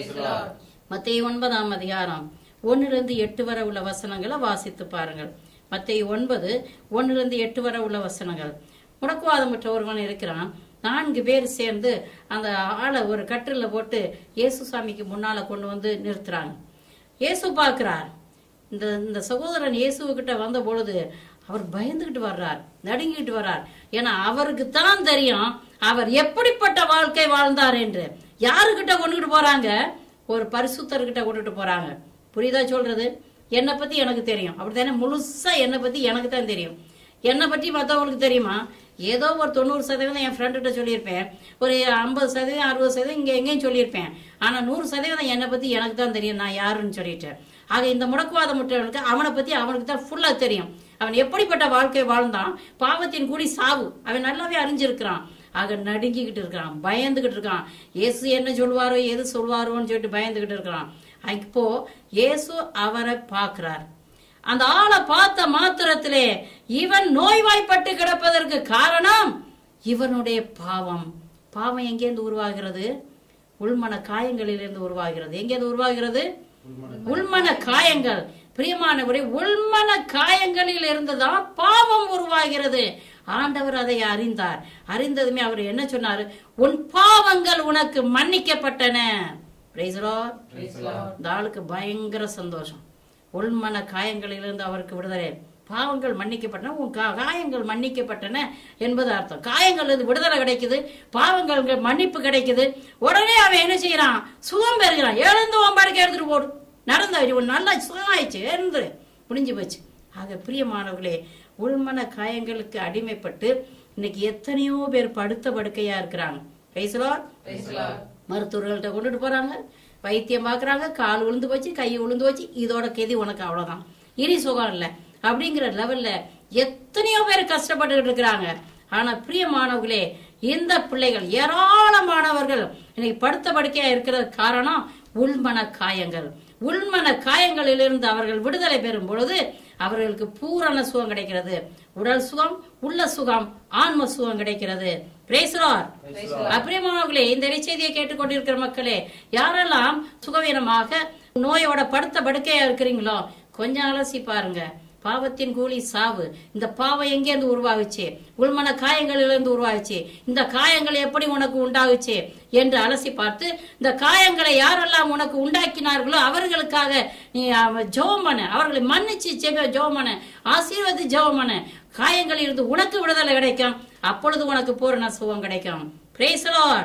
மத்திய ஒன்பதாம் அதிகாரம் ஒன்னுல இருந்து எட்டு வரை உள்ள வசனங்களை வாசித்து பாருங்கள் மத்திய ஒன்பது ஒன்னுல இருந்து எட்டு வரை உள்ள வசனங்கள் முடக்குவாதமற்ற ஒருவன் இருக்கிறான் நான்கு பேர் சேர்ந்து அந்த ஆளை ஒரு கட்டில போட்டு இயேசு சாமிக்கு முன்னால கொண்டு வந்து நிறுத்துறாங்க இயேசு பார்க்கிறார் இந்த இந்த சகோதரன் இயேசுகிட்ட வந்த பொழுது அவர் பயந்துகிட்டு வர்றார் நடுங்கிட்டு வர்றார் ஏன்னா அவருக்கு தான் தெரியும் அவர் எப்படிப்பட்ட வாழ்க்கை வாழ்ந்தார் என்று யாருகிட்ட கொண்டுகிட்டு போறாங்க ஒரு பரிசுத்தர்கிட்ட கொண்டுட்டு போறாங்க புரியுதா சொல்றது என்னை பத்தி எனக்கு தெரியும் அப்படித்தானே முழுசா என்னை பத்தி எனக்கு தான் தெரியும் என்னை பற்றி மற்றவங்களுக்கு தெரியுமா ஏதோ ஒரு தொண்ணூறு சதவீதம் என் ஃப்ரெண்டுகிட்ட சொல்லியிருப்பேன் ஒரு ஐம்பது சதவீதம் அறுபது சதவீதம் இங்கே எங்கேயும் சொல்லியிருப்பேன் ஆனால் நூறு சதவீதம் என்னை பற்றி எனக்கு தான் தெரியும் நான் யாருன்னு சொல்லிட்டு ஆக இந்த முடக்குவாத முற்றவனுக்கு அவனை பற்றி அவனுக்கு தான் ஃபுல்லாக தெரியும் அவன் எப்படிப்பட்ட வாழ்க்கை வாழ்ந்தான் பாவத்தின் கூடி சாவு அவன் நல்லாவே அறிஞ்சிருக்கிறான் ஆக நடுங்கிக்கிட்டு இருக்கிறான் பயந்துகிட்டு இருக்கான் இயேசு என்ன சொல்வாரோ எது சொல்வாரோன்னு சொல்லிட்டு பயந்துகிட்டு இருக்கிறான் இப்போ இயேசு அவரை பார்க்கிறார் அந்த ஆளை பார்த்த மாத்திரத்திலே இவன் நோய்வாய்ப்பட்டு கிடப்பதற்கு காரணம் இவனுடைய பாவம் பாவம் எங்கேருந்து உருவாகிறது உள்மன காயங்களிலிருந்து உருவாகிறது எங்கேருந்து உருவாகிறது உள்மன காயங்கள் பிரியமானவரே உள்மன காயங்களில் இருந்துதான் பாவம் உருவாகிறது ஆண்டவர் அதை அறிந்தார் அறிந்ததுமே அவர் என்ன சொன்னாரு உன் பாவங்கள் உனக்கு மன்னிக்கப்பட்டன Praise the Lord. இந்த ஆளுக்கு பயங்கர சந்தோஷம் உள்மன காயங்களிலிருந்து அவருக்கு விடுதலை பாவங்கள் மன்னிக்கப்பட்டன உன் கா- காயங்கள் மன்னிக்கப்பட்டன என்பது அர்த்தம் காயங்கள் இருந்து விடுதலை கிடைக்குது பாவங்கள் மன்னிப்பு கிடைக்குது உடனே அவன் என்ன செய்யறான் சுகம் பெறுகிறான் எழுந்து உன் படுக்கை எடுத்துட்டு போடு நடந்த இவன் நல்லா சுகமாயிடுச்சு எழுந்து முடிஞ்சு போச்சு ஆக பிரியமானவர்களே உள்மன காயங்களுக்கு அடிமைப்பட்டு இன்னைக்கு எத்தனையோ பேர் படுத்த படுக்கையா இருக்கிறாங்க பேசலோ மருத்துவர்கள்ட்ட கொண்டுட்டு போறாங்க வைத்தியம் பார்க்கறாங்க கால் விழுந்து போச்சு கை விழுந்து போச்சு இதோட கெதி உனக்கு அவ்வளவுதான் இனி சுகம் இல்லை அப்படிங்கிற லெவல்ல எத்தனையோ பேர் கஷ்டப்பட்டுக்கிட்டு இருக்கிறாங்க ஆனா பிரியமானவர்களே இந்த பிள்ளைகள் ஏராளமானவர்கள் இன்னைக்கு படுத்த படுக்கையா இருக்கிறது காரணம் உள்மன காயங்கள் உள்மன காயங்களிலிருந்து அவர்கள் விடுதலை பெறும் பொழுது அவர்களுக்கு பூரண சுகம் கிடைக்கிறது உடல் சுகம் உள்ள சுகம் ஆன்ம சுகம் கிடைக்கிறது பிரேசலார் அப்பிரியமானவர்களே இந்த செய்தியை கேட்டுக்கொண்டிருக்கிற மக்களே யாரெல்லாம் சுகவீனமாக நோயோட படுத்த படுக்கையா இருக்கிறீங்களோ கொஞ்சம் அலசி பாருங்க பாவத்தின் கூலி சாவு இந்த பாவம் எங்கேருந்து உருவாகுச்சு உள்மன காயங்களிலிருந்து உருவாகுச்சு இந்த காயங்கள் எப்படி உனக்கு உண்டாகுச்சு என்று அலசி பார்த்து இந்த காயங்களை யாரெல்லாம் உனக்கு உண்டாக்கினார்களோ அவர்களுக்காக நீ அவ- ஜெபம் பண்ணு அவர்களை மன்னிச்சு ஜெப ஜெபம் பண்ணு ஆசீர்வதி ஜெபம் பண்ணு காயங்களில் இருந்து உனக்கு விடுதலை கிடைக்கும் அப்பொழுது உனக்கு பூரண சுகம் கிடைக்கும் Praise the Lord.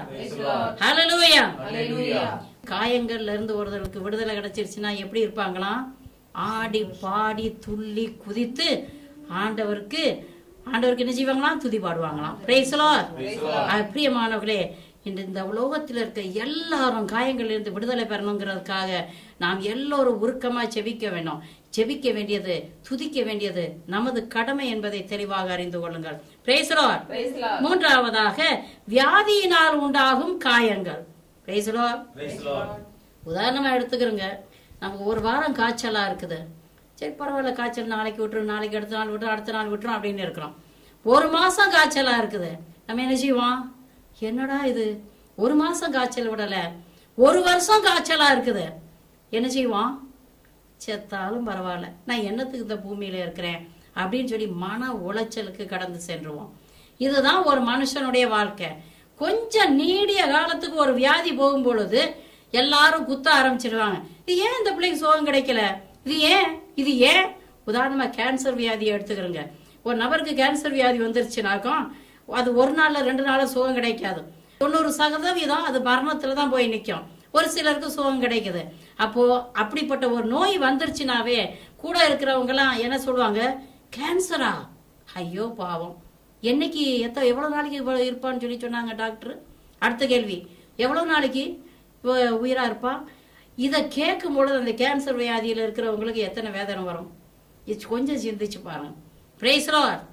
Hallelujah. காயங்கள்ல இருந்து ஒருத்தருக்கு விடுதலை கிடைச்சிருச்சுன்னா எப்படி இருப்பாங்களாம் ஆடி பாடி துள்ளி குதித்து ஆண்டவருக்கு ஆண்டவருக்கு என்ன செய்வாங்களாம் துதி பாடுவாங்களாம் Praise the Lord. அஹ் பிரியமானவர்களே இந்த இந்த உலோகத்தில் இருக்க எல்லாரும் காயங்களில் இருந்து விடுதலை பெறணுங்கிறதுக்காக நாம் எல்லோரும் உருக்கமா செபிக்க வேண்டும் செபிக்க வேண்டியது துதிக்க வேண்டியது நமது கடமை என்பதை தெளிவாக அறிந்து கொள்ளுங்கள் Praise the Lord. மூன்றாவதாக வியாதியினால் உண்டாகும் காயங்கள் Praise the Lord. உதாரணமா எடுத்துக்கிறோங்க நமக்கு ஒரு வாரம் காய்ச்சலா இருக்குது சரி பரவாயில்ல காய்ச்சல் நாளைக்கு விட்டுரும் நாளைக்கு அடுத்த நாள் விட்டுரும் அடுத்த நாள் விட்டுரும் அப்படின்னு இருக்கிறோம் ஒரு மாசம் காய்ச்சலா இருக்குது நம்ம என்ன செய்வோம் என்னடா இது ஒரு மாசம் காய்ச்சல் விடல ஒரு வருஷம் காய்ச்சலா இருக்குது என்ன செய்வோம் செத்தாலும் பரவாயில்ல நான் என்னத்துக்கு இந்த பூமியில இருக்கிறேன் அப்படின்னு சொல்லி மன உளைச்சலுக்கு கடந்து சென்றுவோம் இதுதான் ஒரு மனுஷனுடைய வாழ்க்கை கொஞ்சம் நீடிய காலத்துக்கு ஒரு வியாதி போகும் பொழுது எல்லாரும் குத்த ஆரம்பிச்சிடுவாங்க இது ஏன் இந்த பிள்ளைக்கு சுகம் கிடைக்கல இது ஏன் இது ஏன் உதாரணமா கேன்சர் வியாதியை எடுத்துக்கிறோங்க ஒரு நபருக்கு கேன்சர் வியாதி வந்துருச்சுனாக்கும் அது ஒரு நாள்ல ரெண்டு நாள்ல சுகம் கிடைக்காது தொண்ணூறு சதவீதம் அது மரணத்துல தான் போய் நிக்கும் ஒரு சிலருக்கு சுகம் கிடைக்குது அப்போ அப்படிப்பட்ட ஒரு நோய் வந்துருச்சுனாவே கூட இருக்கிறவங்க எல்லாம் என்ன சொல்லுவாங்க கேன்சரா ஐயோ பாவம் என்னைக்கு எத்த எவ்வளவு நாளைக்கு இவ்வளவு இருப்பான்னு சொல்லி சொன்னாங்க டாக்டர் அடுத்த கேள்வி எவ்வளவு நாளைக்கு இவ உயிரா இருப்பா இதை கேட்கும் பொழுது அந்த கேன்சர் வியாதியில இருக்கிறவங்களுக்கு எத்தனை வேதனை வரும் இது கொஞ்சம் சிந்திச்சு பாருங்க பிரைஸ்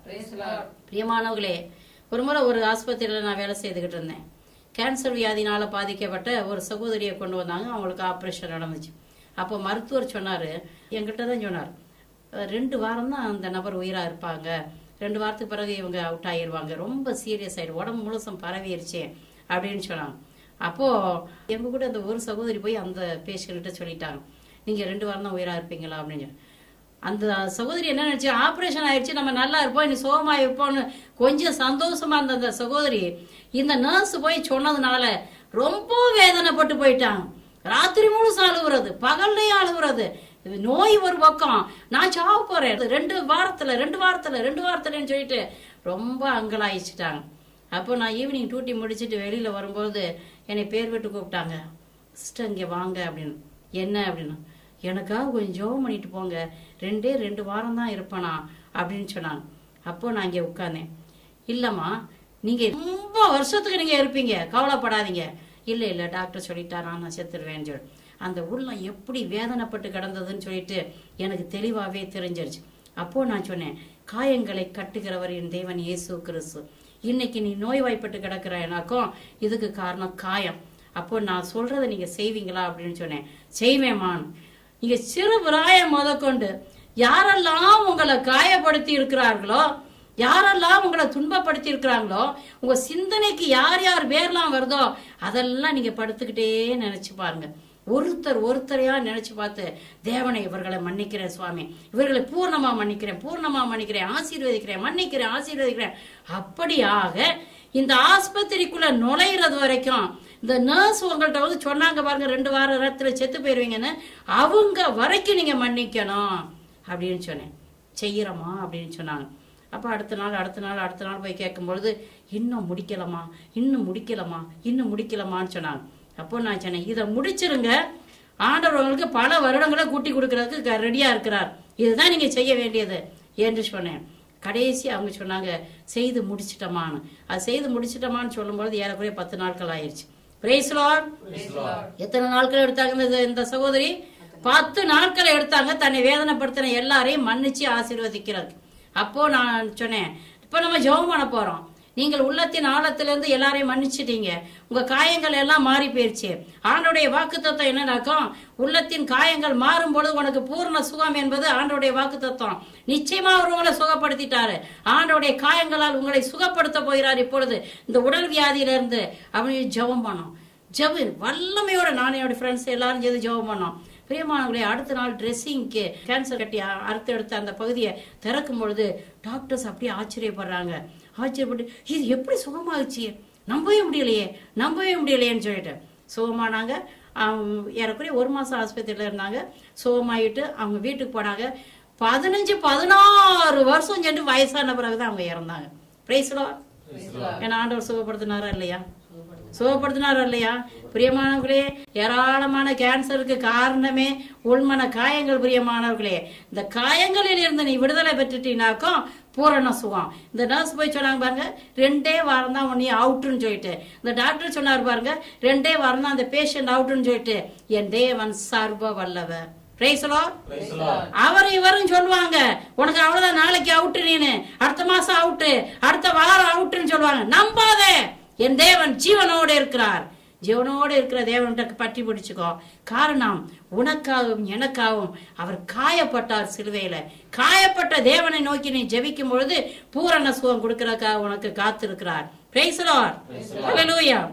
பிரியமானவர்களே ஒரு முறை ஒரு ஆஸ்பத்திரியில நான் வேலை செய்துகிட்டு இருந்தேன் கேன்சர் வியாதினால பாதிக்கப்பட்ட ஒரு சகோதரியை கொண்டு வந்தாங்க அவங்களுக்கு ஆப்ரேஷன் நடந்துச்சு அப்போ மருத்துவர் சொன்னாரு என்கிட்ட தான் சொன்னார் "அஹ், ரெண்டு வாரம் தான் அந்த நபர் உயிரா இருப்பாங்க ரெண்டு வாரத்துக்கு பிறகு இவங்க அவுட் ஆயிருவாங்க ரொம்ப சீரியஸ் ஆயிடும் உடம்பு முழுசும் பரவிருச்சு அப்படின்னு சொன்னாங்க அப்போ எங்க கூட அந்த ஒரு சகோதரி போய் அந்த பேஷண்ட்ட சொல்லிட்டாங்க நீங்க ரெண்டு வாரம் தான் உயிரா இருப்பீங்களா அப்படின்னு சொல்லி. அந்த சகோதரி என்ன நினைச்சு ஆபரேஷன் ஆயிடுச்சு நம்ம நல்லா இருப்போம் இனி சுகமா இருப்போம்னு கொஞ்சம் சந்தோஷமா இருந்த அந்த சகோதரி இந்த நர்ஸ் போய் சொன்னதுனால ரொம்ப வேதனைப்பட்டு போயிட்டாங்க ராத்திரி முழுசும் அழுகுறது பகல்லையும் அழுகுறது இது நோய் ஒரு பக்கம் நான் சாவ போறேன் இது ரெண்டு வாரத்துல ரெண்டு வாரத்துல ரெண்டு வாரத்துலன்னு சொல்லிட்டு ரொம்ப அங்கலாயிச்சுட்டாங்க அப்போ நான் ஈவினிங் டியூட்டி முடிச்சிட்டு வெளியில வரும்போது என்னை பேர் விட்டு கூப்பிட்டாங்க சிஸ்டர் இங்க வாங்க அப்படின்னு என்ன அப்படின்னு எனக்காக கொஞ்சம் ஜோம் பண்ணிட்டு போங்க ரெண்டே ரெண்டு வாரம் தான் இருப்பேனா அப்படின்னு சொன்னாங்க அப்போ நான் இங்கே உட்கார்ந்தேன் இல்லம்மா நீங்க ரொம்ப வருஷத்துக்கு நீங்க இருப்பீங்க கவலைப்படாதீங்க இல்ல இல்ல டாக்டர் சொல்லிட்டாரா நான் செத்துருவேன்னு சொல்லி அந்த உள்ளம் எப்படி வேதனைப்பட்டு கிடந்ததுன்னு சொல்லிட்டு எனக்கு தெளிவாவே தெரிஞ்சிருச்சு அப்போ நான் சொன்னேன் காயங்களை கட்டுகிறவர் என் தேவன் இயேசு கிறிஸ்து இன்னைக்கு நீ நோய்வாய்ப்பட்டு கிடக்குறனாக்கும் இதுக்கு காரணம் காயம் அப்போ நான் சொல்றதை நீங்க செய்வீங்களா அப்படின்னு சொன்னேன் செய்வேமான் நீங்க சிறு பிராயம் முதற்கொண்டு யாரெல்லாம் உங்களை காயப்படுத்தி இருக்கிறார்களோ யாரெல்லாம் உங்களை துன்பப்படுத்தி இருக்கிறாங்களோ உங்க சிந்தனைக்கு யார் யார் பேர்லாம் வருதோ அதெல்லாம் நீங்க படுத்துக்கிட்டே நினைச்சு பாருங்க ஒருத்தர் ஒருத்தரையா நினைச்சு பார்த்து தேவனை இவர்களை மன்னிக்கிறேன் சுவாமி இவர்களை பூர்ணமா மன்னிக்கிறேன் பூர்ணமா மன்னிக்கிறேன் ஆசீர்வதிக்கிறேன் மன்னிக்கிறேன் ஆசீர்வதிக்கிறேன் அப்படியாக இந்த ஆஸ்பத்திரிக்குள்ள நுழையிறது வரைக்கும் இந்த நர்ஸ் உங்கள்ட்ட வந்து சொன்னாங்க பாருங்க ரெண்டு வார நேரத்துல செத்து போயிருவீங்கன்னு அவங்க வரைக்கும் நீங்க மன்னிக்கணும் அப்படின்னு சொன்னேன் செய்யறோமா அப்படின்னு சொன்னாங்க அப்ப அடுத்த நாள் அடுத்த நாள் அடுத்த நாள் போய் கேட்கும் பொழுது இன்னும் முடிக்கலமா இன்னும் முடிக்கலமா இன்னும் முடிக்கலமான்னு சொன்னாங்க அப்போ நான் சொன்னேன் இதை முடிச்சிருங்க ஆண்டவர் உங்களுக்கு பல வருடங்களை கூட்டி கொடுக்கறதுக்கு ரெடியா இருக்கிறார் இதுதான் நீங்க செய்ய வேண்டியது என்று சொன்னேன் கடைசி அவங்க சொன்னாங்க செய்து முடிச்சிட்டோமான்னு அது செய்து முடிச்சிட்டோமான்னு சொல்லும்போது ஏறக்குறைய பத்து நாட்கள் ஆயிருச்சு Praise Lord. எத்தனை நாட்கள் எடுத்தாங்க இந்த- இந்த சகோதரி பத்து நாட்கள் எடுத்தாங்க தன்னை வேதனைப்படுத்தின எல்லாரையும் மன்னிச்சு ஆசீர்வதிக்கிறார் அப்போ நான் சொன்னேன் இப்ப நம்ம ஜெபம் பண்ண போறோம் நீங்கள் உள்ளத்தின் ஆழத்திலிருந்து எல்லாரையும் மன்னிச்சிட்டீங்க உங்க காயங்கள் எல்லாம் மாறி போயிருச்சு ஆண்டோடைய வாக்கு என்னன்னாக்கும் உள்ளத்தின் காயங்கள் மாறும் பொழுது உனக்கு பூர்ண சுகம் என்பது ஆண்டோடைய வாக்கு நிச்சயமா அவர் உங்களை சுகப்படுத்திட்டாரு ஆண்டோடைய காயங்களால் உங்களை சுகப்படுத்த போகிறார் இப்பொழுது இந்த உடல் வியாதியிலிருந்து அப்படின்னு ஜெபம் பண்ணோம் ஜெபு வல்லமையோட நானே என்னோட ஃப்ரெண்ட்ஸ் எல்லாரும் சேர்ந்து ஜெபம் பண்ணோம் பிரியமானவர்களே அடுத்த நாள் ட்ரெஸ்ஸிங்க்கு கேன்சர் கட்டி அ- அறுத்து எடுத்த அந்த பகுதியை திறக்கும் பொழுது டாக்டர்ஸ் அப்படியே ஆச்சரியப்படுறாங்க ஆச்சரியப்பட்டு இது எப்படி சுகமாகுச்சு நம்பவே முடியலையே நம்பவே முடியலையேன்னு சொல்லிட்டு சுகமானாங்க அவங்க ஏறக்குறைய ஒரு மாசம் ஆஸ்பத்திரியில இருந்தாங்க சுகமாயிட்டு அவங்க வீட்டுக்கு போனாங்க பதினஞ்சு பதினாறு வருஷம் சென்று வயசான பிறகுதான் அவங்க இறந்தாங்க பிரைஸ்லோ ஏன்னா ஆண்டவர் சுகப்படுத்தினாரா இல்லையா சுகப்படுத்தினாரா இல்லையா பிரியமானவர்களே ஏராளமான கேன்சருக்கு காரணமே உள்மன காயங்கள் பிரியமானவர்களே இந்த காயங்களில் இருந்து நீ விடுதலை பெற்றுட்டீனாக்கும் பூரண சுகம் இந்த நர்ஸ் போய் சொன்னாங்க பாருங்க ரெண்டே வாரம் தான் உன்னை அவுட்டுன்னு சொல்லிட்டு இந்த டாக்டர் சொன்னார் பாருங்க ரெண்டே வாரம் தான் அந்த பேஷண்ட் அவுட்டுன்னு சொல்லிட்டு என் தேவன் சர்வ வல்லவர் Praise the Lord. அவர் இவரும் சொல்லுவாங்க உனக்கு அவ்வளவுதான் நாளைக்கு அவுட்டு நீனு அடுத்த மாசம் அவுட்டு அடுத்த வாரம் அவுட்டுன்னு சொல்லுவாங்க நம்பாதே என் தேவன் ஜீவனோடு இருக்கிறார் ஜீவனோடு இருக்கிற தேவன்கிட்ட பற்றி பிடிச்சுக்கோ காரணம் உனக்காகவும் எனக்காகவும் அவர் காயப்பட்டார் சிலுவையில காயப்பட்ட தேவனை நோக்கி நீ ஜெபிக்கும் பொழுது பூரண சுகம் கொடுக்கறதுக்காக உனக்கு காத்திருக்கிறார் Praise the Lord. Hallelujah.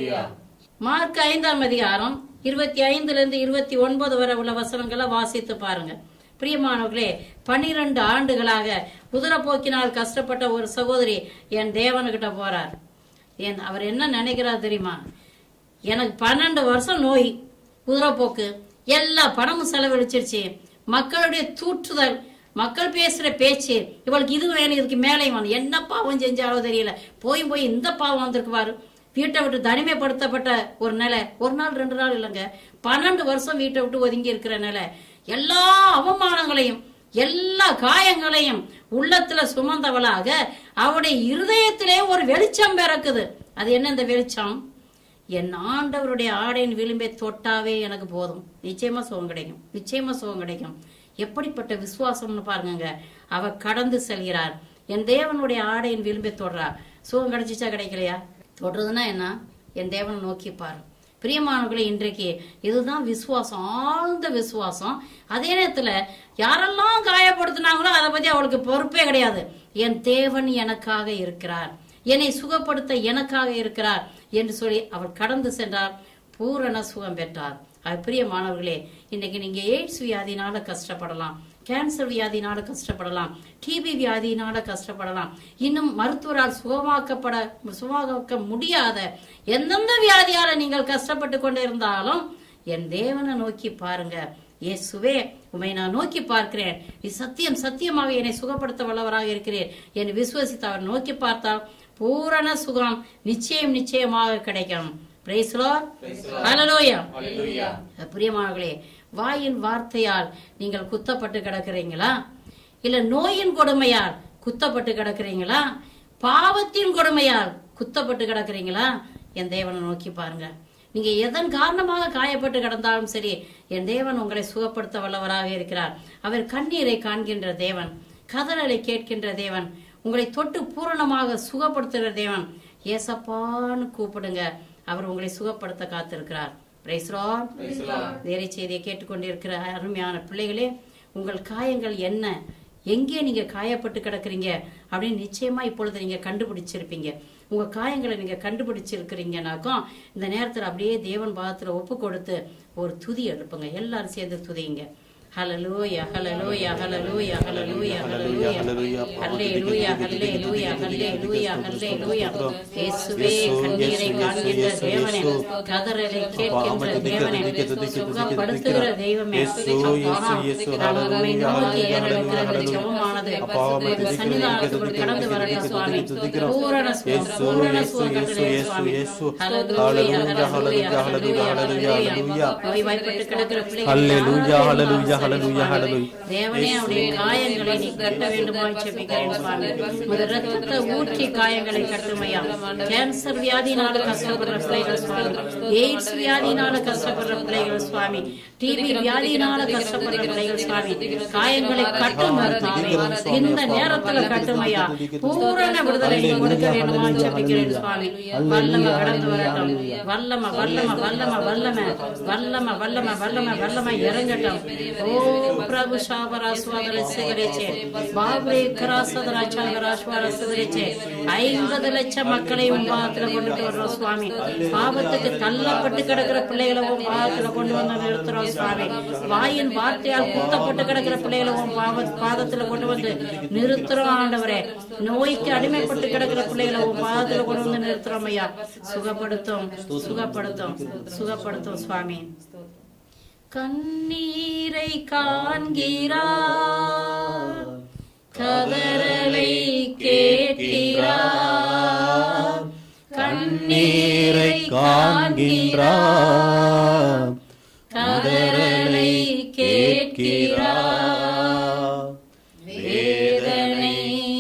Mark ஐந்தாம் அதிகாரம் இருபத்தி ஐந்துல இருந்து இருபத்தி ஒன்பது வரை உள்ள வசனங்களை வாசித்து பாருங்க பிரியமானவர்களே பன்னிரண்டு ஆண்டுகளாக குதிரைப்போக்கினால் கஷ்டப்பட்ட ஒரு சகோதரி என் தேவனுக்கிட்ட போறார் என் அவர் என்ன நினைக்கிறார் தெரியுமா எனக்கு பன்னெண்டு வருஷம் நோய் குதிரைப்போக்கு எல்லா பணமும் செலவழிச்சிருச்சு மக்களுடைய தூற்றுதல் மக்கள் பேசுற பேச்சு இவளுக்கு இது வேணும் இதுக்கு மேலே வேணும் என்ன பாவம் செஞ்சாலோ தெரியல போய் போய் இந்த பாவம் வந்திருக்கு பாரு வீட்டை விட்டு தனிமைப்படுத்தப்பட்ட ஒரு நிலை ஒரு நாள் ரெண்டு நாள் இல்லைங்க பன்னெண்டு வருஷம் வீட்டை விட்டு ஒதுங்கி இருக்கிற நிலை எல்லா அவமானங்களையும் எல்லா காயங்களையும் உள்ளத்துல சுமந்தவளாக அவருடைய இருதயத்திலே ஒரு வெளிச்சம் பிறக்குது அது என்ன இந்த வெளிச்சம் என் ஆண்டவருடைய ஆடையின் விளிம்பை தொட்டாவே எனக்கு போதும் நிச்சயமா சுகம் கிடைக்கும் நிச்சயமா சுகம் கிடைக்கும் எப்படிப்பட்ட விசுவாசம்னு பாருங்க அவ கடந்து செல்கிறார் என் தேவனுடைய ஆடையின் விளிம்பை தொடுறா சுகம் கிடைச்சிச்சா கிடைக்கலையா தொடுறதுன்னா என்ன என் தேவனை நோக்கி பாரு பிரியமானவர்களே இன்றைக்கு இதுதான் விசுவாசம் ஆழ்ந்த விசுவாசம் அதே நேரத்துல யாரெல்லாம் காயப்படுத்தினாங்களோ அதை பத்தி அவளுக்கு பொறுப்பே கிடையாது என் தேவன் எனக்காக இருக்கிறார் என்னை சுகப்படுத்த எனக்காக இருக்கிறார் என்று சொல்லி அவள் கடந்து சென்றார் பூரண சுகம் பெற்றார் அது பிரியமானவர்களே இன்னைக்கு நீங்க எய்ட்ஸ் வியாதினால கஷ்டப்படலாம் கேன்சர் வியாதினால கஷ்டப்படலாம் டிபி வியாதினால கஷ்டப்படலாம் இன்னும் மருத்துவரால் சுகமாக்கப்பட சுகமாக்க முடியாத எந்தெந்த வியாதியால நீங்கள் கஷ்டப்பட்டு கொண்டு இருந்தாலும் என் தேவனை நோக்கி பாருங்க இயேசுவே உமை நான் நோக்கி பார்க்கிறேன் நீ சத்தியம் சத்தியமாக என்னை சுகப்படுத்த வல்லவராக இருக்கிறேன் என்னை விசுவசித்து அவர் நோக்கி பார்த்தால் பூரண சுகம் நிச்சயம் நிச்சயமாக கிடைக்கும் Praise the Lord. Hallelujah. பிரியமானவர்களே வாயின் வார்த்தையால் நீங்கள் குத்தப்பட்டு கிடக்கிறீங்களா இல்ல நோயின் கொடுமையால் குத்தப்பட்டு கிடக்கிறீங்களா பாவத்தின் கொடுமையால் குத்தப்பட்டு கிடக்கிறீங்களா என் தேவனை நோக்கி பாருங்க நீங்க எதன் காரணமாக காயப்பட்டு கிடந்தாலும் சரி என் தேவன் உங்களை சுகப்படுத்த வல்லவராக இருக்கிறார் அவர் கண்ணீரை காண்கின்ற தேவன் கதறலை கேட்கின்ற தேவன் உங்களை தொட்டு பூரணமாக சுகப்படுத்துகிற தேவன் ஏசப்பான்னு கூப்பிடுங்க அவர் உங்களை சுகப்படுத்த காத்திருக்கிறார் Praise the Lord. வேலை செய்தியை கேட்டுக்கொண்டிருக்கிற அருமையான பிள்ளைகளே உங்கள் காயங்கள் என்ன எங்கே நீங்க காயப்பட்டு கிடக்குறீங்க அப்படின்னு நிச்சயமா இப்பொழுது நீங்க கண்டுபிடிச்சிருப்பீங்க உங்க காயங்களை நீங்க கண்டுபிடிச்சிருக்கிறீங்கனாக்கும் இந்த நேரத்துல அப்படியே தேவன் பாதத்துல ஒப்பு கொடுத்து ஒரு துதி எழுப்புங்க எல்லாரும் சேர்ந்து துதிங்க ஹalleluya ஹalleluya ஹalleluya ஹalleluya ஹalleluya ஹalleluya ஹalleluya ஹalleluya ஹalleluya இயேசுவே கண்ணீரை காண்கின்ற தேவனே கதறலை கேட்கின்ற தேவனே சுகப்படுத்துகிற தெய்வமே அப்பா, நான் உம்மை நோக்கி ஏறெடுக்கிற இந்த ஜெபமானது உமது சன்னிதானத்துக்குள் கடந்து வரட்டும் சுவாமி பூரண சுகம் பூரண சுகம் கட்டளை சுவாமி ஹalleluya ஹalleluya ஹalleluya ஹalleluya நோய்வாய்ப்பட்டு கிடக்கிற ஹalleluya பிள்ளைகளை ஹalleluya ஹalleluya ஹalleluya தேவனே அவருடைய காயங்களை நீ கட்ட வேண்டுமா செபிக்கிறேன் சுவாமி உமது ரத்தத்தை ஊற்றி காயங்களை கட்டுமையா கேன்சர் வியாதினால கஷ்டப்படுற பிள்ளைகள் சுவாமி எய்ட்ஸ் வியாதினால கஷ்டப்படுற பிள்ளைகள் சுவாமி டிபி வியாதினால கஷ்டப்படுற பிள்ளைகள் சுவாமி காயங்களை கட்டும் மருத்துவமே இந்த நேரத்துல கட்டுமையா பூரண விடுதலை நீ கொடுக்க வேண்டுமா செபிக்கிறேன் சுவாமி வல்லம கடந்து வரட்டும் வல்லம வல்லம வல்லம வல்லம வல்லம வல்லம வல்லம வல்லம இறங்கட்டும் ஓ பிரபு ಶಾಬರ ಸ್ವಾದರ ಸಿಗರೇಚೆ ಬಾಬ್ರೆ ಕರಾಸದರ ಚಾಗರ ಸ್ವಾರ ಸಿಗರೇಚೆ ஐம்பது லட்சம் மக்களை உன் பாகத்துல கொண்டுட்டு வர்றோம் சுவாமி பாவத்துக்கு தள்ளப்பட்டு கிடக்கிற பிள்ளைகளை உன் பாகத்துல கொண்டு வந்து நிறுத்துறோம் சுவாமி வாயின் வார்த்தையால் குத்தப்பட்டு கிடக்கிற பிள்ளைகளை உன் பாவ பாதத்துல கொண்டு வந்து நிறுத்துறோம் ஆண்டவரே நோய்க்கு அடிமைப்பட்டு கிடக்கிற பிள்ளைகளை உன் பாதத்துல கொண்டு வந்து நிறுத்துறோம் ஐயா சுகப்படுத்தும் சுகப்படுத்தும் சுகப்படுத்தும் சுவாமி கண்ணீரை காண்கிறார் கதறலை கேட்கிறார் கண்ணீரை காண்கின்றார் கதறலை கேட்கிறார் வேதனை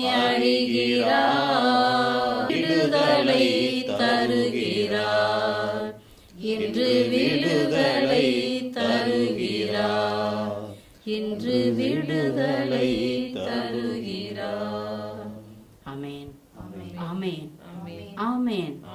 அறிகிறார் விடுதலை தருகிறார் இன்று விடுதலை தருகிறார் இன்று விடுதலை தருகிறார் ஆமென் ஆமென் ஆமென்